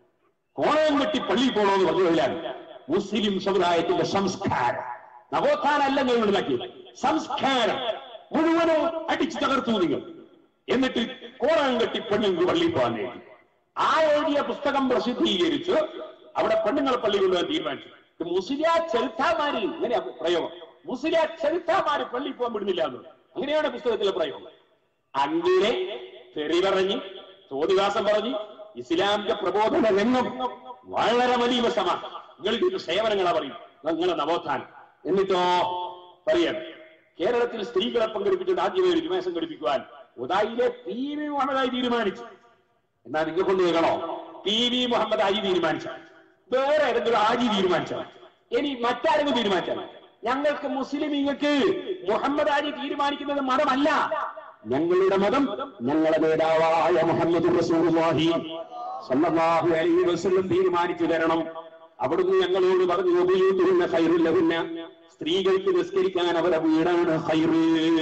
കോണം കെട്ടി പള്ളിയിൽ പോകണമെന്ന് പറഞ്ഞതിലാണ് മുസ്ലിം സമുദായത്തിന്റെ സംസ്കാരം നവോത്ഥാനല്ല നിങ്ങൾ ഉണ്ടാക്കിയത് സംസ്കാരം മുഴുവനും അടിച്ചു തകർത്തു നിങ്ങൾ എന്നിട്ട് കോണം കെട്ടി പെണ്ണുങ്ങൾ പള്ളിയിൽ പോകാൻ വേണ്ടി ആ എഴുതിയ പുസ്തകം പ്രസിദ്ധീകരിച്ച് അവിടെ പെണ്ണുങ്ങളെ പള്ളി കൊണ്ടുപോകാൻ തീരുമാനിച്ചു ഇത് മുസ്ലിയ ചെറുത്താമാര് ഇങ്ങനെ പ്രയോഗം മുസ്ലിയ ചെറുത്താമാര് പള്ളിയിൽ പോകാൻ വിടുന്നില്ല എന്ന് അങ്ങനെയാണ് പുസ്തകത്തിലെ പ്രയോഗം അങ്ങനെ തെറി പറഞ്ഞ് തോതിവാസം പറഞ്ഞ് ഇസ്ലാമിക പ്രബോധന രംഗം വളരെ വലിയ വശമാണ് നിങ്ങൾ ഇതിന്റെ സേവനങ്ങളാ പറയും നിങ്ങളെ നവോത്ഥാനം എന്നിട്ടോ പറയാൻ കേരളത്തിൽ സ്ത്രീകളെ പങ്കെടുപ്പിച്ചിട്ട് ആദ്യമേ ഒരു ജുമ സംഘടിപ്പിക്കുവാൻ ഉദായിലെ പി വി മുഹമ്മദായി തീരുമാനിച്ചു എന്നാ നിങ്ങൾ കൊണ്ട് കേൾക്കണോ പി വി മുഹമ്മദ് ആജി തീരുമാനിച്ച വേറെ ഏതെങ്കിലും ആജി തീരുമാനിച്ചാൽ ഇനി മറ്റാരെങ്കിലും തീരുമാനിച്ചാൽ ഞങ്ങൾക്ക് മുസ്ലിമീങ്ങൾക്ക് മുഹമ്മദ് ആജി തീരുമാനിക്കുന്നത് മതമല്ല ഞങ്ങളുടെ മതം ഞങ്ങളുടെ നേതാവായ മുഹമ്മദ് റസൂലുള്ളാഹി സല്ലല്ലാഹു അലൈഹി വസല്ലം തീരുമാനിച്ചു തരണം അവിടുന്ന് ഞങ്ങളോട് പറഞ്ഞു ഉപയോഗിക്കുന്ന ഹൈറുല്ലഹുന്ന സ്ത്രീകൾക്ക് നിസ്കരിക്കാൻ അവരുടെ വീടാണ് ഹൈറ്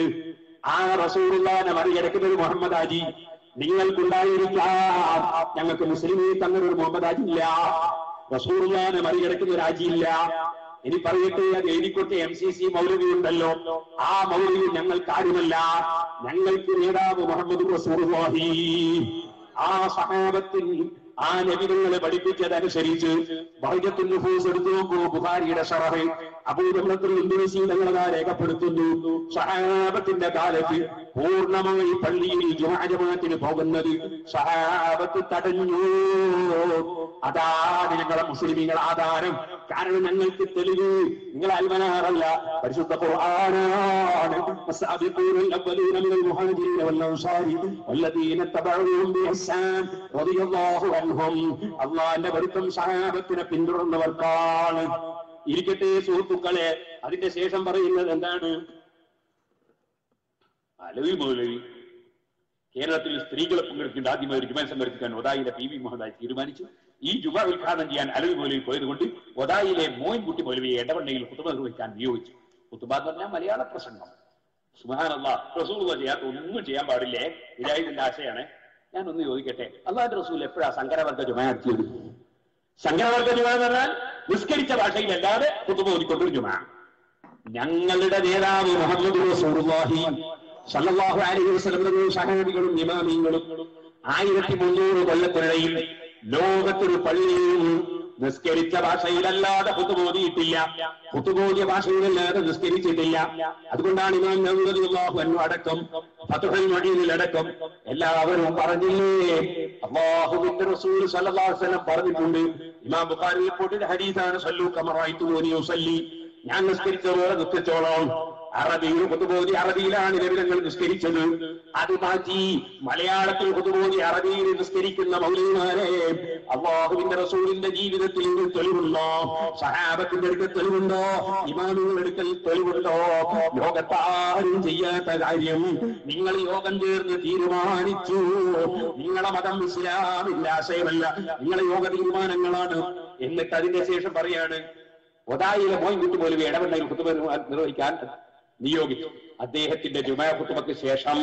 ആ റസൂറുള്ളാനെ മറികടക്കുന്നത് മുഹമ്മദ് ആജി നിങ്ങൾക്കുണ്ടായിരിക്കാം ഞങ്ങൾക്ക് മുസ്ലിമീ തങ്ങളുടെ ഒരു മുഹമ്മദ് ആജി ഇല്ല റസൂറുള്ളാനെ മറികടക്കുന്ന ഒരു ആജിയില്ല ഇനി പറയട്ടെ അത് എഴുതിക്കൊട്ടെ എം സി സി മൗലവി ഉണ്ടല്ലോ ആ മൗലവി ഞങ്ങൾക്ക് ആരുമല്ല ഞങ്ങൾക്ക് നേതാവ് മുഹമ്മദ് റസൂറുള്ളാഹി ആ സഹാബത്തിൽ ആ നബികളെ പഠിപ്പിച്ചതനുസരിച്ച് ബഹജത്തുൽ നുഫൂസ് എടുത്തു നോക്കൂ ബുഖാരിയുടെ ഷറഹ് അബൂബക്കർ ഇന്തോനേഷ്യ തങ്ങളതാ രേഖപ്പെടുത്തുന്നു സഹാബത്തിന്റെ കാലത്ത് പൂർണ്ണമായി പള്ളിയിൽ ജുമാജമാത്തിന് പോകുന്നത് സഹാബത്ത് തടഞ്ഞു അതാണ് ഞങ്ങളെ മുസ്ലിമീങ്ങൾ ആധാരം കാരണം ഞങ്ങൾക്ക് തെളിവ് നിങ്ങൾ അൽമനാറല്ല പരിശുദ്ധ ഖുർആനാണ് السابقون الأولون من المهاجرين والأنصار والذين اتبعوهم بإحسان رضي الله عنهم അള്ളാന്റെ വരുത്തം സഹാബത്തിനെ പിന്തുടർന്നവർക്കാണ് ഇരിക്കട്ടെ സുഹൃത്തുക്കളെ അതിന്റെ ശേഷം പറയുന്നത് എന്താണ് അലവി മൗലവി കേരളത്തിൽ സ്ത്രീകളെ പങ്കെടുക്കേണ്ട ആദ്യമായി ഒരു ജുമ സംഘടിപ്പിക്കാൻ ഒതായിലെ പി വി മുഹമ്മദായി തീരുമാനിച്ചു ഈ ജുമ ഉദ്ഘാടനം ചെയ്യാൻ അലവി മൗലവി പോയതുകൊണ്ട് ഒതായിലെ മോയിൻകുട്ടി മൗലവിയെ ഇടവണ്ണയിൽ കുത്തുബ നിർവഹിക്കാൻ നിയോഗിച്ചു കുത്തുബ എന്ന് പറഞ്ഞാൽ മലയാള പ്രസംഗം സുഹാനല്ല റസൂൽ ചെയ്യാത്ത ഒന്നും ചെയ്യാൻ പാടില്ലേ ഇതായതിന്റെ ആശയാണ് ഞാനൊന്ന് ചോദിക്കട്ടെ അള്ളാഹ് റസൂൽ എപ്പോഴാ സങ്കരവർഗ ജുമ നടത്തിയത് സങ്കരവർഗ ജുമ എന്ന് പറഞ്ഞാൽ നിസ്കരിച്ച ഭാഷയിലല്ലാതെ കുത്തുബ ഓതിക്കൊണ്ടൊരു ജുമ ഞങ്ങളുടെ നേതാവ് മുഹമ്മദ് റസൂലുള്ളാഹി സല്ലല്ലാഹു അലൈഹി വസല്ലം സഹാബികളും ഇമാമിങ്ങളും ആയിരത്തി മുന്നൂറ് കൊല്ലത്തിനിടയിൽ ലോകത്തൊരു പള്ളിയിൽ നിസ്കരിച്ച ഭാഷയിലല്ലാതെ കുത്തുബോധിയിട്ടില്ല കുത്തുബോധിയ ഭാഷയിലല്ലാതെ നിസ്കരിച്ചിട്ടില്ല അതുകൊണ്ടാണ് ഇമാം നവീറല്ലാഹു അന്നു അടക്കം ഫതുഹൽ മൊഴിയിലടക്കം എല്ലാവരും പറഞ്ഞില്ലേ അള്ളാഹുവിന്റെ റസൂൽ സല്ലല്ലാഹു അലൈഹി വസല്ലം പറഞ്ഞിട്ടുണ്ട് ഇമാം ബുഖാരി റിപ്പോർട്ടിന്റെ ഹദീസാണ് സല്ലു കമറായിത്തുനി യുസല്ലി ഞാൻ നിസ്കരിച്ച പോലെ നിസ്കരിച്ചോളാം അറബിയിൽ കുത്തുബോധി അറബിയിലാണ് ലഭിതങ്ങൾ നിസ്കരിച്ചത് അത് മാറ്റി മലയാളത്തിൽ കുത്തുബോധി അറബിയിൽ നിസ്കരിക്കുന്ന മൗലിമാരെ അള്ളാഹുവിന്റെ റസൂലിന്റെ ജീവിതത്തിൽ ഇത് തെളിവുണ്ടോ സഹാബത്തിന്റെ അടുക്കൽ തെളിവുണ്ടോ ഇമാമുകളുടെ അടുക്കൽ തെളിവുണ്ടോ ലോകത്താരും ചെയ്യാത്ത കാര്യം നിങ്ങൾ യോഗം ചേർന്ന് തീരുമാനിച്ചു നിങ്ങളെ മതം ഇസ്ലാമിന്റെ ആശയമല്ല നിങ്ങളെ യോഗ തീരുമാനങ്ങളാണ് എന്നിട്ട് അതിന്റെ ശേഷം പറയാണ് ഒതായിലെ മോയിൻകുട്ടി പോലും ഇടവണ്ണയിൽ കുത്തുബ നിർവഹിക്കാൻ നിയോഗിച്ചു അദ്ദേഹത്തിന്റെ ജുമാ കുത്തുബക്ക് ശേഷം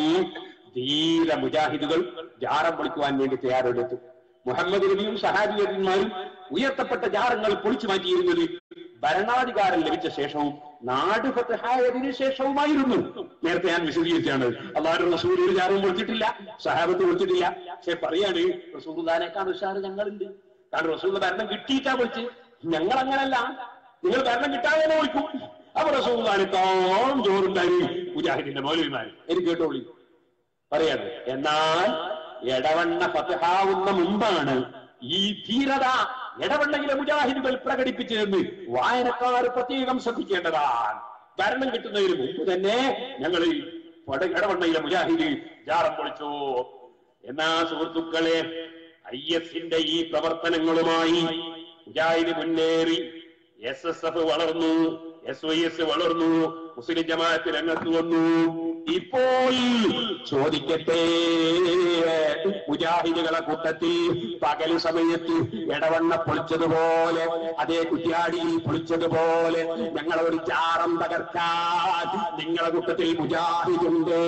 ധീര മുജാഹിദുകൾ ജാറം പൊളിക്കുവാൻ വേണ്ടി തയ്യാറെടുത്തു മുഹമ്മദ് നബിയും സഹാബിയന്മാരും ഉയർത്തപ്പെട്ട ജാറങ്ങൾ പൊളിച്ചു മാറ്റിയിരുന്നത് ഭരണാധികാരം ലഭിച്ച ശേഷവും നാട് ഫത്തഹായതിനു ശേഷവുമായിരുന്നു നേരത്തെ ഞാൻ വിശദീകരിച്ചാണ് അള്ളാഹു റസൂൽ ഒരു ജാറവും പൊളിച്ചിട്ടില്ല സഹാബത്ത് പൊളിച്ചിട്ടില്ല പക്ഷെ പറയാണ് റസൂൽദാനേക്കാൾ ഉഷാറ് ഞങ്ങളുണ്ട് കാരണം റസൂൽ ഭരണം കിട്ടിയിട്ടാ പൊളിച്ച് ഞങ്ങൾ അങ്ങനല്ല നിങ്ങൾ ഭരണം കിട്ടാതെ നോക്കും അവർ റസൂൽദാനേക്കാളും ചോറുണ്ടായി മുജാഹിദിന്റെ മൗലവിമാർ എനിക്ക് കേട്ടോളി പറയാതെ എന്നാൽ എടവണ്ണ ഫതഹാവുന്ന മുമ്പാണ് ഈ ധീരത എടവണ്ണയിലെ മുജാഹിദുകൾ പ്രകടിപ്പിച്ചതെന്ന് വായനക്കാർ പ്രത്യേകം ശ്രദ്ധിക്കേണ്ടതാണ് ഭരണം കിട്ടുന്നതിന് മുമ്പ് തന്നെ ഞങ്ങൾ ഈ പട എടവണ്ണയിലെ മുജാഹിദ് ജാറം പൊളിച്ചു എന്നാ സുഹൃത്തുക്കളെ ഐ എസിന്റെ ഈ പ്രവർത്തനങ്ങളുമായി മുജാഹിദ് മുന്നേറി എസ് എസ് എഫ് വളർന്നു എസ് വൈ എസ് വളർന്നു മുസ്ലിം ജമാഅത്ത് രംഗത്ത് വന്നു ഇപ്പോൾ ചോദിക്കട്ടെ മുജാഹിദുകളെ കൂട്ടത്തിൽ പകൽ സമയത്ത് ഇടവണ്ണ പൊളിച്ചതുപോലെ അതേ കുറ്റ്യാടിയിൽ പൊളിച്ചതുപോലെ ഞങ്ങളെ ഒരു ചാറം തകർക്കാൻ നിങ്ങളെ കൂട്ടത്തിൽ മുജാഹിദുണ്ട്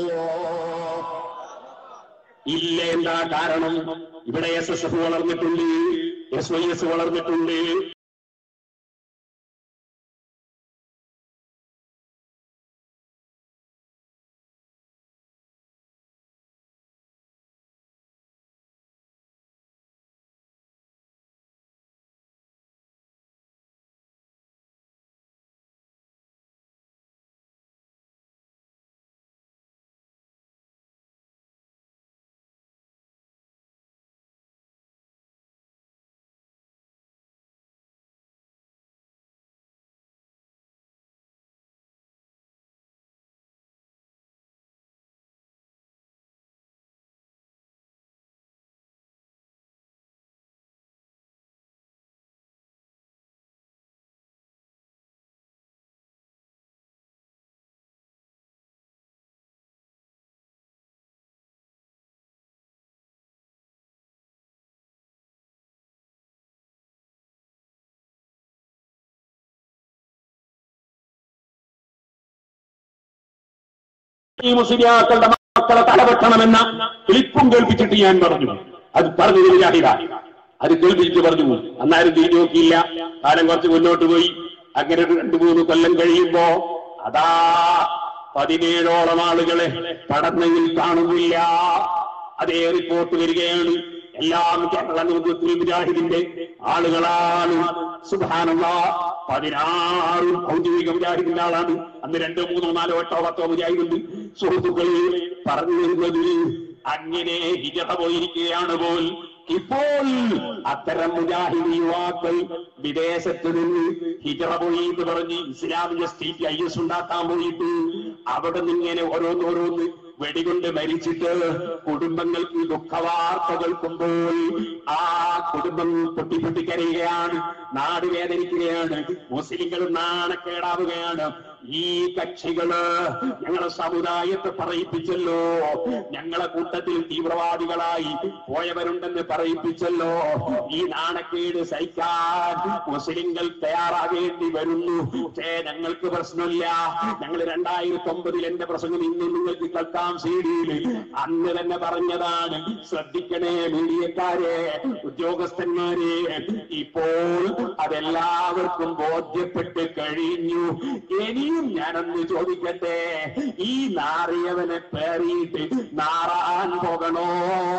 ഇല്ല എന്താ കാരണം ഇവിടെ എസ് എസ് എഫ് വളർന്നിട്ടുണ്ട് എസ് വൈ എസ് വളർന്നിട്ടുണ്ട് ഈ മുസ്ലിയാക്കളുടെ മക്കളെ തലവെട്ടണമെന്ന ക്ലിപ്പും കേൾപ്പിച്ചിട്ട് ഞാൻ പറഞ്ഞു അത് പറഞ്ഞു മുജാഹിദ അത് കേൾപ്പിച്ചിട്ട് പറഞ്ഞു അന്നാരും തിരിഞ്ഞു നോക്കിയില്ല കാലം കുറച്ച് മുന്നോട്ട് പോയി അങ്ങനെ ഒരു രണ്ടു മൂന്ന് കൊല്ലം കഴിയുമ്പോ അതാ പതിനേഴോളം ആളുകളെ പഠനയിൽ കാണുന്നില്ല അതേ റിപ്പോർട്ട് വരികയാണ് എല്ലാം കേരള നേതൃത്വത്തിൽ മുജാഹിദിന്റെ ആളുകളാണ് സുബാനുള്ള പതിനാറും ഔദ്യോഗിക മുജാഹിദിന്റെ ആളാണ് അന്ന് രണ്ടോ മൂന്നോ നാലോ എട്ടോ പത്തോ മുജാഹിദുണ്ട് സുഹൃത്തുക്കൾ പറഞ്ഞു വരുന്നത് അങ്ങനെ ഹിജറ പോയിരിക്കുകയാണ് പോൽ ഇപ്പോൾ അത്തരം മുജാഹിദ് യുവാക്കൾ വിദേശത്ത് നിന്ന് ഹിജറ പോയി എന്ന് പറഞ്ഞ് ഇസ്ലാമിക സ്റ്റേറ്റ് ഐ എസ് ഉണ്ടാക്കാൻ പോയിട്ട് അവിടെ നിന്ന് ഇങ്ങനെ ഓരോന്നോരോന്ന് വെടികൊണ്ട് മരിച്ചിട്ട് കുടുംബങ്ങൾക്ക് ദുഃഖവാർത്ത കേൾക്കുമ്പോൾ ആ കുടുംബം പൊട്ടിപ്പൊട്ടിക്കരയുകയാണ് നാട് വേദനിക്കുകയാണ് മുസ്ലിങ്ങൾ നാണക്കേടാവുകയാണ് ഈ കക്ഷികള് ഞങ്ങളെ സമുദായത്തെ പറയിപ്പിച്ചല്ലോ ഞങ്ങളെ കൂട്ടത്തിൽ തീവ്രവാദികളായി പോയവരുണ്ടെന്ന് പറയിപ്പിച്ചല്ലോ ഈ നാണക്കേട് സഹിക്കാൻ മുസ്ലിങ്ങൾ തയ്യാറാകേണ്ടി വരുന്നു പക്ഷേ ഞങ്ങൾക്ക് പ്രശ്നമില്ല ഞങ്ങൾ രണ്ടായിരത്തി ഒമ്പതിൽ എന്റെ പ്രസംഗം ഇന്ന് നിങ്ങൾക്ക് കേൾക്കാം സി ഡിയിൽ അന്ന് തന്നെ പറഞ്ഞതാണ് ശ്രദ്ധിക്കണേ മീഡിയക്കാരെ ഉദ്യോഗസ്ഥന്മാരെ ഇപ്പോൾ അതെല്ലാവർക്കും ബോധ്യപ്പെട്ട് കഴിഞ്ഞു ഇനിയും ഞാനൊന്ന് ചോദിക്കട്ടെ ഈ നാറിയവനെ പേറിയിട്ട് നാറാൻ പോകണോ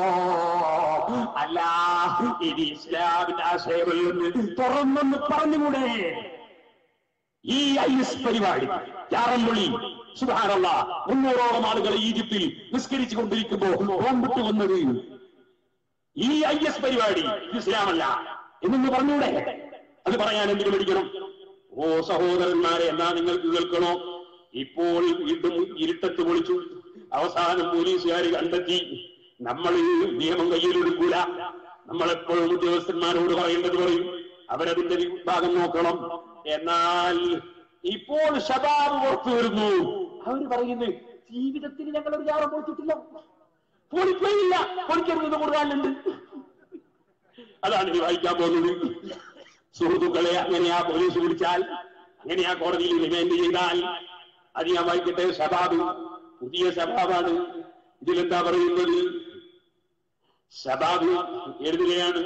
അല്ല ഇത് ഇസ്ലാമിന്റെ ആശയമല്ലെന്ന് തുറന്നൊന്ന് പറഞ്ഞുകൂടെ ഈ ഐ എസ് പരിപാടി യാറമ്പുള്ളി സുധാരല്ല മുന്നൂറോളം ആളുകൾ ഈജിപ്തിൽ നിസ്കരിച്ചു കൊണ്ടിരിക്കുമ്പോ ഓമ്പിട്ട് വന്നത് ഈ ഐ എസ് പരിപാടി ഇത് ഇസ്ലാമല്ല എന്നൊന്ന് പറഞ്ഞൂടെ അത് പറയാൻ എന്തിനു പഠിക്കണം ഓ സഹോദരന്മാരെ എന്നാ നിങ്ങൾക്ക് കേൾക്കണോ ഇപ്പോൾ വീണ്ടും ഇരുട്ടത്ത് പൊളിച്ചു അവസാനം പോലീസുകാർ കണ്ടെത്തി നമ്മൾ ഈ നിയമം കയ്യിലെടുക്കൂല നമ്മളെപ്പോഴും ഉദ്യോഗസ്ഥന്മാരോട് പറയേണ്ടത് പറയും അവരതിന്റെ വിഭാഗം നോക്കണം എന്നാൽ ഇപ്പോൾ ശബാബ് പുറത്തു വരുന്നു അവർ പറയുന്നു ജീവിതത്തിൽ ഞങ്ങൾ ഒരു ജാറം പൊളിച്ചിട്ടില്ല പൊളിക്കയില്ല പൊളിക്കരുത് കൂടുതലുണ്ട് അതാണ് ഇത് വായിക്കാൻ പോകുന്നത് സുഹൃത്തുക്കളെ അങ്ങനെയാ പോലീസ് പിടിച്ചാൽ അങ്ങനെയാ കോടതിയിൽ റിമാൻഡ് ചെയ്താൽ അത് ഞാൻ വായിക്കട്ടെ ശബാബ് പുതിയ ശബാബാണ് ഇതിലെന്താ പറയുന്നത് ശബാബ് എഴുതുകയാണ്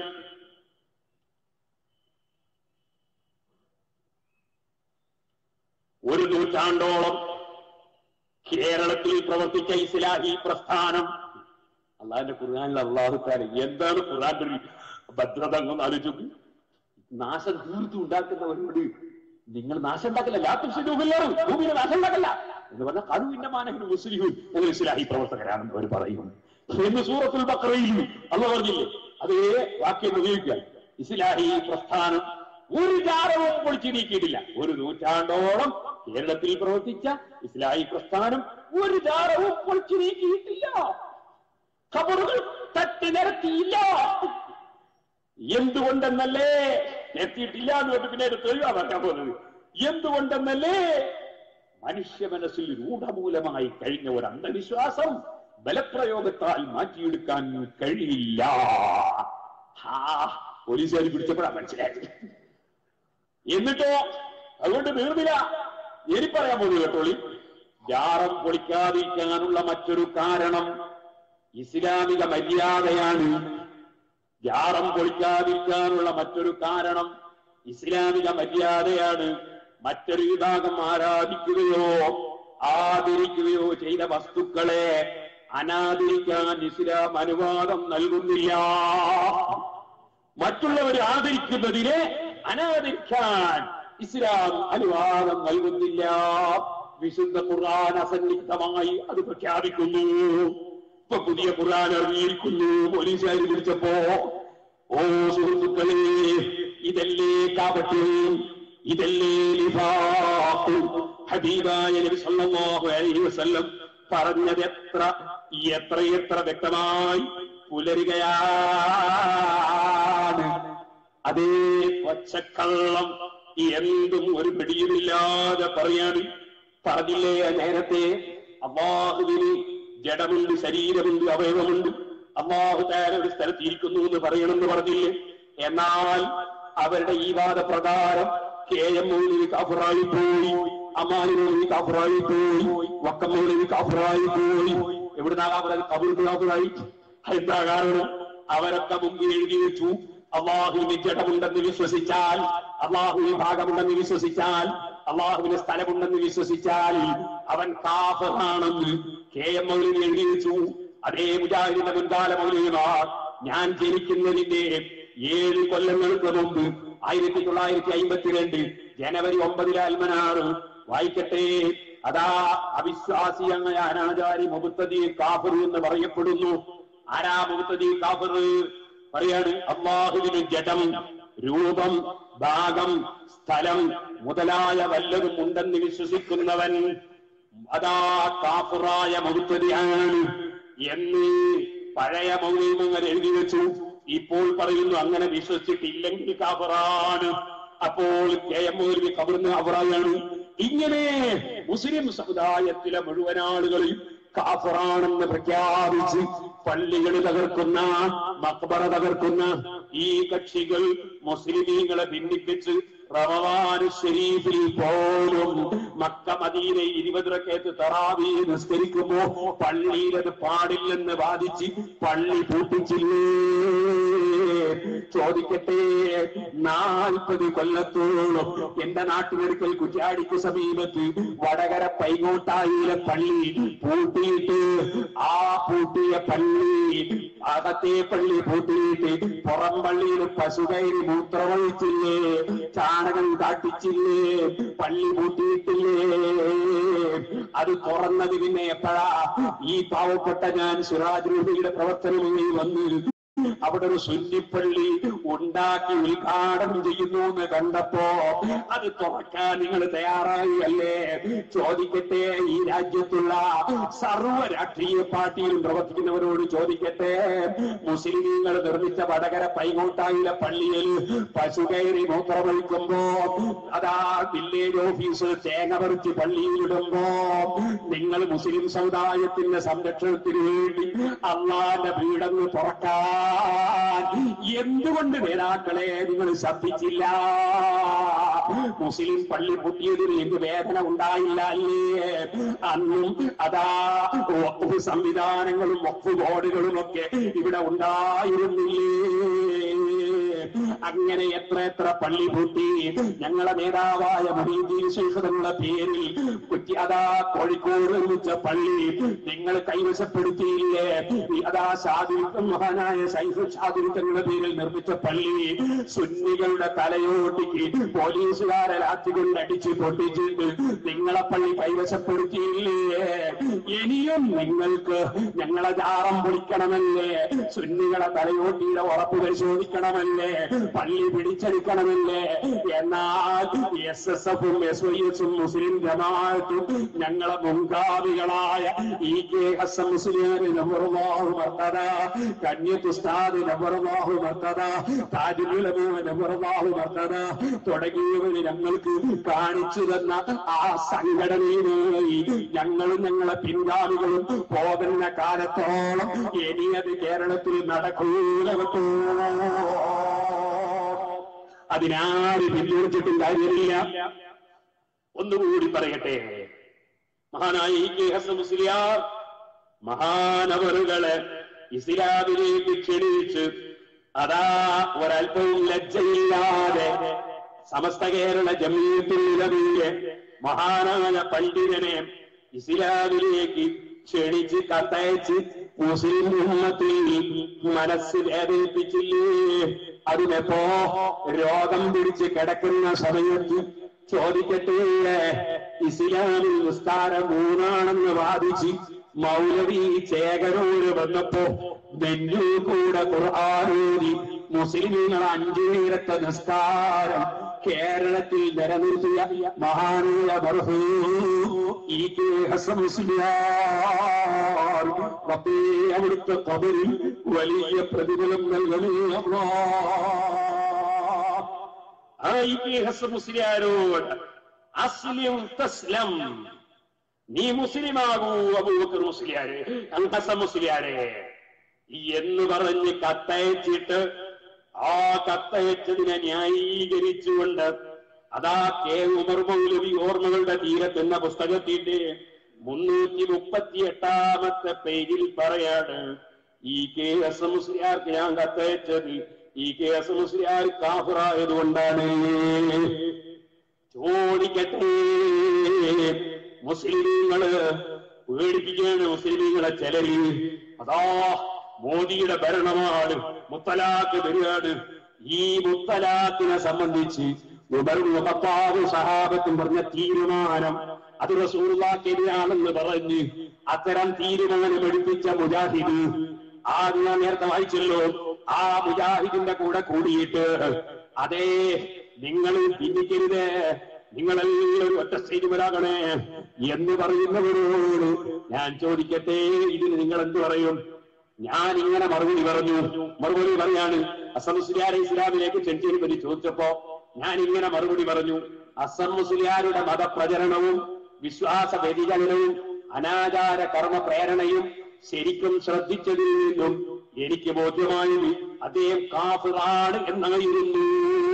ഒരു നൂറ്റാണ്ടോളം കേരളത്തിൽ പ്രവർത്തിച്ച ഇസ്ലാഹി പ്രസ്ഥാനം അള്ളാഹിന്റെ ഖുർആാനിൽ അള്ളാഹുക്കാരൻ എന്താണ് ഖുർആന്റെ ഒരു ഭദ്രത എന്ന് ആലോചിച്ചു നാശം തീർത്തു ഉണ്ടാക്കുന്നവരോട് നിങ്ങൾ നാശം ഉണ്ടാക്കില്ല ലാത്തും ഭൂമിയിലെ നാശം ഉണ്ടാക്കല്ല എന്ന് പറഞ്ഞാൽ കടുവിന്റെ മാനഹിന് മുസ്ലിം എന്ന ഇസ്ലാഹി പ്രവർത്തകരാണെന്ന് അവർ പറയും എന്ന് സൂറത്തുൽ ബക്രയിൽ അള്ള പറഞ്ഞില്ലേ അതേ വാക്യം ഉപയോഗിക്കുക ഇസ്ലാഹി പ്രസ്ഥാനം ഒരു ജാറവും പൊളിച്ചു നീക്കിയിട്ടില്ല ഒരു നൂറ്റാണ്ടോളം കേരളത്തിൽ പ്രവർത്തിച്ച ഇസ്ലാഹി പ്രസ്ഥാനം ഒരു ജാറവും പൊളിച്ചു നീക്കിയിട്ടില്ല ഖബറുകൾ തട്ടി നിരത്തിയില്ല എന്തുകൊണ്ടെന്നല്ലേ എത്തിയിട്ടില്ല എന്ന് തൊട്ട് പിന്നെ തെളിവാ പറയാൻ പോകുന്നത് എന്തുകൊണ്ടെന്നല്ലേ മനുഷ്യ മനസ്സിൽ രൂഢമൂലമായി കഴിഞ്ഞ ഒരു അന്ധവിശ്വാസം ബലപ്രയോഗത്താൽ മാറ്റിയെടുക്കാൻ കഴിയില്ല ഹാ പോലീസുകാർ പിടിച്ചപ്പോഴാ മനസ്സിലായത് എന്നിട്ടോ അതുകൊണ്ട് തീർന്നില്ല ഇനി പറയാൻ പോകുന്നത് കേട്ടോളി ജാറം പൊളിക്കാതിരിക്കാനുള്ള മറ്റൊരു കാരണം ഇസ്ലാമിക മര്യാദയാണ് ജാറം പൊളിക്കാതിരിക്കാനുള്ള മറ്റൊരു കാരണം ഇസ്ലാമിക മര്യാദയാണ് മറ്റൊരു വിഭാഗം ആരാധിക്കുകയോ ആദരിക്കുകയോ ചെയ്ത വസ്തുക്കളെ അനാദരിക്കാൻ ഇസ്ലാം അനുവാദം നൽകുന്നില്ല മറ്റുള്ളവർ ആദരിക്കുന്നതിനെ അനാദരിക്കാൻ ഇസ്ലാം അനുവാദം നൽകുന്നില്ല വിശുദ്ധ ഖുർആൻ അസന്നിഗ്ധമായി അത് പ്രഖ്യാപിക്കുന്നു ഇപ്പൊ പുതിയ ഖുർആൻ ഇറങ്ങിയിരിക്കുന്നു പോലീസുകാർ പിടിച്ചപ്പോ ഓ സുഹൃത്തുക്കളെ ഇതല്ലേ കാപട്യം ഇതല്ലേ നിഫാഖ് ഹബീബായ നബി സല്ലല്ലാഹു അലൈഹി വസല്ലം പറഞ്ഞത് എത്ര എത്ര എത്ര വ്യക്തമായി പുലരുകയാണ് അതേ പച്ചക്കള്ളം എന്തും ഒരു പിടിയുമില്ലാതെ പറയാണ് പറഞ്ഞില്ലേ നേരത്തെ അള്ളാഹുവിന് ജഡമുണ്ട് ശരീരമുണ്ട് അവയവമുണ്ട് അള്ളാഹു താര ഒരു സ്ഥലത്ത് ഇരിക്കുന്നു എന്ന് പറയണമെന്ന് പറഞ്ഞില്ലേ എന്നാൽ അവരുടെ ഈ വാദപ്രകാരം കെ എം മൗലവി കാഫറായി പോയി അമാനി മൗലവി കാഫറായി പോയി വക്കം മൗലവി കാഫറായി പോയി എവിടുന്നാ കാഫറായി കബൂർ കാഫറായി എന്താ കാരണം അവരൊക്കെ മുമ്പിൽ എഴുതി വെച്ചു അള്ളാഹുവിന് ജഡമുണ്ടെന്ന് വിശ്വസിച്ചാൽ അള്ളാഹുവിന് ഭാഗമുണ്ടെന്ന് വിശ്വസിച്ചാൽ അള്ളാഹുവിന് സ്ഥലമുണ്ടെന്ന് വിശ്വസിച്ചാൽ അവൻ കാഫറാണെന്ന് കെ എം മൗലിന് എഴുതി വെച്ചു അതേ മുജാഹിദിന്റെ മുൻകാല മൗലികമാർ ഞാൻ ജനിക്കുന്നതിന്റെ ഏഴ് കൊല്ലങ്ങൾക്ക് മുമ്പ് ആയിരത്തി തൊള്ളായിരത്തി അമ്പത്തിരണ്ട് ജനുവരി ഒമ്പതിലെ അൽമനാറ് വായിക്കട്ടെ അതാ അവിശ്വാസിയായ അനാചാരി മുബത്തതി കാഫർ എന്ന് പറയപ്പെടുന്നു ആരാ മുബത്തതി കാഫർ പറയാണ് അള്ളാഹുവിന് ജഡം രൂപം ഭാഗം സ്ഥലം മുതലായ വല്ലതും ഉണ്ടെന്ന് വിശ്വസിക്കുന്നവൻ അതാ കാഫുറായ മുബത്തതിയാണ് എന്ന് പഴയ മൗലിമങ്ങൾ എഴുതി വെച്ചു ഇപ്പോൾ പറയുന്നു അങ്ങനെ വിശ്വസിച്ചിട്ടില്ലെങ്കിൽ കാഫറാണ് അപ്പോൾ കെ എം മൗലവി കബറിന് അവറായാണ് ഇങ്ങനെ മുസ്ലിം സമുദായത്തിലെ മുഴുവൻ ആളുകളെയും കാഫറാണെന്ന് പ്രഖ്യാപിച്ച് പള്ളികൾ തകർക്കുന്ന മക്ബറ തകർക്കുന്ന ഈ കക്ഷികൾ മുസ്ലിമീങ്ങളെ ഭിന്നിപ്പിച്ച് റമവാൻ ഷെരീഫിൽ പോലും മക്ക മദീന ഇരുപത് റക്കത്ത് തറാവി നിസ്കരിക്കുമ്പോ പള്ളിയിൽ അത് പാടില്ലെന്ന് വാദിച്ച് പള്ളി പൂട്ടിച്ചില്ലേ ചോദിക്കട്ടെ നാൽപ്പത് കൊല്ലത്തോളം എന്റെ നാട്ടുപേർക്കൽ കുറ്റാടിക്ക് സമീപത്ത് വടകര പൈകോട്ടായിലെ പള്ളി പൂട്ടിയിട്ട് ആ പൂട്ടിയ പള്ളി അകത്തെ പള്ളി പൂട്ടിയിട്ട് പുറം പള്ളിയിൽ പശുകൈരി മൂത്രമൊഴിച്ചില്ലേ ചാണകം കാട്ടിച്ചില്ലേ പള്ളി പൂട്ടിയിട്ടില്ലേ അത് തുറന്നത് പിന്നെ എപ്പോഴാ ഈ പാവപ്പെട്ട ഞാൻ സിറാജ് രൂപയുടെ പ്രവർത്തനമായി വന്ന് അവിടെ ഒരു സുന്നിപ്പള്ളി ഉണ്ടാക്കി ഉദ്ഘാടനം ചെയ്യുന്നു എന്ന് കണ്ടപ്പോ അത് തുറക്കാൻ നിങ്ങൾ തയ്യാറായി അല്ലേ ചോദിക്കട്ടെ ഈ രാജ്യത്തുള്ള സർവ രാഷ്ട്രീയ പാർട്ടിയിലും പ്രവർത്തിക്കുന്നവരോട് ചോദിക്കട്ടെ മുസ്ലിമീങ്ങൾ നിർമ്മിച്ച വടകര പൈകോട്ടായിലെ പള്ളിയിൽ പശു കയറി മൂത്രമൊഴിക്കുമ്പോ അതാ വില്ലേജ് ഓഫീസ് തേങ്ങ പറിച്ച് പള്ളിയിലിടുമ്പോ നിങ്ങൾ മുസ്ലിം സമുദായത്തിന്റെ സംരക്ഷണത്തിന് വേണ്ടി അള്ളാന്റെ വീടങ്ങ് തുറക്കാൻ എന്തുകൊണ്ട് നേതാക്കളെ നിങ്ങൾ ശബ്ദിച്ചില്ല മുസ്ലിം പള്ളി പൊട്ടിയതിന് എന്ത് വേദന ഉണ്ടായില്ല അല്ലേ അന്നും അതാ വഖഫ് സംവിധാനങ്ങളും വഖഫ് ബോർഡുകളും ഒക്കെ ഇവിടെ ഉണ്ടായിരുന്നില്ലേ അങ്ങനെ എത്ര എത്ര പള്ളി പൂട്ടി ഞങ്ങളെ നേതാവായ മൊഹീദ്ദീൻ ശൈഖുകളുടെ പേരിൽ കുറ്റി അതാ കോഴിക്കോട് നിർമ്മിച്ച പള്ളി നിങ്ങൾ കൈവശപ്പെടുത്തിയില്ലേ ഈ അതാ ഷാദിരിക്കം മഹാനായ ശൈഖ് ഷാദിരിക്കങ്ങളുടെ പേരിൽ നിർമ്മിച്ച പള്ളി സുന്നികളുടെ തലയോട്ടിക്ക് പോലീസുകാരെ രാത്രി കൊണ്ട് അടിച്ച് പൊട്ടിച്ചിട്ട് നിങ്ങളെ പള്ളി കൈവശപ്പെടുത്തിയില്ലേ ഇനിയും നിങ്ങൾക്ക് ഞങ്ങളെ ജാറം പൊളിക്കണമല്ലേ സുന്നികളെ തലയോട്ടിയുടെ ഉറപ്പ് പരിശോധിക്കണമല്ലേ പള്ളി പിടിച്ചെടുക്കണമെന്നേ എന്നാൽ എസ് എസ് എഫും എസ് വൈ എസും മുസ്ലിം ജമാഅത്തും ഞങ്ങളെ മുൻഗാമികളായ ഇ കെ ഹസൻ മുസ്ലിം നബറുല്ലാഹു മർത്തദ കന്യത്ത് ഉസ്താദ് നബറുല്ലാഹു മർത്തദ താജുലുലമ നബറുല്ലാഹു മർത്തദ തുടങ്ങിയവര് ഞങ്ങൾക്ക് കാണിച്ചു തന്ന ആ സംഘടനയുമായി ഞങ്ങളും ഞങ്ങളെ പിൻഗാമികളും പോകുന്ന കാലത്തോളം ഇനി അത് കേരളത്തിൽ നടക്കൂല കേട്ടോ. അതിനാര് പിന്തുണച്ചിട്ടും കാര്യമില്ല ഒന്നുകൂടി പറയട്ടെ മഹാനായ ഇ കെ ഹസൻ മുസ്ലിയാർ മഹാനവറുകളെ ഇസ്ലാമിലേക്ക് ക്ഷണിച്ച് അതാ ഒരല്പവും ലജ്ജയില്ലാതെ സമസ്ത കേരള ജമീയത്തിലെ മഹാനായ പണ്ഡിതനെ ഇസ്ലാമിലേക്ക് ക്ഷണിച്ച് കത്തയച്ച് മുസ്ലിം ഉമ്മത്തിൽ മനസ്സ് വേദനിപ്പിച്ചില്ലേ അതിനെപ്പോ രോഗം പിടിച്ച് കിടക്കുന്ന സമയത്ത് ചോദിക്കട്ടെ ഇസ്ലാമിൽ നിസ്കാരം മൂന്നാണെന്ന് വാദിച്ച് മൗലവി ചേകനോട് വന്നപ്പോ നെല്ലു കൂടെ ഖുർആാനോദി മുസ്ലിങ്ങൾ അഞ്ചു നേരത്തെ നിസ്കാരം കേരളത്തിൽ നിലനിർത്തിയ മഹാനീയ ബർഹൂ ഈ കെ ഹസൻ മുസ്ലിയാർ റബ്ബേ അവിടുത്തെ കബറിൽ വലിയ പ്രതിഫലം നൽകണേ അല്ലാ ആ ഇ കെ ഹസൻ മുസ്ലിയാരോട് അസ്ലിം തസ്ലം നീ മുസ്ലിമാകൂ അബൂബക്കർ മുസ്ലിയാരെ ഹസൻ മുസ്ലിയാരെ എന്ന് പറഞ്ഞ് കത്തയച്ചിട്ട് ആ കത്തയച്ചതിനെ ന്യായീകരിച്ചുകൊണ്ട് അതാ കെ ഉമർ മൗലവി ഓർമ്മകളുടെ തീരത്ത് എന്ന പുസ്തകത്തിന്റെ മുന്നൂറ്റി മുപ്പത്തി എട്ടാമത്തെ പേജിൽ പറയാണ് ഈ കെ എസ് മുസ്ലിയാർക്ക് ഞാൻ കത്തയച്ചത് ഈ കെ എസ് മുസ്ലിയാർ കാഫറായത് കൊണ്ടാണ് ചോദിക്കട്ടെ മുസ്ലിങ്ങള് പേടിപ്പിക്കുകയാണ് മുസ്ലിങ്ങളെ ചിലര് അതാ മോദിയുടെ ഭരണമാണ് മുത്തലാഖ് വരികയാണ് ഈ മുത്തലാഖിനെ സംബന്ധിച്ച് ഉപർമുഖത്താവ് സഹാബത്തും പറഞ്ഞ തീരുമാനം അത് റസൂർവാക്കെതിരാണെന്ന് പറഞ്ഞ് അത്തരം തീരുമാനം എടുപ്പിച്ച മുജാഹിദ് ആദ്യം ഞാൻ നേരത്തെ വായിച്ചല്ലോ ആ മുജാഹിദിന്റെ കൂടെ കൂടിയിട്ട് അതേ നിങ്ങൾ ഭിന്നിക്കരുത് നിങ്ങളെല്ലാവരും ഒറ്റ സ്റ്റേജുമരാകണേ എന്ന് പറയുന്നവരോട് ഞാൻ ചോദിക്കട്ടെ ഇതിന് നിങ്ങൾ എന്ത് പറയും ഞാൻ ഇങ്ങനെ മറുപടി പറഞ്ഞു മറുപടി പറയാണ് അസം മുസ്ലിയാരെ ഇസ്ലാമിലേക്ക് ക്ഷണിച്ചതിനെ പറ്റി ചോദിച്ചപ്പോ ഞാൻ ഇങ്ങനെ മറുപടി പറഞ്ഞു അസം മുസ്ലിയാരുടെ മതപ്രചരണവും വിശ്വാസ വ്യതിചലനവും അനാചാര കർമ്മ പ്രേരണയും ശരിക്കും ശ്രദ്ധിച്ചതിൽ നിന്നും എനിക്ക് ബോധ്യമായത് അദ്ദേഹം കാഫിറാണ് എന്നായിരുന്നു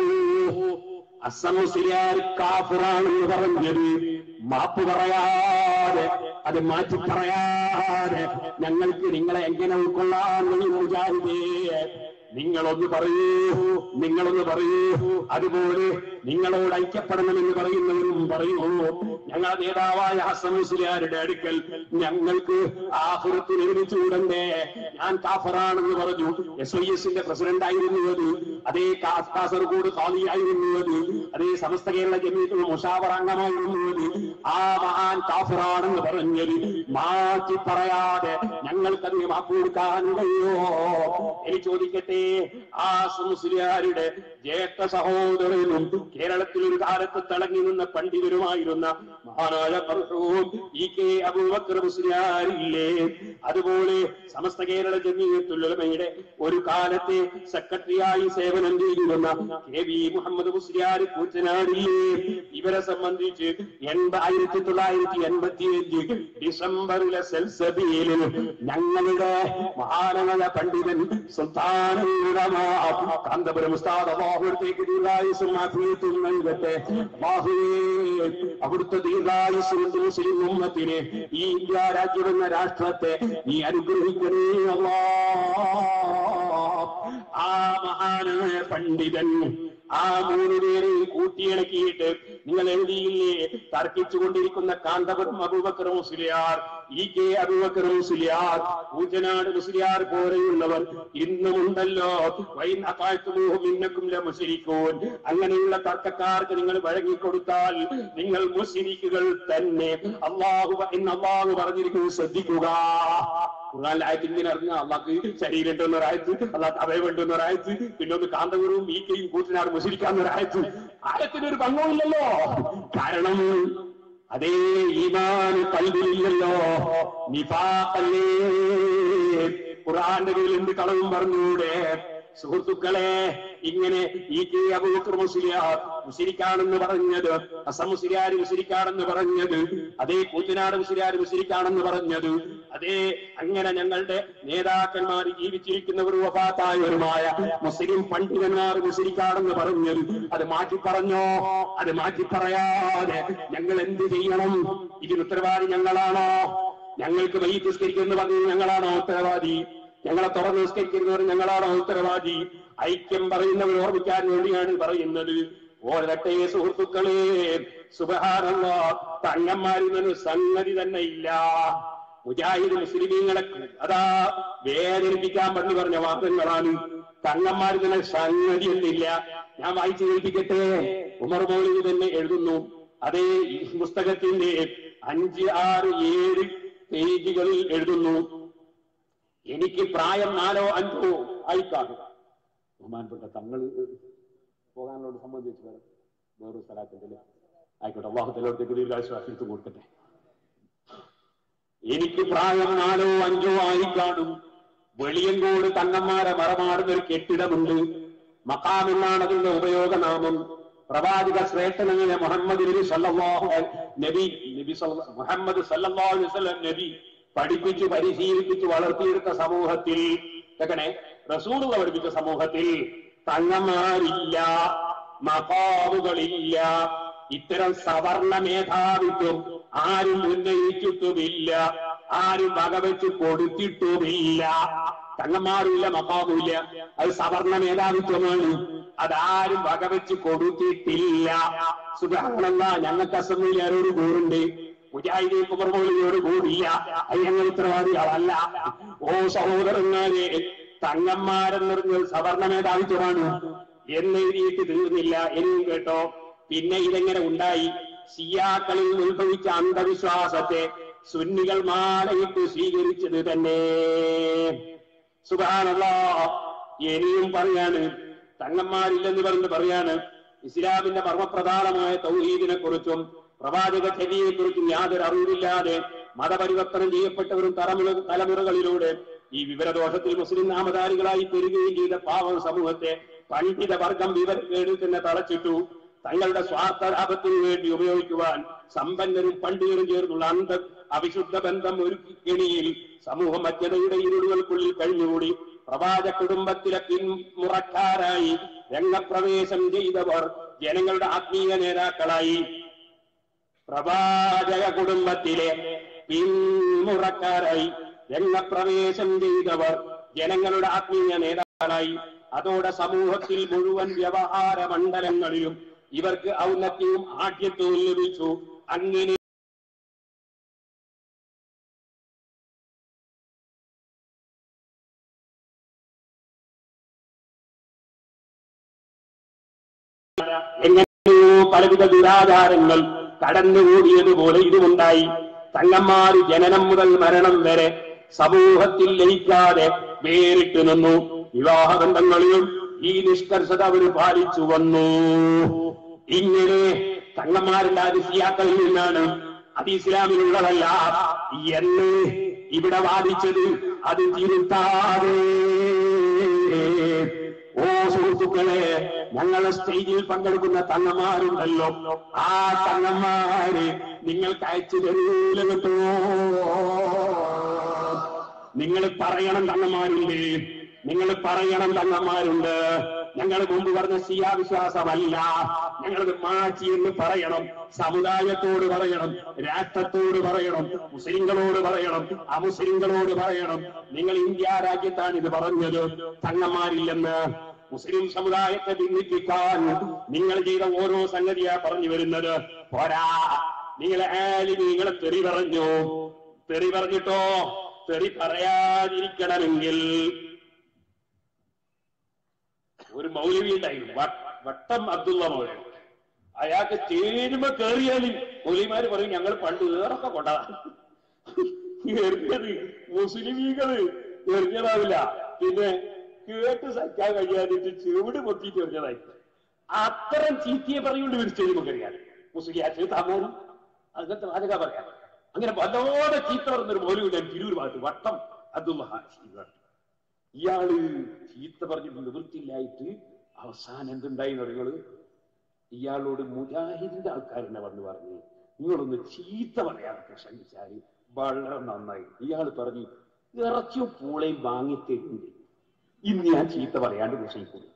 അസമുസ്ലിയാർ കാഫിറാണെന്ന് പറഞ്ഞത് മാപ്പ് പറയാതെ അത് മാറ്റി പറയാതെ ഞങ്ങൾക്ക് നിങ്ങളെ എങ്ങനെ ഉൾക്കൊള്ളാൻ കഴിയും മുജാഹിദേ നിങ്ങളൊന്ന് പറയൂ നിങ്ങളൊന്ന് പറയൂ അതുപോലെ നിങ്ങളോട് ഐക്യപ്പെടണമെന്ന് പറയുന്നവരും പറയൂ ഞങ്ങളുടെ നേതാവായ ഹസൻ മുസ്ലിയാരുടെ അടുക്കൽ ഞങ്ങൾക്ക് ആഹുറത്ത് നിർമ്മിച്ചുകൂടണ്ടേ ഞാൻ കാഫറാണെന്ന് പറഞ്ഞു എസ് ഐ എസിന്റെ പ്രസിഡന്റ് ആയിരുന്നു അത് അതേ കാ- കാസർഗോഡ് ഖാദിയായിരുന്നു അത് അതേ സമസ്ത കേരള ജമീയത്തിൽ മുഷാവർ അംഗമായിരുന്നു അത് ആ മഹാൻ കാഫറാണെന്ന് പറഞ്ഞത് മാറ്റി പറയാതെ ഞങ്ങൾക്കത് മാപ്പ് കൊടുക്കാൻ കഴിയോ എനിക്ക് ചോദിക്കട്ടെ ആ മുസ്ലിയാരുടെ ജ്യേഷ്ഠ സഹോദരനും കേരളത്തിൽ ഒരു കാലത്ത് തിളങ്ങി നിന്ന പണ്ഡിതരുമായിരുന്ന മഹാനായ മർഹൂം ഇ കെ അബൂബക്കർ മുസ്ലിയാരില്ലേ അതുപോലെ സമസ്ത കേരള ജമീയത്തുലമയുടെ ഒരു കാലത്തെ സെക്രട്ടറിയായി സേവനം ചെയ്തിരുന്ന കെ വി മുഹമ്മദ് മുസ്ലിയാർ കൂറ്റനാടില്ലേ ഇവരെ സംബന്ധിച്ച് എൺപ ആയിരത്തി തൊള്ളായിരത്തി എൺപത്തിയഞ്ച് ഡിസംബറിലെ സെൽസബിയിൽ ഞങ്ങളുടെ മഹാനമായ പണ്ഡിതൻ സുൽത്താനുലമ കാന്തപുരം ഉസ്താദ് അള്ളാഹുവിടത്തേക്ക് ദീർഘായുസും ആഫിയത്തും നൽകട്ടെ അള്ളാഹുവേ അവിടുത്തെ ദീർഘായുസ് കൊണ്ട് മുസ്ലിം ഉമ്മത്തിനെ ഈ ഇന്ത്യ രാജ്യമെന്ന രാഷ്ട്രത്തെ നീ അനുഗ്രഹിക്കണേ അല്ലാ ആ മഹാനായ പണ്ഡിതൻ ആ മൂന്ന് പേരെയും കൂട്ടിയിണക്കിയിട്ട് നിങ്ങൾ എഴുതിയില്ലേ തർക്കിച്ചുകൊണ്ടിരിക്കുന്ന കാന്തപുരം അബൂബക്കർ മുസ്ലിയാർ ഇ കെ അബൂബക്കർ മുസ്ലിയാർ പൂജനാട് മുസ്ലിയാർ പോലെയുള്ളവർ ഇന്നുമുണ്ടല്ലോ വൈൻ അക്കാഴ്ത്തുമൂഹും ഇന്നക്കും മുസ്ലിക്കൂൻ അങ്ങനെയുള്ള തർക്കക്കാർക്ക് നിങ്ങൾ വഴങ്ങിക്കൊടുത്താൽ നിങ്ങൾ മുസ്ലിക്കുകൾ തന്നെ അള്ളാഹു ഇന്ന് അള്ളാഹു പറഞ്ഞിരിക്കുന്നത് ശ്രദ്ധിക്കുക ഖുർആാനിലെ ആയത്ത് ഇങ്ങനെ അറിഞ്ഞ അള്ളാഹ് ശരീരം ഉണ്ടെന്ന് ഒരായത്ത് അള്ളാഹ് അവയവുണ്ടെന്ന് ഒരായത്ത് പിന്നെ ഒന്ന് കാന്തപുരവും ഈക്കയും കൂട്ടിനാട് മുശരിക്കാന്ന് ഒരായത്ത് ആയത്തിനൊരു ഭംഗമില്ലല്ലോ കാരണം അതേ ഈമാന് കൽവിലില്ലല്ലോ നിഫാഖല്ലേ ഖുർആന്റെ കയ്യിൽ എന്ത് കളവും പറഞ്ഞൂടെ സുഹൃത്തുക്കളെ ഇങ്ങനെ ഈ കെ അബൂക്കർ മുസ്ലിയാർ മുസ്ലിക്കാണെന്ന് പറഞ്ഞത് അസം മുസ്ലിയാർ മുസ്ലിക്കാണെന്ന് പറഞ്ഞത് അതേ കൂറ്റനാട് മുസ്ലിയാർ മുസ്ലിക്കാണെന്ന് പറഞ്ഞത് അതേ അങ്ങനെ ഞങ്ങളുടെ നേതാക്കന്മാർ ജീവിച്ചിരിക്കുന്നവർ വഫാത്തായവരുമായ മുസ്ലിം പണ്ഡിതന്മാർ മുസ്ലിക്കാണെന്ന് പറഞ്ഞത് അത് മാറ്റി പറഞ്ഞോ അത് മാറ്റി പറയാതെ ഞങ്ങൾ എന്ത് ചെയ്യണം ഇതിന് ഉത്തരവാദി ഞങ്ങളാണോ ഞങ്ങൾക്ക് വൈദ്യുതി നിസ്കരിക്കുന്നു പറഞ്ഞു ഞങ്ങളാണോ ഉത്തരവാദി ഞങ്ങളെ തുറന്ന് നിസ്കരിക്കുന്നവർ ഞങ്ങളാണോ ഉത്തരവാദി ഐക്യം പറയുന്നവർ ഓർമ്മിക്കാൻ വേണ്ടിയാണ് പറയുന്നത് ഓരട്ടെ സുഹൃത്തുക്കളെ സുബഹാനല്ല തങ്ങന്മാരിൽ നിന്ന് സംഗതി തന്നെ ഇല്ല മുജാഹിദ് മുസ്ലിമീങ്ങളെ അതാ വേദനിപ്പിക്കാൻ പറഞ്ഞു പറഞ്ഞ വാദങ്ങളാണ് തങ്ങന്മാരിൽ തന്നെ സംഗതി എന്നില്ല ഞാൻ വായിച്ചു കേൾപ്പിക്കട്ടെ ഉമർ മൗലിക തന്നെ എഴുതുന്നു അതേ ഈ പുസ്തകത്തിന്റെ അഞ്ച് ആറ് ഏഴ് പേജുകളിൽ എഴുതുന്നു എനിക്ക് പ്രായം നാലോ അഞ്ചോ ആയിക്കാണും ബഹുമാനപ്പെട്ട തങ്ങൾ പോകാനോട് സംബന്ധിച്ച് വേറെ വേറൊരു സ്ഥലത്തിന്റെ ആയിക്കോട്ടെ അള്ളാഹുത്തലോടത്തേക്ക് ദീർഘാശ്വാസിച്ചു കൊടുക്കട്ടെ എനിക്ക് പ്രായം നാലോ അഞ്ചോ ആയി കാണും വെളിയങ്കോട് തങ്ങന്മാരെ മറമാടുന്ന ഒരു കെട്ടിടമുണ്ട് മക്കാം എന്നാണ് അതിന്റെ ഉപയോഗനാമം പ്രവാചക ശ്രേഷ്ഠനായ മുഹമ്മദ് നബി സല്ലല്ലാഹു അലൈഹി നബി നബി സല്ല- മുഹമ്മദ് സല്ലല്ലാഹു അലൈഹി വസല്ലം നബി പഠിപ്പിച്ചു പരിശീലിപ്പിച്ചു വളർത്തിയെടുത്ത സമൂഹത്തിൽ കേക്കണേ റസൂലുള്ള പഠിപ്പിച്ച സമൂഹത്തിൽ തങ്ങന്മാരില്ല മകാവുകളില്ല ഇത്തരം സവർണ മേധാവിത്വം ആരും ഉന്നയിച്ചിട്ടുമില്ല ആരും വകവെച്ച് കൊടുത്തിട്ടുമില്ല തങ്ങന്മാരുമില്ല മക്കാവുമില്ല അത് സവർണ മേധാവിത്വമാണ് അതാരും വകവെച്ച് കൊടുത്തിട്ടില്ല സുഖാണെന്ന ഞങ്ങൾക്ക് അസംബ്ലി ആരോട് കൂറുണ്ട് മുജാഹിദീൻ കുമർമോളിയോട് കൂടില്ല അത് ഞങ്ങൾ ഉത്തരവാദികളല്ല ഓ സഹോദരന്മാരെ തങ്ങന്മാരെന്ന് പറഞ്ഞ സവർണ മേധാവിത്വമാണ് എന്ന് എഴുതിയിട്ട് തീർന്നില്ല ഇനിയും കേട്ടോ പിന്നെ ഇതെങ്ങനെ ഉണ്ടായി സിയാക്കളിൽ ഉത്ഭവിച്ച അന്ധവിശ്വാസത്തെ സുന്നികൾ മാലയിട്ട് സ്വീകരിച്ചത് തന്നെ സുബാനല്ല ഇനിയും പറയാണ് തങ്ങന്മാരില്ലെന്ന് പറഞ്ഞ് പറയാണ് ഇസ്ലാമിന്റെ മർമ്മപ്രധാനമായ തൗഹീദിനെ കുറിച്ചും പ്രവാചക ചര്യയെ കുറിച്ചും യാതൊരു അറിവില്ലാതെ മതപരിവർത്തനം ചെയ്യപ്പെട്ടവരും തലമുറ തലമുറകളിലൂടെ ഈ വിവരദോഷത്തിൽ മുസ്ലിം നാമധാരികളായി പെരുകുകയും ചെയ്ത പാവം സമൂഹത്തെ പണ്ഡിത വർഗം വിവരക്കേടിൽ തന്നെ തളച്ചിട്ടു തങ്ങളുടെ സ്വാർത്ഥ ലാഭത്തിന് വേണ്ടി ഉപയോഗിക്കുവാൻ സമ്പന്നരും പണ്ഡിതരും ചേർന്നുള്ള അന്ത അവിശുദ്ധ ബന്ധം ഒരു കെണിയിൽ സമൂഹ മധ്യതയുടെ ഇരുളുകൾക്കുള്ളിൽ കഴിഞ്ഞുകൂടി പ്രവാച കുടുംബത്തിലെ പിന്മുറക്കാരായി രംഗപ്രവേശം ചെയ്തവർ ജനങ്ങളുടെ ആത്മീയ നേതാക്കളായി പ്രവാചക കുടുംബത്തിലെ പിന്മുറക്കാരായി രംഗപ്രവേശം ചെയ്തവർ ജനങ്ങളുടെ ആത്മീയ നേതാക്കളായി അതോടെ സമൂഹത്തിൽ മുഴുവൻ വ്യവഹാര മണ്ഡലങ്ങളിലും ഇവർക്ക് ഔന്നത്യവും ആഠ്യത്വവും ലഭിച്ചു അങ്ങനെ എങ്ങനെയോ പലവിധ ദുരാചാരങ്ങൾ കടന്നുകൂടിയതുപോലെ ഇതുമുണ്ടായി തങ്ങന്മാര് ജനനം മുതൽ മരണം വരെ സമൂഹത്തിൽ ലയിക്കാതെ വേറിട്ട് നിന്നു വിവാഹബന്ധങ്ങളിലും ഈ നിഷ്കർഷത അവർ പാലിച്ചു വന്നു ഇങ്ങനെ തങ്ങന്മാരുടെ അതിസിയാക്കളിൽ നിന്നാണ് അത് ഇസ്ലാമിലുള്ളതല്ല എന്ന് ഇവിടെ വാദിച്ചത് അത് തിരുത്താതെ ഓ സുഹൃത്തുക്കളെ ഞങ്ങളെ സ്റ്റേജിൽ പങ്കെടുക്കുന്ന തങ്ങന്മാരുണ്ടല്ലോ ആ തങ്ങന്മാര് നിങ്ങൾക്ക് അയച്ചു തരൂല കിട്ടുമോ നിങ്ങൾ പറയണം തങ്ങന്മാരുണ്ട് നിങ്ങൾ പറയണം തങ്ങന്മാരുണ്ട് ഞങ്ങൾ മുമ്പ് പറഞ്ഞ സിയാ വിശ്വാസമല്ല ഞങ്ങളത് മാറ്റി എന്ന് പറയണം സമുദായത്തോട് പറയണം രാഷ്ട്രത്തോട് പറയണം മുസ്ലിങ്ങളോട് പറയണം അമുസ്ലിങ്ങളോട് പറയണം നിങ്ങൾ ഇന്ത്യ രാജ്യത്താണ് ഇത് പറഞ്ഞത് തങ്ങന്മാരില്ലെന്ന് മുസ്ലിം സമുദായത്തെ ഭിന്നിപ്പിക്കാൻ നിങ്ങൾ ചെയ്ത ഓരോ സംഗതിയാ പറഞ്ഞു വരുന്നത് പോരാ നിങ്ങൾ ആലിമീങ്ങളെ തെറി പറഞ്ഞു തെറി പറഞ്ഞിട്ടോ തെറി പറയാതിരിക്കണമെങ്കിൽ ഒരു മൗലവി ഉണ്ടായിരുന്നു വ- വട്ടം അബ്ദുള്ള മൗലവി അയാൾക്ക് ചേരുമ്പോ കേറിയാലും മൗലിമാര് പറയും ഞങ്ങൾ പണ്ട് ഏറൊക്കെ കൊണ്ടതാണ് എറിഞ്ഞത് മുസ്ലിമീകള് എറിഞ്ഞതാവില്ല പിന്നെ കേട്ട് സഹിക്കാൻ കഴിയാതിട്ട് ചെവിട് പൊത്തിയിട്ട് എറിഞ്ഞതായി അത്തരം ചീത്തിയെ പറയുകൊണ്ട് വിരിച്ചത് നമുക്കറിയാം മുസ്ലിയാച്ച് താമോറും അങ്ങനത്തെ വാചക പറയാം അങ്ങനെ വല്ലാതെ ചീത്ത പറഞ്ഞൊരു മൗലവിയുടെ തിരൂർ ഭാഗത്ത് വട്ടം അബ്ദുള്ള ഇയാള് ചീത്ത പറഞ്ഞിട്ട് നിവൃത്തിയില്ലായിട്ട് അവസാനം എന്തുണ്ടായി പറയുന്നത് ഇയാളോട് മുജാഹിദിന്റെ ആൾക്കാരെന്നെ വന്ന് പറഞ്ഞു നിങ്ങളൊന്ന് ചീത്ത പറയാനൊക്കെ ശ്രമിച്ചാൽ വളരെ നന്നായി ഇയാൾ പറഞ്ഞു ഇറച്ചിയും പൂളയും വാങ്ങിത്തരുന്നുണ്ട് ഇന്ന് ഞാൻ ചീത്ത പറയാണ്ട് വിഷയിക്കുന്നു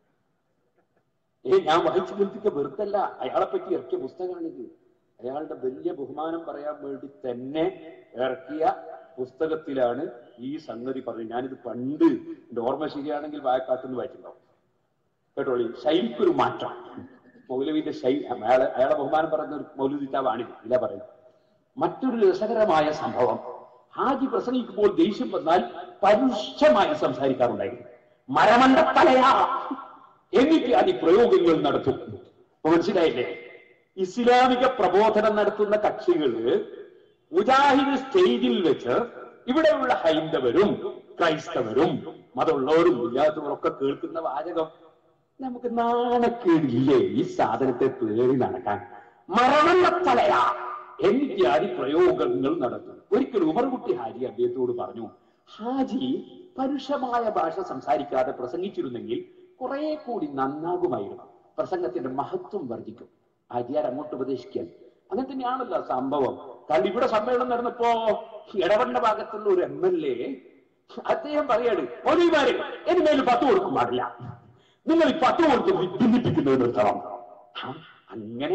ഏ ഞാൻ വായിച്ചു കേൾപ്പിക്ക വെറുതല്ല അയാളെ പറ്റി ഇറക്കിയ പുസ്തകമാണിത് അയാളുടെ വലിയ ബഹുമാനം പറയാൻ വേണ്ടി തന്നെ ഇറക്കിയ പുസ്തകത്തിലാണ് ഈ സംഗതി പറഞ്ഞത് ഞാനിത് പണ്ട് എന്റെ ഓർമ്മ ശരിയാണെങ്കിൽ വായക്കാട്ടുന്ന് വായിച്ചിട്ടുണ്ടാവും കേട്ടോളി ശൈലിക്കൊരു മാറ്റം മൗലവിന്റെ ശൈലി അയാളെ അയാളെ ബഹുമാനം പറയുന്ന ഒരു മൗലവിത്താവാണിത് ഇല്ല പറയുന്നത് മറ്റൊരു രസകരമായ സംഭവം ഹാജി പ്രസംഗിക്കുമ്പോൾ ദേഷ്യം വന്നാൽ പരുഷമായി സംസാരിക്കാറുണ്ടായിരുന്നു മരമണ്ടത്തലയാ എന്നിട്ട് അതി പ്രയോഗങ്ങൾ നടത്തും ഇപ്പൊ മനസ്സിലായില്ലേ ഇസ്ലാമിക പ്രബോധനം നടത്തുന്ന കക്ഷികള് മുജാഹിദ് സ്റ്റേജിൽ വെച്ച് ഇവിടെയുള്ള ഹൈന്ദവരും ക്രൈസ്തവരും മതമുള്ളവരും ഇല്ലാത്തവരും ഒക്കെ കേൾക്കുന്ന വാചകം നമുക്ക് നാണക്കേടില്ലേ ഈ സാധനത്തെ പേറി നടക്കാൻ മരണത്തലയാ എന്നിട്ട് ആദ്യ പ്രയോഗങ്ങൾ നടത്തും ഒരിക്കൽ ഉമർകുട്ടി ഹാജി അദ്ദേഹത്തോട് പറഞ്ഞു ഹാജി പരുഷമായ ഭാഷ സംസാരിക്കാതെ പ്രസംഗിച്ചിരുന്നെങ്കിൽ കുറെ കൂടി നന്നാകുമായിരുന്നു പ്രസംഗത്തിന്റെ മഹത്വം വർദ്ധിക്കും ഹാജിയാർ അങ്ങോട്ട് ഉപദേശിക്കാൻ അങ്ങനെ തന്നെയാണല്ലോ സംഭവം കാരണം ഇവിടെ സമ്മേളനം നടന്നപ്പോ ഇടവണ്ണ ഭാഗത്തുള്ള ഒരു എം എൽ എ അദ്ദേഹം പറയാണ് ഒലിമാരെ എനിമേൽ പത്ത് കൊടുക്കും പാടില്ല നിങ്ങൾ ഈ പത്ത് കൊടുത്ത് ഭിന്നിപ്പിക്കുന്നത് നിർത്തണം ആ, അങ്ങനെ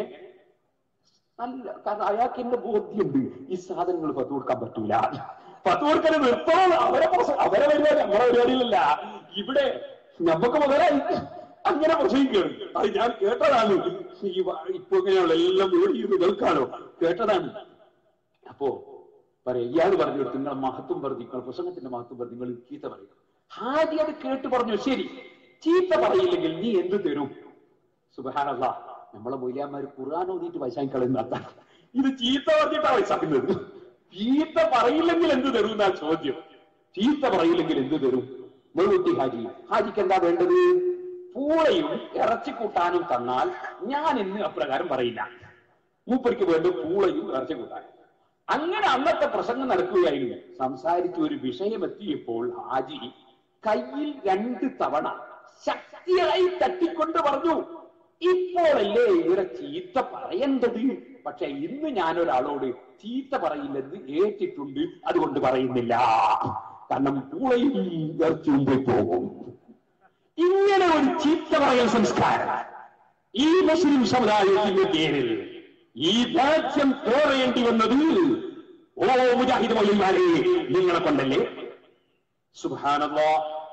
നല്ല കാരണം അയാൾക്ക് എന്റെ ബോധ്യമുണ്ട് ഈ സാധനങ്ങൾ പത്ത് കൊടുക്കാൻ പറ്റൂല പത്ത് കൊടുക്കാൻ നിർത്തണം അവരെ പ്രസ- അവരെ പരിപാടി നമ്മളെ പരിപാടിയിലല്ല ഇവിടെ നമുക്ക് മുതലായി അങ്ങനെ പ്രസംഗിക്കുകയാണ് അത് ഞാൻ കേട്ടതാണ് ഈ വ- ഇപ്പൊ ഇങ്ങനെയുള്ള എല്ലാം വീഡിയോ കേൾക്കാനോ കേട്ടതാണ് അപ്പോ പറയാം ഇയാൾ പറഞ്ഞു കൊടുത്തു നിങ്ങളെ മഹത്വം പറഞ്ഞു നിങ്ങൾ പ്രസംഗത്തിന്റെ മഹത്വം പറഞ്ഞു നിങ്ങൾ ചീത്ത പറയും ഹാജി അത് കേട്ട് പറഞ്ഞു ശരി ചീത്ത പറയില്ലെങ്കിൽ നീ എന്ത് തരും സുബഹാനല്ല നമ്മളെ മൊയ്ലാന്മാര് ഖുർആൻ ഓതിയിട്ട് വൈശാൻ കളയുന്ന ഇത് ചീത്ത പറഞ്ഞിട്ടാ വൈശാക്കുന്നത് ചീത്ത പറയില്ലെങ്കിൽ എന്ത് തരും എന്നാ ചോദ്യം ചീത്ത പറയില്ലെങ്കിൽ എന്ത് തരും മുഴുവത്തി ഹാജി ഹാജിക്ക് എന്താ വേണ്ടത് പൂളയും ഇറച്ചി കൂട്ടാനും തന്നാൽ ഞാൻ ഇന്ന് അപ്രകാരം പറയില്ല മൂപ്പർക്ക് വേണ്ട പൂളയും ഇറച്ചി കൂട്ടാനും അങ്ങനെ അന്നത്തെ പ്രസംഗം നടക്കുകയായിരുന്നു സംസാരിച്ച ഒരു വിഷയം എത്തിയപ്പോൾ ഹാജി കയ്യിൽ രണ്ട് തവണ ശക്തിയായി തട്ടിക്കൊണ്ട് പറഞ്ഞു ഇപ്പോഴല്ലേ ഇവരെ ചീത്ത പറയേണ്ടത് പക്ഷെ ഇന്ന് ഞാൻ ഒരാളോട് ചീത്ത പറയില്ലെന്ന് ഏറ്റിട്ടുണ്ട് അതുകൊണ്ട് പറയുന്നില്ല കാരണം പൂളയും ഇറച്ചിയും പോയി പോകും ഇങ്ങനെ ഒരു ചീത്ത പറയൽ സംസ്കാരം ഈ മുസ്ലിം സമുദായത്തിന്റെ പേരിൽ ഈ രാജ്യം കേറേണ്ടി വന്നത് ഓ മുജാഹിദ് മൊഴിമാരെ നിങ്ങളെ കൊണ്ടല്ലേ സുബാനല്ലോ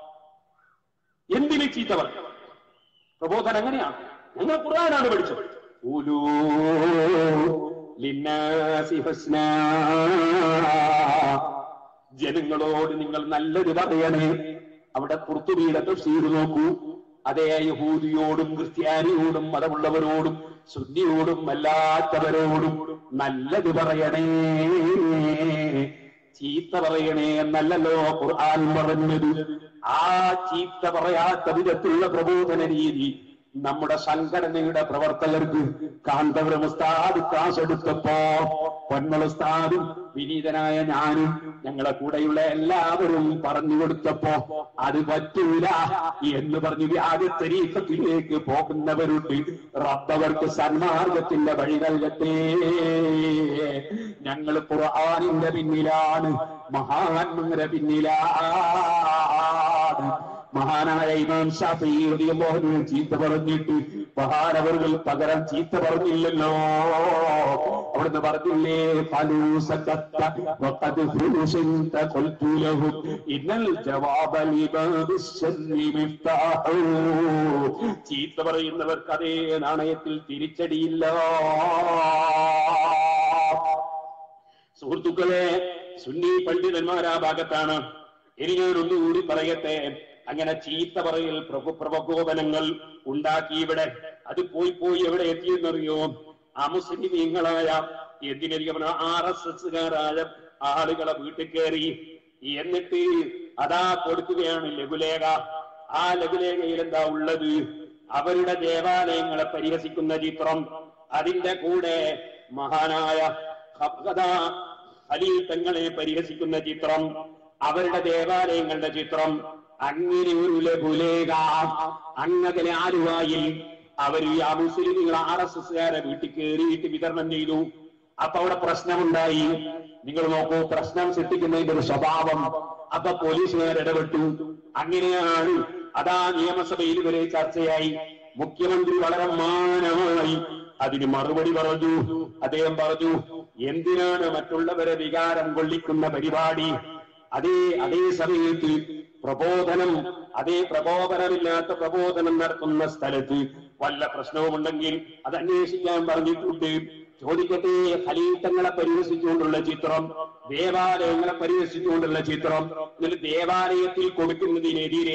എന്തിന് ചീത്ത പറഞ്ഞു പ്രബോധനം അങ്ങനെയാണ് ഞങ്ങൾ ഖുർആനാണ് പഠിച്ചത് ഖുലൂ ലിന്നാസി ഹുസ്നാ. ജനങ്ങളോട് നിങ്ങൾ നല്ലത് പറയണേ അവിടെ കുർത്തുബിയുടെ തഫ്സീർ നോക്കൂ അതേ യഹൂദിയോടും ക്രിസ്ത്യാനിയോടും മതമുള്ളവരോടും സുന്നിയോടും അല്ലാത്തവരോടും നല്ലത് പറയണേ ചീത്ത പറയണേ എന്നല്ലല്ലോ ഖുർആൻ പറഞ്ഞത് ആ ചീത്ത പറയാത്ത വിധത്തിലുള്ള പ്രബോധന രീതി നമ്മുടെ സംഘടനയുടെ പ്രവർത്തകർക്ക് കാന്തപുരം ഉസ്താദ് ക്ലാസ് എടുത്തപ്പോ പൊന്മൾ ഉസ്താദും വിനീതനായ ഞാനും ഞങ്ങളെ കൂടെയുള്ള എല്ലാവരും പറഞ്ഞു കൊടുത്തപ്പോ അത് പറ്റൂല എന്ന് പറഞ്ഞ് വ്യാജത്തരീക്കത്തിലേക്ക് പോകുന്നവരുണ്ട് റബ്ബവർക്ക് സന്മാർഗത്തിന്റെ വഴി നൽകട്ടെ ഞങ്ങൾ ഖുർആാനിന്റെ പിന്നിലാണ് മഹാന്മാരുടെ പിന്നിലാണ് മഹാനായ ഇമാം ഷാഫി റളിയല്ലാഹു ചീത്ത പറഞ്ഞിട്ട് മഹാനവറുകൾ പകരം ചീത്ത പറഞ്ഞില്ലല്ലോ അവിടുന്ന് പറഞ്ഞില്ലേ ഫലൂസക്കത്ത വഖദ് ഫുലുസിന്ത ഖുൽതു ലഹു ഇന്നൽ ജവാബ ലിബാബിശ്ശർരി മിഫ്താഹു ചീത്ത പറയുന്നവർക്ക് അതേ നാണയത്തിൽ തിരിച്ചടിയില്ല സുഹൃത്തുക്കളെ സുന്നി പണ്ഡിതന്മാരാ ഭാഗത്താണ് ഇനി ഞാൻ ഒന്നുകൂടി പറയട്ടെ അങ്ങനെ ചീത്ത പറയൽ പ്രകോ- പ്രകോപനങ്ങൾ ഉണ്ടാക്കി ഇവിടെ അത് പോയി പോയി എവിടെ എത്തിയെന്നറിയോ അമുസ്ലിമീങ്ങളായ എന്തിനധികം ആർ എസ് എസ്കാരായ ആളുകളെ വീട്ടിൽ കയറി എന്നിട്ട് അതാ കൊടുക്കുകയാണ് ലഘുലേഖ ആ ലഘുലേഖയിൽ എന്താ ഉള്ളത് അവരുടെ ദേവാലയങ്ങളെ പരിഹസിക്കുന്ന ചിത്രം അതിന്റെ കൂടെ മഹാനായ ഹബ്ഗദ ഖലീൽ തങ്ങളെ പരിഹസിക്കുന്ന ചിത്രം അവരുടെ ദേവാലയങ്ങളുടെ ചിത്രം അങ്ങനെ ഒരു ലഘുലേഖ അങ്ങകലെ ആലുവായിൽ അവർ ആ മുസ്ലിമുകൾ ആർ എസ് എസ്കാരെ വീട്ടിൽ കയറിയിട്ട് വിതരണം ചെയ്തു അപ്പൊ അവിടെ പ്രശ്നമുണ്ടായി നിങ്ങൾ നോക്കൂ പ്രശ്നം സൃഷ്ടിക്കുന്നതിന്റെ ഒരു സ്വഭാവം അപ്പൊ പോലീസുകാർ ഇടപെട്ടു അങ്ങനെയാണ് അതാ നിയമസഭയിൽ വരെ ചർച്ചയായി മുഖ്യമന്ത്രി വളരെ മാനമായി അതിന് മറുപടി പറഞ്ഞു അദ്ദേഹം പറഞ്ഞു എന്തിനാണ് മറ്റുള്ളവരെ വികാരം കൊള്ളിക്കുന്ന പരിപാടി അതേ അതേ സമയത്ത് പ്രബോധനം അതേ പ്രബോധനമില്ലാത്ത പ്രബോധനം നടത്തുന്ന സ്ഥലത്ത് വല്ല പ്രശ്നവുമുണ്ടെങ്കിൽ അത് അന്വേഷിക്കാൻ പറഞ്ഞിട്ടുണ്ട് ചോദിക്കട്ടെ ഖലീത്തങ്ങളെ പരിഹസിച്ചുകൊണ്ടുള്ള ചിത്രം ദേവാലയങ്ങളെ പരിഹസിച്ചുകൊണ്ടുള്ള ചിത്രം എന്നിട്ട് ദേവാലയത്തിൽ കൊടുക്കുന്നതിനെതിരെ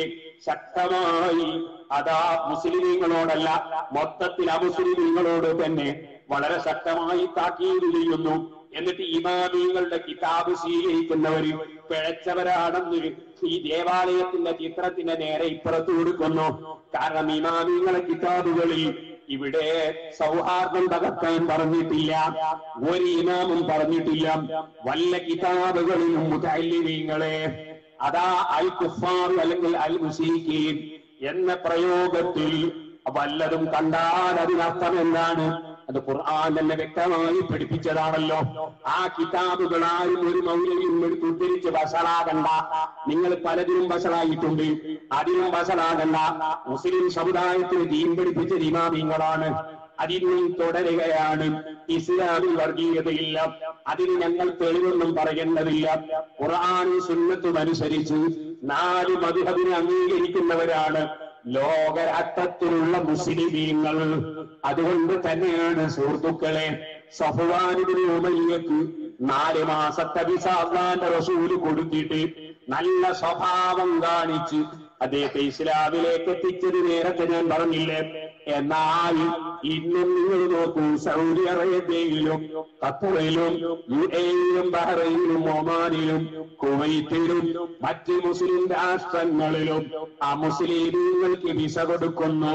ശക്തമായി അതാ മുസ്ലിമീങ്ങളോടല്ല മൊത്തത്തിൽ അമുസ്ലിമീങ്ങളോട് തന്നെ വളരെ ശക്തമായി താക്കീത് ചെയ്യുന്നു എന്നിട്ട് ഇമാമിങ്ങളുടെ കിതാബ് സ്വീകരിക്കുന്നവര് പിഴച്ചവരാണെന്ന് ഈ ദേവാലയത്തിന്റെ ചിത്രത്തിന്റെ നേരെ ഇപ്പുറത്ത് കൊടുക്കുന്നു കാരണം ഇമാമിങ്ങളെ കിതാബുകളിൽ ഇവിടെ സൗഹാർദ്ദം തകർക്കാൻ പറഞ്ഞിട്ടില്ല ഒരു ഇമാമും പറഞ്ഞിട്ടില്ല വല്ല കിതാബുകളിലും മുതല്ലിമീങ്ങളെ അതാ അൽ കുഫാർ അല്ലെങ്കിൽ അൽ മുസീഖീൻ എന്ന പ്രയോഗത്തിൽ വല്ലതും കണ്ടാൽ അതിനർത്ഥം എന്താണ് അത് ഖുർആൻ തന്നെ വ്യക്തമായി പഠിപ്പിച്ചതാണല്ലോ ആ കിതാബുകൾ ആരും ഒരു മൗലയും എടുത്ത് ഉദ്ധരിച്ച് വഷളാകണ്ട നിങ്ങൾ പലതിനും വഷളായിട്ടുണ്ട് അതിനും വഷളാകണ്ട മുസ്ലിം സമുദായത്തിന് ദീൻ പഠിപ്പിച്ച ഇമാമിങ്ങളാണ് അതിനും തുടരുകയാണ് ഇസ്ലാമിൽ വർഗീയതയില്ല അതിന് ഞങ്ങൾ തെളിവൊന്നും പറയേണ്ടതില്ല ഖുർആാനും സുന്നത്തും അനുസരിച്ച് നാല് മധുഹബിനെ അംഗീകരിക്കുന്നവരാണ് ലോകരത്തത്തിലുള്ള മുസ്ലിമീങ്ങൾ അതുകൊണ്ട് തന്നെയാണ് സുഹൃത്തുക്കളെ സഫുവാനിബിന് ഉമയ്യക്ക് നാല് മാസത്തെ വിസാന്റെ റസൂല് കൊടുത്തിട്ട് നല്ല സ്വഭാവം കാണിച്ച് അദ്ദേഹത്തെ ഇസ്ലാമിലേക്ക് എത്തിച്ചത് നേരത്തെ ഞാൻ പറഞ്ഞില്ലേ എന്നാൽ ഇന്നും നിങ്ങൾ നോക്കൂ സൗദി അറേബ്യയിലും ഖത്തറിലും യു എയിലും ബഹ്റൈനിലും ഒമാനിലും കുവൈത്തിലും മറ്റ് മുസ്ലിം രാഷ്ട്രങ്ങളിലും ആ മുസ്ലിമീങ്ങൾക്ക് വിസ കൊടുക്കുന്നു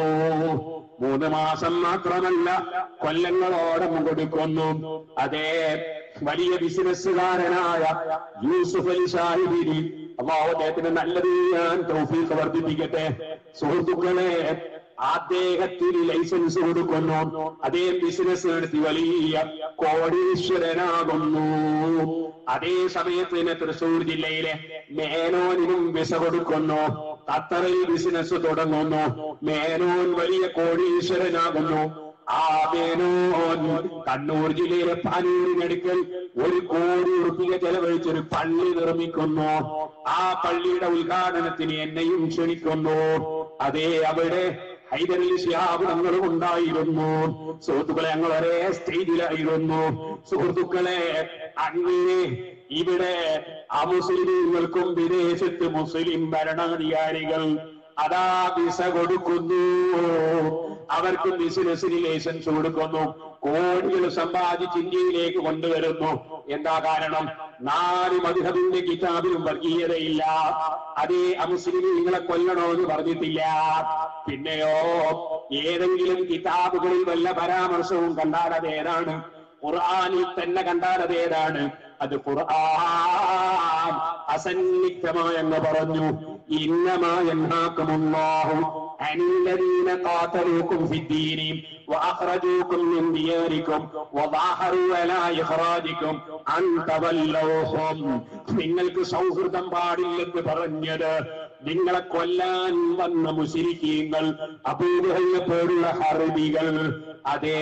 മൂന്ന് മാസം മാത്രമല്ല കൊല്ലങ്ങളോളം കൊടുക്കുന്നു അതേ വലിയ ബിസിനസ്സുകാരനായ യൂസുഫ് അലി സാഹിബിന് അള്ളാഹു അദ്ദേഹത്തിന് നല്ലത് ഞാൻ തൗഫീഖ് വർദ്ധിപ്പിക്കട്ടെ സുഹൃത്തുക്കളെ അദ്ദേഹത്തിന് ലൈസൻസ് കൊടുക്കുന്നു അദ്ദേഹം ബിസിനസ് നടത്തി വലിയ കോടീശ്വരനാകുന്നു അതേ സമയത്ത് തന്നെ തൃശൂർ ജില്ലയിലെ മേനോനിനും വിസ കൊടുക്കുന്നു ഖത്തറിൽ ബിസിനസ് തുടങ്ങുന്നു മേനോൻ വലിയ കോടീശ്വരനാകുന്നു ആ മേനോൻ കണ്ണൂർ ജില്ലയിലെ പാനൂരിനടുക്കൽ ഒരു കോടി റുപ്യ ചെലവഴിച്ചൊരു പള്ളി നിർമ്മിക്കുന്നു ആ പള്ളിയുടെ ഉദ്ഘാടനത്തിന് എന്നെയും ക്ഷണിക്കുന്നു അതേ അവിടെ ഹൈദരലി ശിഹാബുണങ്ങളും ഉണ്ടായിരുന്നു സുഹൃത്തുക്കളെ ഞങ്ങൾ ഒരേ സ്റ്റേജിലായിരുന്നു സുഹൃത്തുക്കളെ അങ്ങനെ ഇവിടെ അമുസ്ലിമീങ്ങൾക്കും വിദേശത്ത് മുസ്ലിം ഭരണാധികാരികൾ അതാ വിസ കൊടുക്കുന്നു അവർക്ക് ബിസിനസ്സിന് ലൈസൻസ് കൊടുക്കുന്നു കോടികൾ സമ്പാദിച്ച് ഇന്ത്യയിലേക്ക് കൊണ്ടുവരുന്നു എന്താ കാരണം നാല് മധുഹബിന്റെ കിതാബിലും വർഗീയതയില്ല അതേ അമുസ്ലിമീങ്ങളെ കൊല്ലണോ എന്ന് പറഞ്ഞിട്ടില്ല പിന്നെയോ ഏതെങ്കിലും കിതാബുകളിൽ വല്ല പരാമർശവും കണ്ടാൽ അതേതാണ് ഖുർആാനിൽ തന്നെ കണ്ടാൽ അതേതാണ് അത് ഖുർആൻ അസന്നിഗ്ധമായെന്ന് പറഞ്ഞു ഇന്നമായന്നാക്കുമുള്ളാഹു അനില്ലദീന ഖാതലൂക്കും ഫിദ്ദീനി വഅഖ്റജൂക്കും മിൻ ദിയാരിക്കും വദാഹറു അലാ ഇഖ്റാജിക്കും അൻ തവല്ലൗഹും നിങ്ങൾക്ക് സൗഹൃദം പാടില്ലെന്ന് പറഞ്ഞത് നിങ്ങളെ കൊല്ലാൻ വന്ന മുശിരിക്കീങ്ങൾ അപൂർവയെ പോലുള്ള ഹർബികൾ അതേ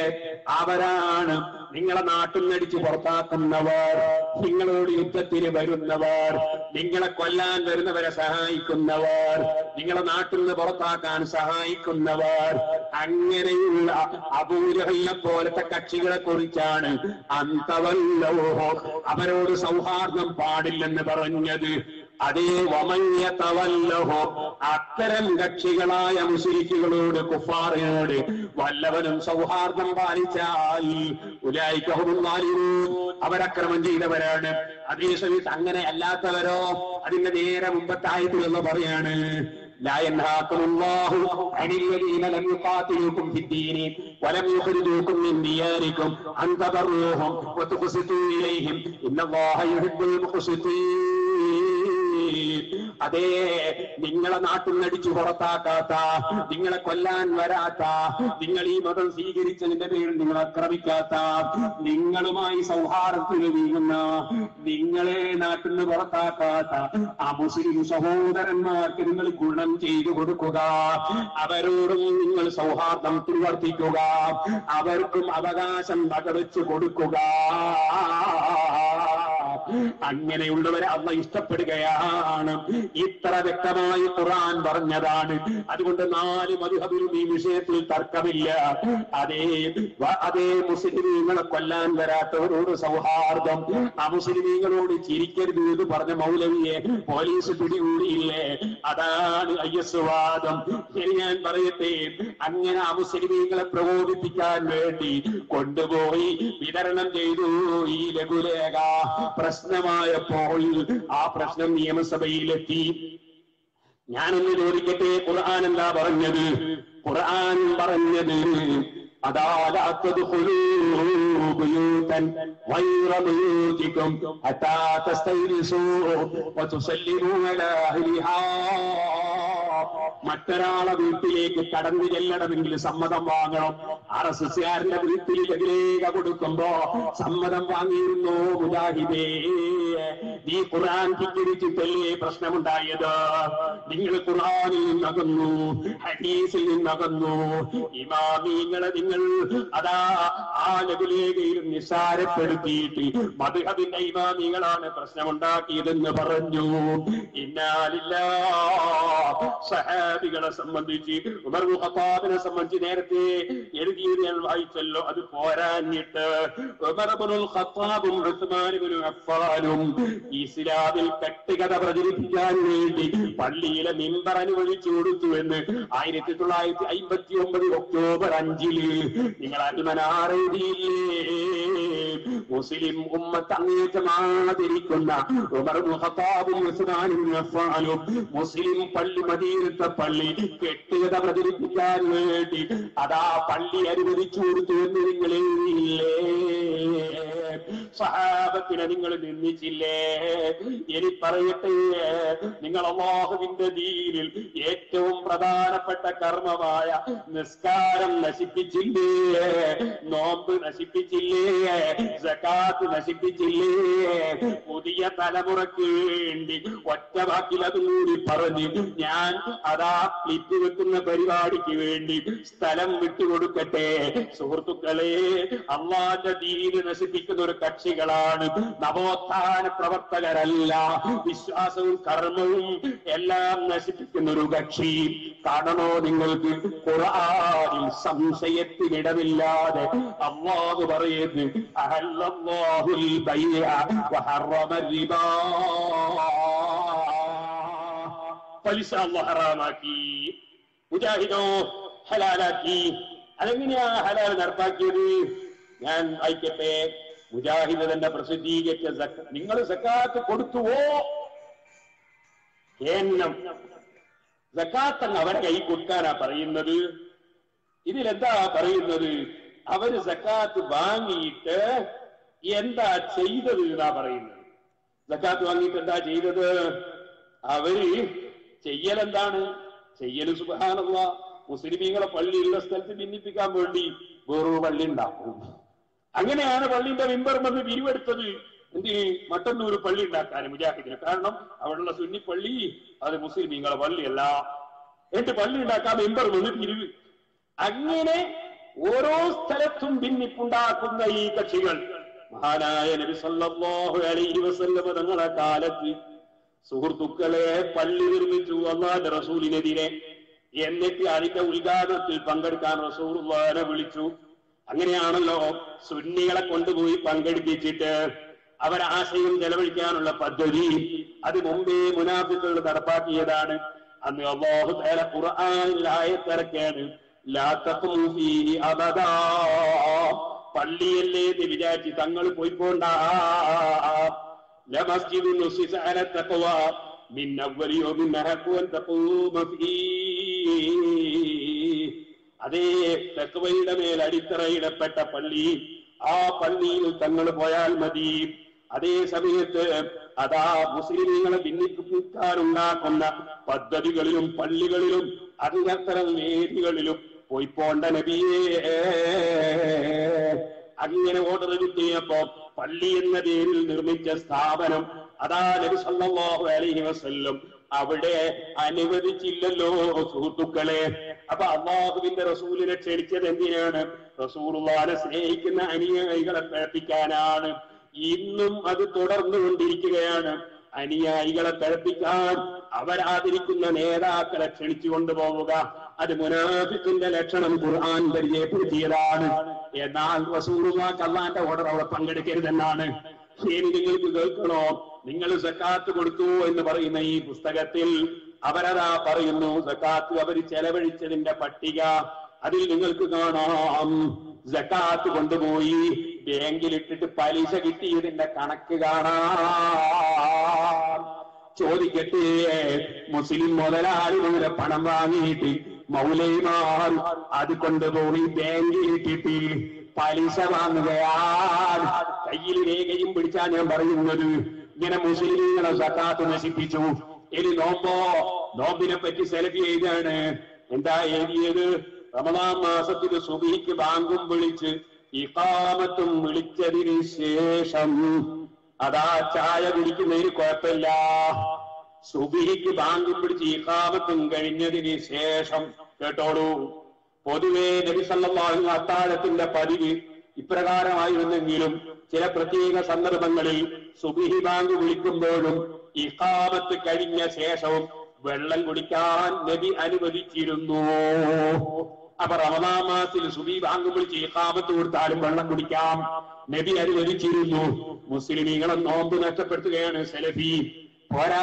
അവരാണ് നിങ്ങളെ നാട്ടിൽ നടിച്ച് പുറത്താക്കുന്നവർ നിങ്ങളോട് യുദ്ധത്തിന് വരുന്നവർ നിങ്ങളെ കൊല്ലാൻ വരുന്നവരെ സഹായിക്കുന്നവർ നിങ്ങളെ നാട്ടിൽ നിന്ന് പുറത്താക്കാൻ സഹായിക്കുന്നവർ അങ്ങനെയുള്ള അപൂരഹയെ പോലത്തെ കക്ഷികളെ കുറിച്ചാണ് അന്തവല്ലോ അവരോട് സൗഹാർദ്ദം പാടില്ലെന്ന് പറഞ്ഞത് അതേ വമഞ്ഞ തവല്ലഹോ അത്തരം കക്ഷികളായ മുസ്ലിക്കുകളോട് കുഫാറിനോട് വല്ലവനും സൗഹാർദ്ദം പാലിച്ചാൽ ഉലായിക്കഹുമാലിനു അവരക്രമം ചെയ്തവരാണ് അതേ സമയത്ത് അങ്ങനെ അല്ലാത്തവരോ അതിന്റെ നേരെ മുമ്പത്തായിട്ട് എന്ന് പറയാണ് لا ينهاكم الله عن الذين لم يقاتلوكم في الدين ولم يخرجوكم من دياركم أن تبروهم وتقسطوا إليهم إن الله يحب المقسطين അതേ നിങ്ങളെ നാട്ടിൽ നിന്ന് അടിച്ചു പുറത്താക്കാത്ത നിങ്ങളെ കൊല്ലാൻ വരാത്ത നിങ്ങൾ ഈ മതം സ്വീകരിച്ചതിന്റെ പേരിൽ നിങ്ങൾ ആക്രമിക്കാത്ത നിങ്ങളുമായി സൗഹാർദ്ദത്തിന് നീങ്ങുന്ന നിങ്ങളെ നാട്ടിൽ നിന്ന് പുറത്താക്കാത്ത ആ മുസ്ലിം സഹോദരന്മാർക്ക് നിങ്ങൾ ഗുണം ചെയ്തു കൊടുക്കുക അവരോടും നിങ്ങൾ സൗഹാർദ്ദം വർത്തിക്കുക അവർക്കും അവകാശം പകവെച്ചു കൊടുക്കുക അങ്ങനെയുള്ളവരെ അള്ള ഇഷ്ടപ്പെടുകയാണ് ഇത്ര വ്യക്തമായി ഖുർആൻ പറഞ്ഞതാണ് അതുകൊണ്ട് നാല് മധുഹബിലും ഈ വിഷയത്തിൽ തർക്കമില്ല അതേ വ- അതേ മുസ്ലിമീങ്ങളെ കൊല്ലാൻ വരാത്തവരോട് സൗഹാർദ്ദം ആ മുസ്ലിമീങ്ങളോട് ചിരിക്കരുത് എന്ന് പറഞ്ഞ മൗലവിയെ പോലീസ് പിടികൂടിയില്ലേ അതാണ് അയ്യസ്വാദം ഇനി ഞാൻ പറയട്ടെ അങ്ങനെ ആ മുസ്ലിമീങ്ങളെ പ്രകോപിപ്പിക്കാൻ വേണ്ടി കൊണ്ടുപോയി വിതരണം ചെയ്തു ഈ ലഘുലേഖ പ്രശ്നമായപ്പോൾ ആ പ്രശ്നം നിയമസഭയിലെത്തി ഞാനൊന്ന് ചോദിക്കട്ടെ ഖുർആൻ എന്താ പറഞ്ഞത് ഖുർആൻ പറഞ്ഞത് അതാ ലാ തദ്ഖുലൂ ബുയൂതൻ ഗൈറ ബുയൂതികും ഹത്താ തസ്തൈനിസൂ വതുസല്ലിമൂ അലാ അഹ്ലിഹാ മറ്റൊരാളെ വീട്ടിലേക്ക് കടന്നു ചെല്ലണമെങ്കിൽ സമ്മതം വാങ്ങണം ആർ എസ് എസ്കാരന്റെ വീട്ടിൽ ലഘുലേഖ കൊടുക്കുമ്പോ സമ്മതം വാങ്ങിയിരുന്നു മുജാഹിദേ നീ ഖുർആൻ ധിക്കരിച്ചിട്ടല്ലേ പ്രശ്നമുണ്ടായത് നിങ്ങൾ ഖുർആനിൽ നിന്നകന്നു ഹദീസിൽ നിന്നകന്നു ഇമാമീങ്ങളെ നിങ്ങൾ അതാ ആ ലഘുലേഖയിൽ നിസ്സാരപ്പെടുത്തിയിട്ട് മധുഹബിന്റെ ഇമാമികളാണ് പ്രശ്നമുണ്ടാക്കിയതെന്ന് പറഞ്ഞു ഇന്നാലില്ല സഹാബികളെ സംബന്ധിച്ച് ഉമർ ബിൻ ഖത്താബിനെ സംബന്ധിച്ച് നേരത്തെ എഴുതിയത് ഞാൻ വായിച്ചല്ലോ അത് പോരാഞ്ഞിട്ട് ഉമർ ഇബ്നുൽ ഖത്താബും ഉസ്മാൻ ഇബ്നു അഫ്ഫാനും ഇസ്ലാമിൽ കെട്ടുകഥ പ്രചരിപ്പിക്കാൻ വേണ്ടി പള്ളിയിലെ മിമ്പർ അനുവദിച്ചു കൊടുത്തു എന്ന് ആയിരത്തി തൊള്ളായിരത്തി അമ്പത്തി ഒമ്പത് ഒക്ടോബർ അഞ്ചില് നിങ്ങൾ അനുമനാറെഴുതിയില്ലേ മുസ്ലിം ഉമ്മത്ത് അങ്ങേറ്റം ആദരിക്കുന്ന ഉമർ ഇബ്നുൽ ഖത്താബും ഉസ്മാൻ ഇബ്നു അഫ്ഫാനും മുസ്ലിം പള്ളി മദീനത്തെ പള്ളി കെട്ടുകഥ പ്രചരിപ്പിക്കാൻ വേണ്ടി അതാ പള്ളി അനുവദിച്ചു കൊടുത്തു എന്ന് നിങ്ങൾ എഴുതിയില്ലേ സഹാബത്തിനെ നിങ്ങൾ നിന്ദിച്ചില്ലേ ഇനി പറയട്ടെ നിങ്ങൾ അള്ളാഹുവിന്റെ ദീനിൽ ഏറ്റവും പ്രധാനപ്പെട്ട കർമ്മമായ നിസ്കാരം നശിപ്പിച്ചില്ലേ നോമ്പ് നശിപ്പിച്ചില്ലേ സക്കാത്ത് നശിപ്പിച്ചില്ലേ പുതിയ തലമുറയ്ക്ക് വേണ്ടി ഒറ്റ വാക്കിൽ അതുകൂടി പറഞ്ഞ് ഞാൻ അതാ ക്ലിപ്പ് വെക്കുന്ന പരിപാടിക്ക് വേണ്ടി സ്ഥലം വിട്ടുകൊടുക്കട്ടെ സുഹൃത്തുക്കളെ അള്ളാന്റെ ദീന് നശിപ്പിക്കുന്ന ഒരു കക്ഷികളാണ് നവോത്ഥാന പ്രവർത്തകരല്ല വിശ്വാസവും കർമ്മവും എല്ലാം നശിപ്പിക്കുന്ന ഒരു കക്ഷി കാണണോ നിങ്ങൾക്ക് ഖുർആനിൽ സംശയത്തിനിടമില്ലാതെ അള്ളാഹു പറയുന്നു അഹല്ലല്ലാഹുൽ ബൈഅ വഹറമ റിബാ പലിശ അള്ളാഹ് ഹറാമാക്കി മുജാഹിദോ ഹലാലാക്കി അതെങ്ങനെയാ ഹലാൽ നടപ്പാക്കിയത് ഞാൻ വായിക്കട്ടെ മുജാഹിദ് തന്നെ പ്രസിദ്ധീകരിച്ച സക്ക- നിങ്ങൾ സക്കാത്ത് കൊടുത്തുവോ കേന്നം സക്കാത്ത് അങ്ങ് അവരെ കൈ കൊടുക്കാനാ പറയുന്നത് ഇതിലെന്താ പറയുന്നത് അവര് സക്കാത്ത് വാങ്ങിയിട്ട് എന്താ ചെയ്തത് എന്നാ പറയുന്നത് സക്കാത്ത് വാങ്ങിയിട്ട് എന്താ ചെയ്തത് അവര് ചെയ്യലെന്താണ് ചെയ്യല് സുബാനുള്ള മുസ്ലിമീങ്ങളെ പള്ളിയുള്ള സ്ഥലത്ത് ഭിന്നിപ്പിക്കാൻ വേണ്ടി വേറൊരു പള്ളി ഉണ്ടാക്കും അങ്ങനെയാണ് പള്ളിന്റെ മിമ്പർ വന്ന് പിരിവെടുത്തത് എന്തിന് മട്ടന്നൂർ പള്ളി ഉണ്ടാക്കാൻ മുജാഹിദിന് കാരണം അവിടെയുള്ള സുന്നി പള്ളി അത് മുസ്ലിമീങ്ങളെ പള്ളിയല്ല എന്നിട്ട് പള്ളി ഉണ്ടാക്കാൻ മെമ്പർ വന്ന് പിരിവ് അങ്ങനെ ഓരോ സ്ഥലത്തും ഭിന്നിപ്പുണ്ടാക്കുന്ന ഈ കക്ഷികൾ മഹാനായ നബി സല്ലല്ലാഹു അലൈഹി വസല്ലമ തങ്ങളുടെ കാലത്ത് സുഹൃത്തുക്കളെ പള്ളി നിർമ്മിച്ചു അള്ളാന്റെ റസൂലിനെതിരെ എന്നിട്ട് അതിന്റെ ഉദ്ഘാടനത്തിൽ പങ്കെടുക്കാൻ റസൂലുള്ളാനെ വിളിച്ചു അങ്ങനെയാണല്ലോ സുന്നികളെ കൊണ്ടുപോയി പങ്കെടുപ്പിച്ചിട്ട് അവരാശയം ചെലവഴിക്കാനുള്ള പദ്ധതി അത് മുമ്പേ മുനാഫിക്കുകൾ നടപ്പാക്കിയതാണ് അന്ന് അള്ളാഹു തആല ഖുർആനിൽ ആയത്തിറക്കാണ് ലാ തഖുമു ഫീഹി അബദാ പള്ളിയല്ലേ എന്ന് വിചാരിച്ച് തങ്ങൾ പോയിക്കൊണ്ട ലമസ്ജിദു നുസിസ അല തഖ്വ മിൻ അവ്വലി യൗമിൻ അഹഖു അൻ തഖൂമ ഫീഹി അതേ തെക്കുവയുടെ മേൽ അടിത്തറയിടപ്പെട്ട പള്ളി ആ പള്ളിയിൽ തങ്ങൾ പോയാൽ മതി അതേ സമയത്ത് അതാ മുസ്ലിമീങ്ങളെ ഭിന്നിപ്പിക്കാറുണ്ടാക്കുന്ന പദ്ധതികളിലും പള്ളികളിലും അതിനത്തരം വേദികളിലും പോയി പോണ്ട നബിയേ അങ്ങനെ ഓർഡർ കിട്ടിയപ്പോ പള്ളി എന്ന പേരിൽ നിർമ്മിച്ച സ്ഥാപനം അതാ നബി സല്ലല്ലാഹു അലൈഹി വസല്ലം അവിടെ അനുവദിച്ചില്ലല്ലോ സുഹൃത്തുക്കളെ അപ്പൊ അള്ളാഹുവിന്റെ റസൂലിനെ ക്ഷണിച്ചത് എന്തിനാണ് റസൂലുള്ളാനെ സ്നേഹിക്കുന്ന അനുയായികളെ പ്രേപ്പിക്കാനാണ് ഇന്നും അത് തുടർന്നുകൊണ്ടിരിക്കുകയാണ് അനുയായികളെ പ്രേപ്പിക്കാൻ അവരാദരിക്കുന്ന നേതാക്കളെ ക്ഷണിച്ചു കൊണ്ടുപോവുക അത് മുനാഫിക്കിന്റെ ലക്ഷണം ഖുർആൻ പരിചയപ്പെടുത്തിയതാണ് എന്നാൽ റസൂലുള്ളാഹ് അള്ളാന്റെ ഓർഡർ അവിടെ പങ്കെടുക്കരുതെന്നാണ് ഇനി നിങ്ങൾക്ക് കേൾക്കണോ നിങ്ങൾ സക്കാത്ത് കൊടുത്തു എന്ന് പറയുന്ന ഈ പുസ്തകത്തിൽ അവരതാ പറയുന്നു സക്കാത്ത് അവർ ചെലവഴിച്ചതിന്റെ പട്ടിക അതിൽ നിങ്ങൾക്ക് കാണാം സക്കാത്ത് കൊണ്ടുപോയി ബാങ്കിലിട്ടിട്ട് പലിശ കിട്ടിയതിന്റെ കണക്ക് കാണാം ചോദിക്കട്ടെ മുസ്ലിം മുതലാളികളുടെ പണം വാങ്ങിയിട്ട് മൗലൈമാർ അത് കൊണ്ടുപോയി ബാങ്കിലിട്ടിട്ട് പലിശ വാങ്ങുകയാണ് കയ്യിൽ രേഖയും പിടിച്ചാ ഞാൻ പറയുന്നത് ഇങ്ങനെ മുസ്ലിങ്ങളെ സക്കാത്ത് നശിപ്പിച്ചു ഇനി നോമ്പോ നോമ്പിനെ പറ്റി സെലക്ട് ചെയ്താണ് എന്താ എഴുതിയത് റമദാൻ മാസത്തിൽ സുബിക്ക് ബാങ്കും വിളിച്ച് ഇക്കാമത്തും വിളിച്ചതിന് ശേഷം അതാ ചായ കുടിക്കുന്നതിന് കുഴപ്പമില്ല സുബിഹിക്ക് ബാങ്കും പിടിച്ച് ഇക്കാമത്തും കഴിഞ്ഞതിന് ശേഷം കേട്ടോളൂ പൊതുവേ നബി സല്ലല്ലാഹു അത്താഴത്തിന്റെ പതിവ് ഇപ്രകാരമായിരുന്നെങ്കിലും ചില പ്രത്യേക സന്ദർഭങ്ങളിൽ സുബിഹി ബാങ്ക് വിളിക്കുമ്പോഴും ഇഖാമത്ത് കഴിഞ്ഞ ശേഷവും വെള്ളം കുടിക്കാൻ നബി അനുവദിച്ചിരുന്നു അപ്പൊ റമദാൻ മാസത്തിൽ സുബി ബാങ്ക് വിളിച്ച് ഇഖാമത്ത് കൊടുത്താലും വെള്ളം കുടിക്കാം നബി അനുവദിച്ചിരുന്നു മുസ്ലിമീങ്ങളെ നോമ്പ് നഷ്ടപ്പെടുത്തുകയാണ് സെലഫി പോരാ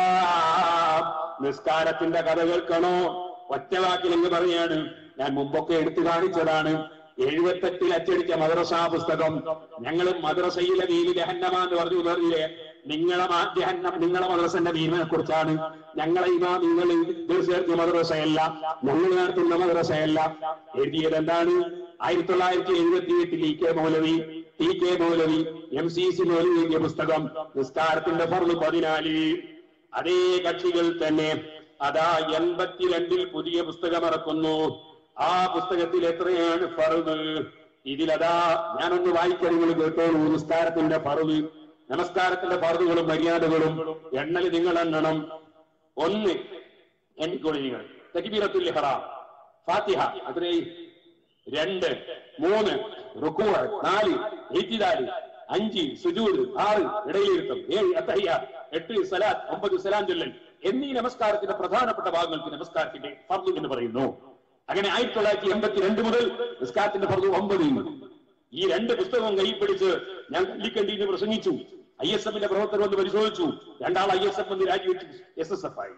നിസ്കാരത്തിന്റെ കഥ കേൾക്കണോ ഒറ്റവാക്കിൽ എന്ന് പറയാണ് ഞാൻ മുമ്പൊക്കെ എടുത്തു കാണിച്ചതാണ് എഴുപത്തെട്ടിൽ അച്ചടിച്ച മദ്രസ പുസ്തകം ഞങ്ങൾ മദ്രസയിലെ വീല് ജഹന്നമ എന്ന് പറഞ്ഞു പറഞ്ഞില്ലേ നിങ്ങളെ മാ- ജഹന്നം നിങ്ങളെ മദ്രസന്റെ വീലിനെ കുറിച്ചാണ് ഞങ്ങളെ ഇമാ നിങ്ങൾ തീർച്ചയായിട്ടും മദ്രസയല്ല ഞങ്ങൾ നടത്തുന്ന മദ്രസയല്ല എഴുതിയത് എന്താണ് ആയിരത്തി തൊള്ളായിരത്തി എഴുപത്തി എട്ടിൽ E K Moulavi T K Moulavi M C C Moulavi എഴുതിയ പുസ്തകം നിസ്കാരത്തിന്റെ ഫർദ് പതിനാല് അതേ കക്ഷികൾ തന്നെ അതാ എൺപത്തിരണ്ടിൽ പുതിയ പുസ്തകം ഇറക്കുന്നു ആ പുസ്തകത്തിൽ എത്രയാണ് ഫറുത് ഇതിലതാ ഞാനൊന്ന് വായിക്കാൻ നിങ്ങൾ കേട്ടോളൂ നിസ്കാരത്തിന്റെ ഫറുത് നമസ്കാരത്തിന്റെ ഫറുതുകളും മര്യാദകളും എണ്ണൽ നിങ്ങൾ എണ്ണണം ഒന്ന് എണ്ണിക്കോളി നിങ്ങൾ തക്ബീറത്തുൽ ഇഹ്റാം ഫാത്തിഹ അത്രേ രണ്ട് മൂന്ന് റുക്കുവ നാല് ഈറ്റിദാല് അഞ്ച് സുജൂദ് ആറ് ഇടയിലിരുത്തം ഏഴ് അത്തഹിയ എട്ട് സലാത്ത് ഒമ്പത് സലാം ചൊല്ലൽ എന്നീ നമസ്കാരത്തിന്റെ പ്രധാനപ്പെട്ട ഭാഗങ്ങൾക്ക് നമസ്കാരത്തിന്റെ ഫർദ് എന്ന് പറയുന്നു അങ്ങനെ ആയിരത്തി തൊള്ളായിരത്തി എൺപത്തിരണ്ട് മുതൽ നിസ്കാരത്തിന്റെ ഫർദ് ഒമ്പത് ഈ രണ്ട് പുസ്തകവും കൈ പിടിച്ച് ഞാൻ കല്ലിക്കണ്ടിന്ന് പ്രസംഗിച്ചു ഐ എസ് എഫിന്റെ പ്രവർത്തനം ഒന്ന് പരിശോധിച്ചു രണ്ടാൾ ഐ എസ് എഫ് എന്ന് രാജിവെച്ച് എസ് എസ് എഫ് ആയി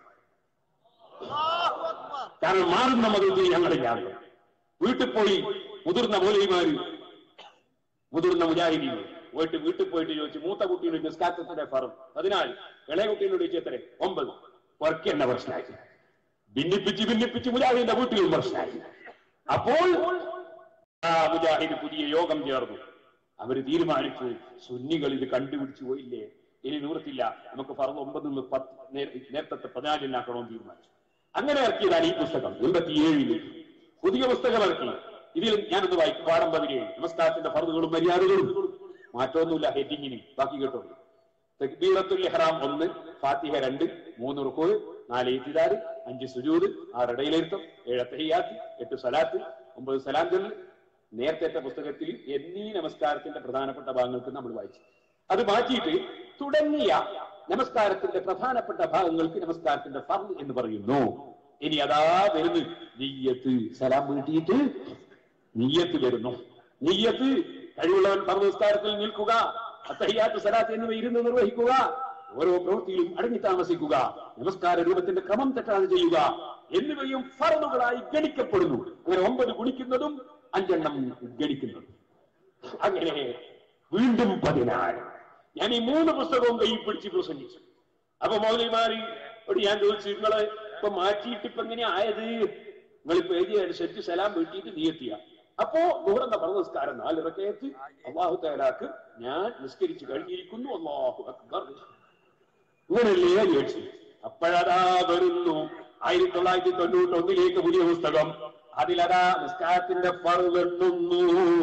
കാരണം മാറുന്ന മതത്തിൽ ഞങ്ങളിലാണ് വീട്ടിൽ പോയി മുതിർന്ന മൗലവിമാര് മുതിർന്ന മുജാഹിദീങ്ങൾ പോയിട്ട് വീട്ടിൽ പോയിട്ട് ചോദിച്ചു മൂത്ത കുട്ടിയുടെ നിസ്കാരത്തിന്റെ ഫറം പതിനാല് ഇളയ കുട്ടീനോട് ചോദിച്ചു എത്ര ഒമ്പത് വർക്ക് എന്ന പ്രശ്നമായി ഭിന്നിപ്പിച്ച് ഭിന്നിപ്പിച്ച് മുജാഹിദിന്റെ വീട്ടിലും പ്രശ്നമായി അപ്പോൾ ആ മുജാഹിദ് പുതിയ യോഗം ചേർന്നു അവര് തീരുമാനിച്ചു സുന്നികൾ ഇത് കണ്ടുപിടിച്ചു പോയില്ലേ ഇനി നിവൃത്തില്ല നമുക്ക് ഫറന്ന് ഒമ്പത് നിന്ന് പത്ത് നേ- നേരത്തെ പതിനാലിനാക്കണമെന്ന് തീരുമാനിച്ചു അങ്ങനെ ഇറക്കിയതാണ് ഈ പുസ്തകം എൺപത്തിയേഴില് പുതിയ പുസ്തകം ഇറക്കി ഇതിൽ ഞാനൊന്ന് വായിക്കും പാഠം പതിനേഴ് നമസ്കാരത്തിന്റെ ഫറുകളും മര്യാദകളും മാറ്റമൊന്നുമില്ല ഹെഡിങ്ങിന് ബാക്കി കേട്ടോളൂ തക്ബീറത്തുൽ ഇഹ്റാം ഒന്ന് ഫാത്തിഹ രണ്ട് മൂന്ന് റുക്കോ നാല് ഇത്തിദാര് അഞ്ച് സുജൂദ് ആറ് ഇടയിലിരുത്തം ഏഴ് തഹിയാത്ത് എട്ട് സലാത്ത് ഒമ്പത് സലാം ചൊല്ല് നേരത്തെ പുസ്തകത്തിൽ എന്നീ നമസ്കാരത്തിന്റെ പ്രധാനപ്പെട്ട ഭാഗങ്ങൾക്ക് നമ്മൾ വായിച്ചു അത് മാറ്റിയിട്ട് തുടങ്ങിയ നമസ്കാരത്തിന്റെ പ്രധാനപ്പെട്ട ഭാഗങ്ങൾക്ക് നമസ്കാരത്തിന്റെ ഫർദ് എന്ന് പറയുന്നു ഇനി അതാ വരുന്നു നീയത്ത് സലാം വീട്ടിയിട്ട് നീയത്ത് വരുന്നു നീയത്ത് കഴിവുള്ളവൻ ഫർദ് നിസ്കാരത്തിൽ നിൽക്കുക അത്തഹിയാത്ത് സലാത്ത് എന്നിവ ഇരുന്ന് നിർവഹിക്കുക ഓരോ പ്രവൃത്തിയിലും അടങ്ങി താമസിക്കുക നമസ്കാര രൂപത്തിന്റെ ക്രമം തെറ്റാതെ ചെയ്യുക എന്നിവയും ഫറലുകളായി ഗണിക്കപ്പെടുന്നു അങ്ങനെ ഒമ്പത് ഗുണിക്കുന്നതും അഞ്ചെണ്ണം ഗണിക്കുന്നതും അങ്ങനെ വീണ്ടും പതിനാല് ഞാൻ ഈ മൂന്ന് പുസ്തകവും കൈ പിടിച്ച് പ്രസംഗിച്ചു അപ്പൊ മൗലിമാരി ഒരു ഞാൻ ചോദിച്ചു നിങ്ങള് ഇപ്പൊ മാറ്റിയിട്ട് ഇപ്പൊ എങ്ങനെ ആയത് നിങ്ങളിപ്പോ എഴുതിയ സെറ്റ് സലാം വീട്ടിയിട്ട് നീയെത്തിയ അപ്പോ നൂറെന്ന പറഞ്ഞ നിസ്കാരം നാലിറക്കയത്ത് അള്ളാഹു തേലാക്ക് ഞാൻ നിസ്കരിച്ചു കഴിഞ്ഞിരിക്കുന്നു അള്ളാഹു അക്ബർ ഇങ്ങനല്ലേ ചോദിച്ചു അപ്പോഴതാ വരുന്നു ആയിരത്തി തൊള്ളായിരത്തി തൊണ്ണൂറ്റി ഒന്നിലേക്ക് പുതിയ പുസ്തകം അതിലതാ നിസ്കാരത്തിന്റെ ഫറു എണ്ണുന്നു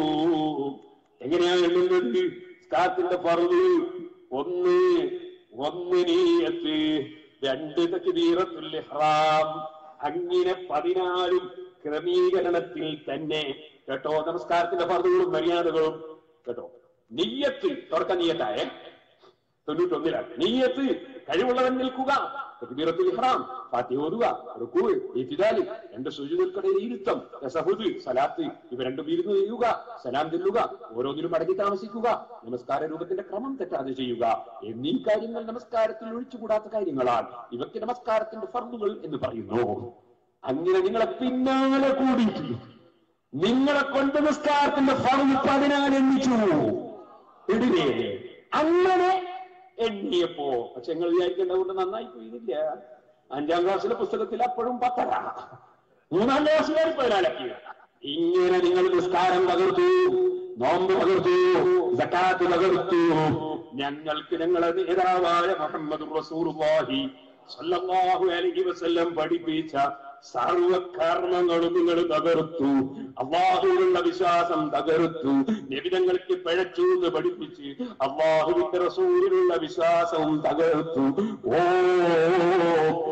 എങ്ങനെയാണ് എണ്ണുന്നത് നിസ്കാരത്തിന്റെ ഫറു ഒന്ന് ഒന്ന് നീയത്ത് രണ്ട് തക്ബീറത്തുൽ ഇഹ്റാം അങ്ങനെ പതിനാലും ക്രമീകരണത്തിൽ തന്നെ കേട്ടോ നമസ്കാരത്തിന്റെ ഫറുകളും മര്യാദകളും കേട്ടോ നീയത്ത് തുറക്ക നീയത്തായേ തൊണ്ണൂറ്റൊന്നിലാണ് നീയത്ത് കഴിവുള്ളവൻ നിൽക്കുക തക്ബീറത്തുൽ ഇഹ്റാം ഫാത്തിഹ ഓതുക റുക്കൂ ഇത്തിദാല് രണ്ട് സുജൂദുകൾക്കിടയിൽ ഇരുത്തം തസഹുദ് സലാത്ത് ഇവ രണ്ടും ഇരുന്ന് ചെയ്യുക സലാം ചെല്ലുക ഓരോന്നിലും അടങ്ങി താമസിക്കുക നമസ്കാര രൂപത്തിന്റെ ക്രമം തെറ്റാതെ ചെയ്യുക എന്നീ കാര്യങ്ങൾ നമസ്കാരത്തിൽ ഒഴിച്ചുകൂടാത്ത കാര്യങ്ങളാണ് ഇവയ്ക്ക് നമസ്കാരത്തിന്റെ ഫർദുകൾ എന്ന് പറയുന്നു അങ്ങനെ നിങ്ങളെ പിന്നാലെ കൂടിയിട്ട് നിങ്ങളെ കൊണ്ട് നിസ്കാരത്തിന്റെ ഫർദ് പതിനാല് എണ്ണിച്ചു ഇടിലേ അങ്ങനെ എണ്ണിയപ്പോ പക്ഷെ നിങ്ങൾ വിചാരിക്കേണ്ട കൊണ്ട് നന്നായി പോയില്ല അഞ്ചാം ക്ലാസ്സിലെ പുസ്തകത്തിൽ അപ്പോഴും പത്തര മൂന്നാം ക്ലാസ്സിലാണ് പതിനാലൊക്കെ ഇങ്ങനെ നിങ്ങൾ നിസ്കാരം പകർത്തു നോമ്പ് പകർത്തു സക്കാത്ത് പകർത്തു ഞങ്ങൾക്ക് ഞങ്ങളെ നേതാവായ മുഹമ്മദ് റസൂർവാഹി സല്ലല്ലാഹു അലൈഹി വസല്ലം പഠിപ്പിച്ച സർവകർമ്മങ്ങളും നിങ്ങൾ തകർത്തു അള്ളാഹുവിനുള്ള വിശ്വാസം തകർത്തു നിബിതങ്ങൾക്ക് പിഴച്ചു എന്ന് പഠിപ്പിച്ച് അള്ളാഹുവിന്റെ റസൂലിനുള്ള വിശ്വാസവും തകർത്തു ഓ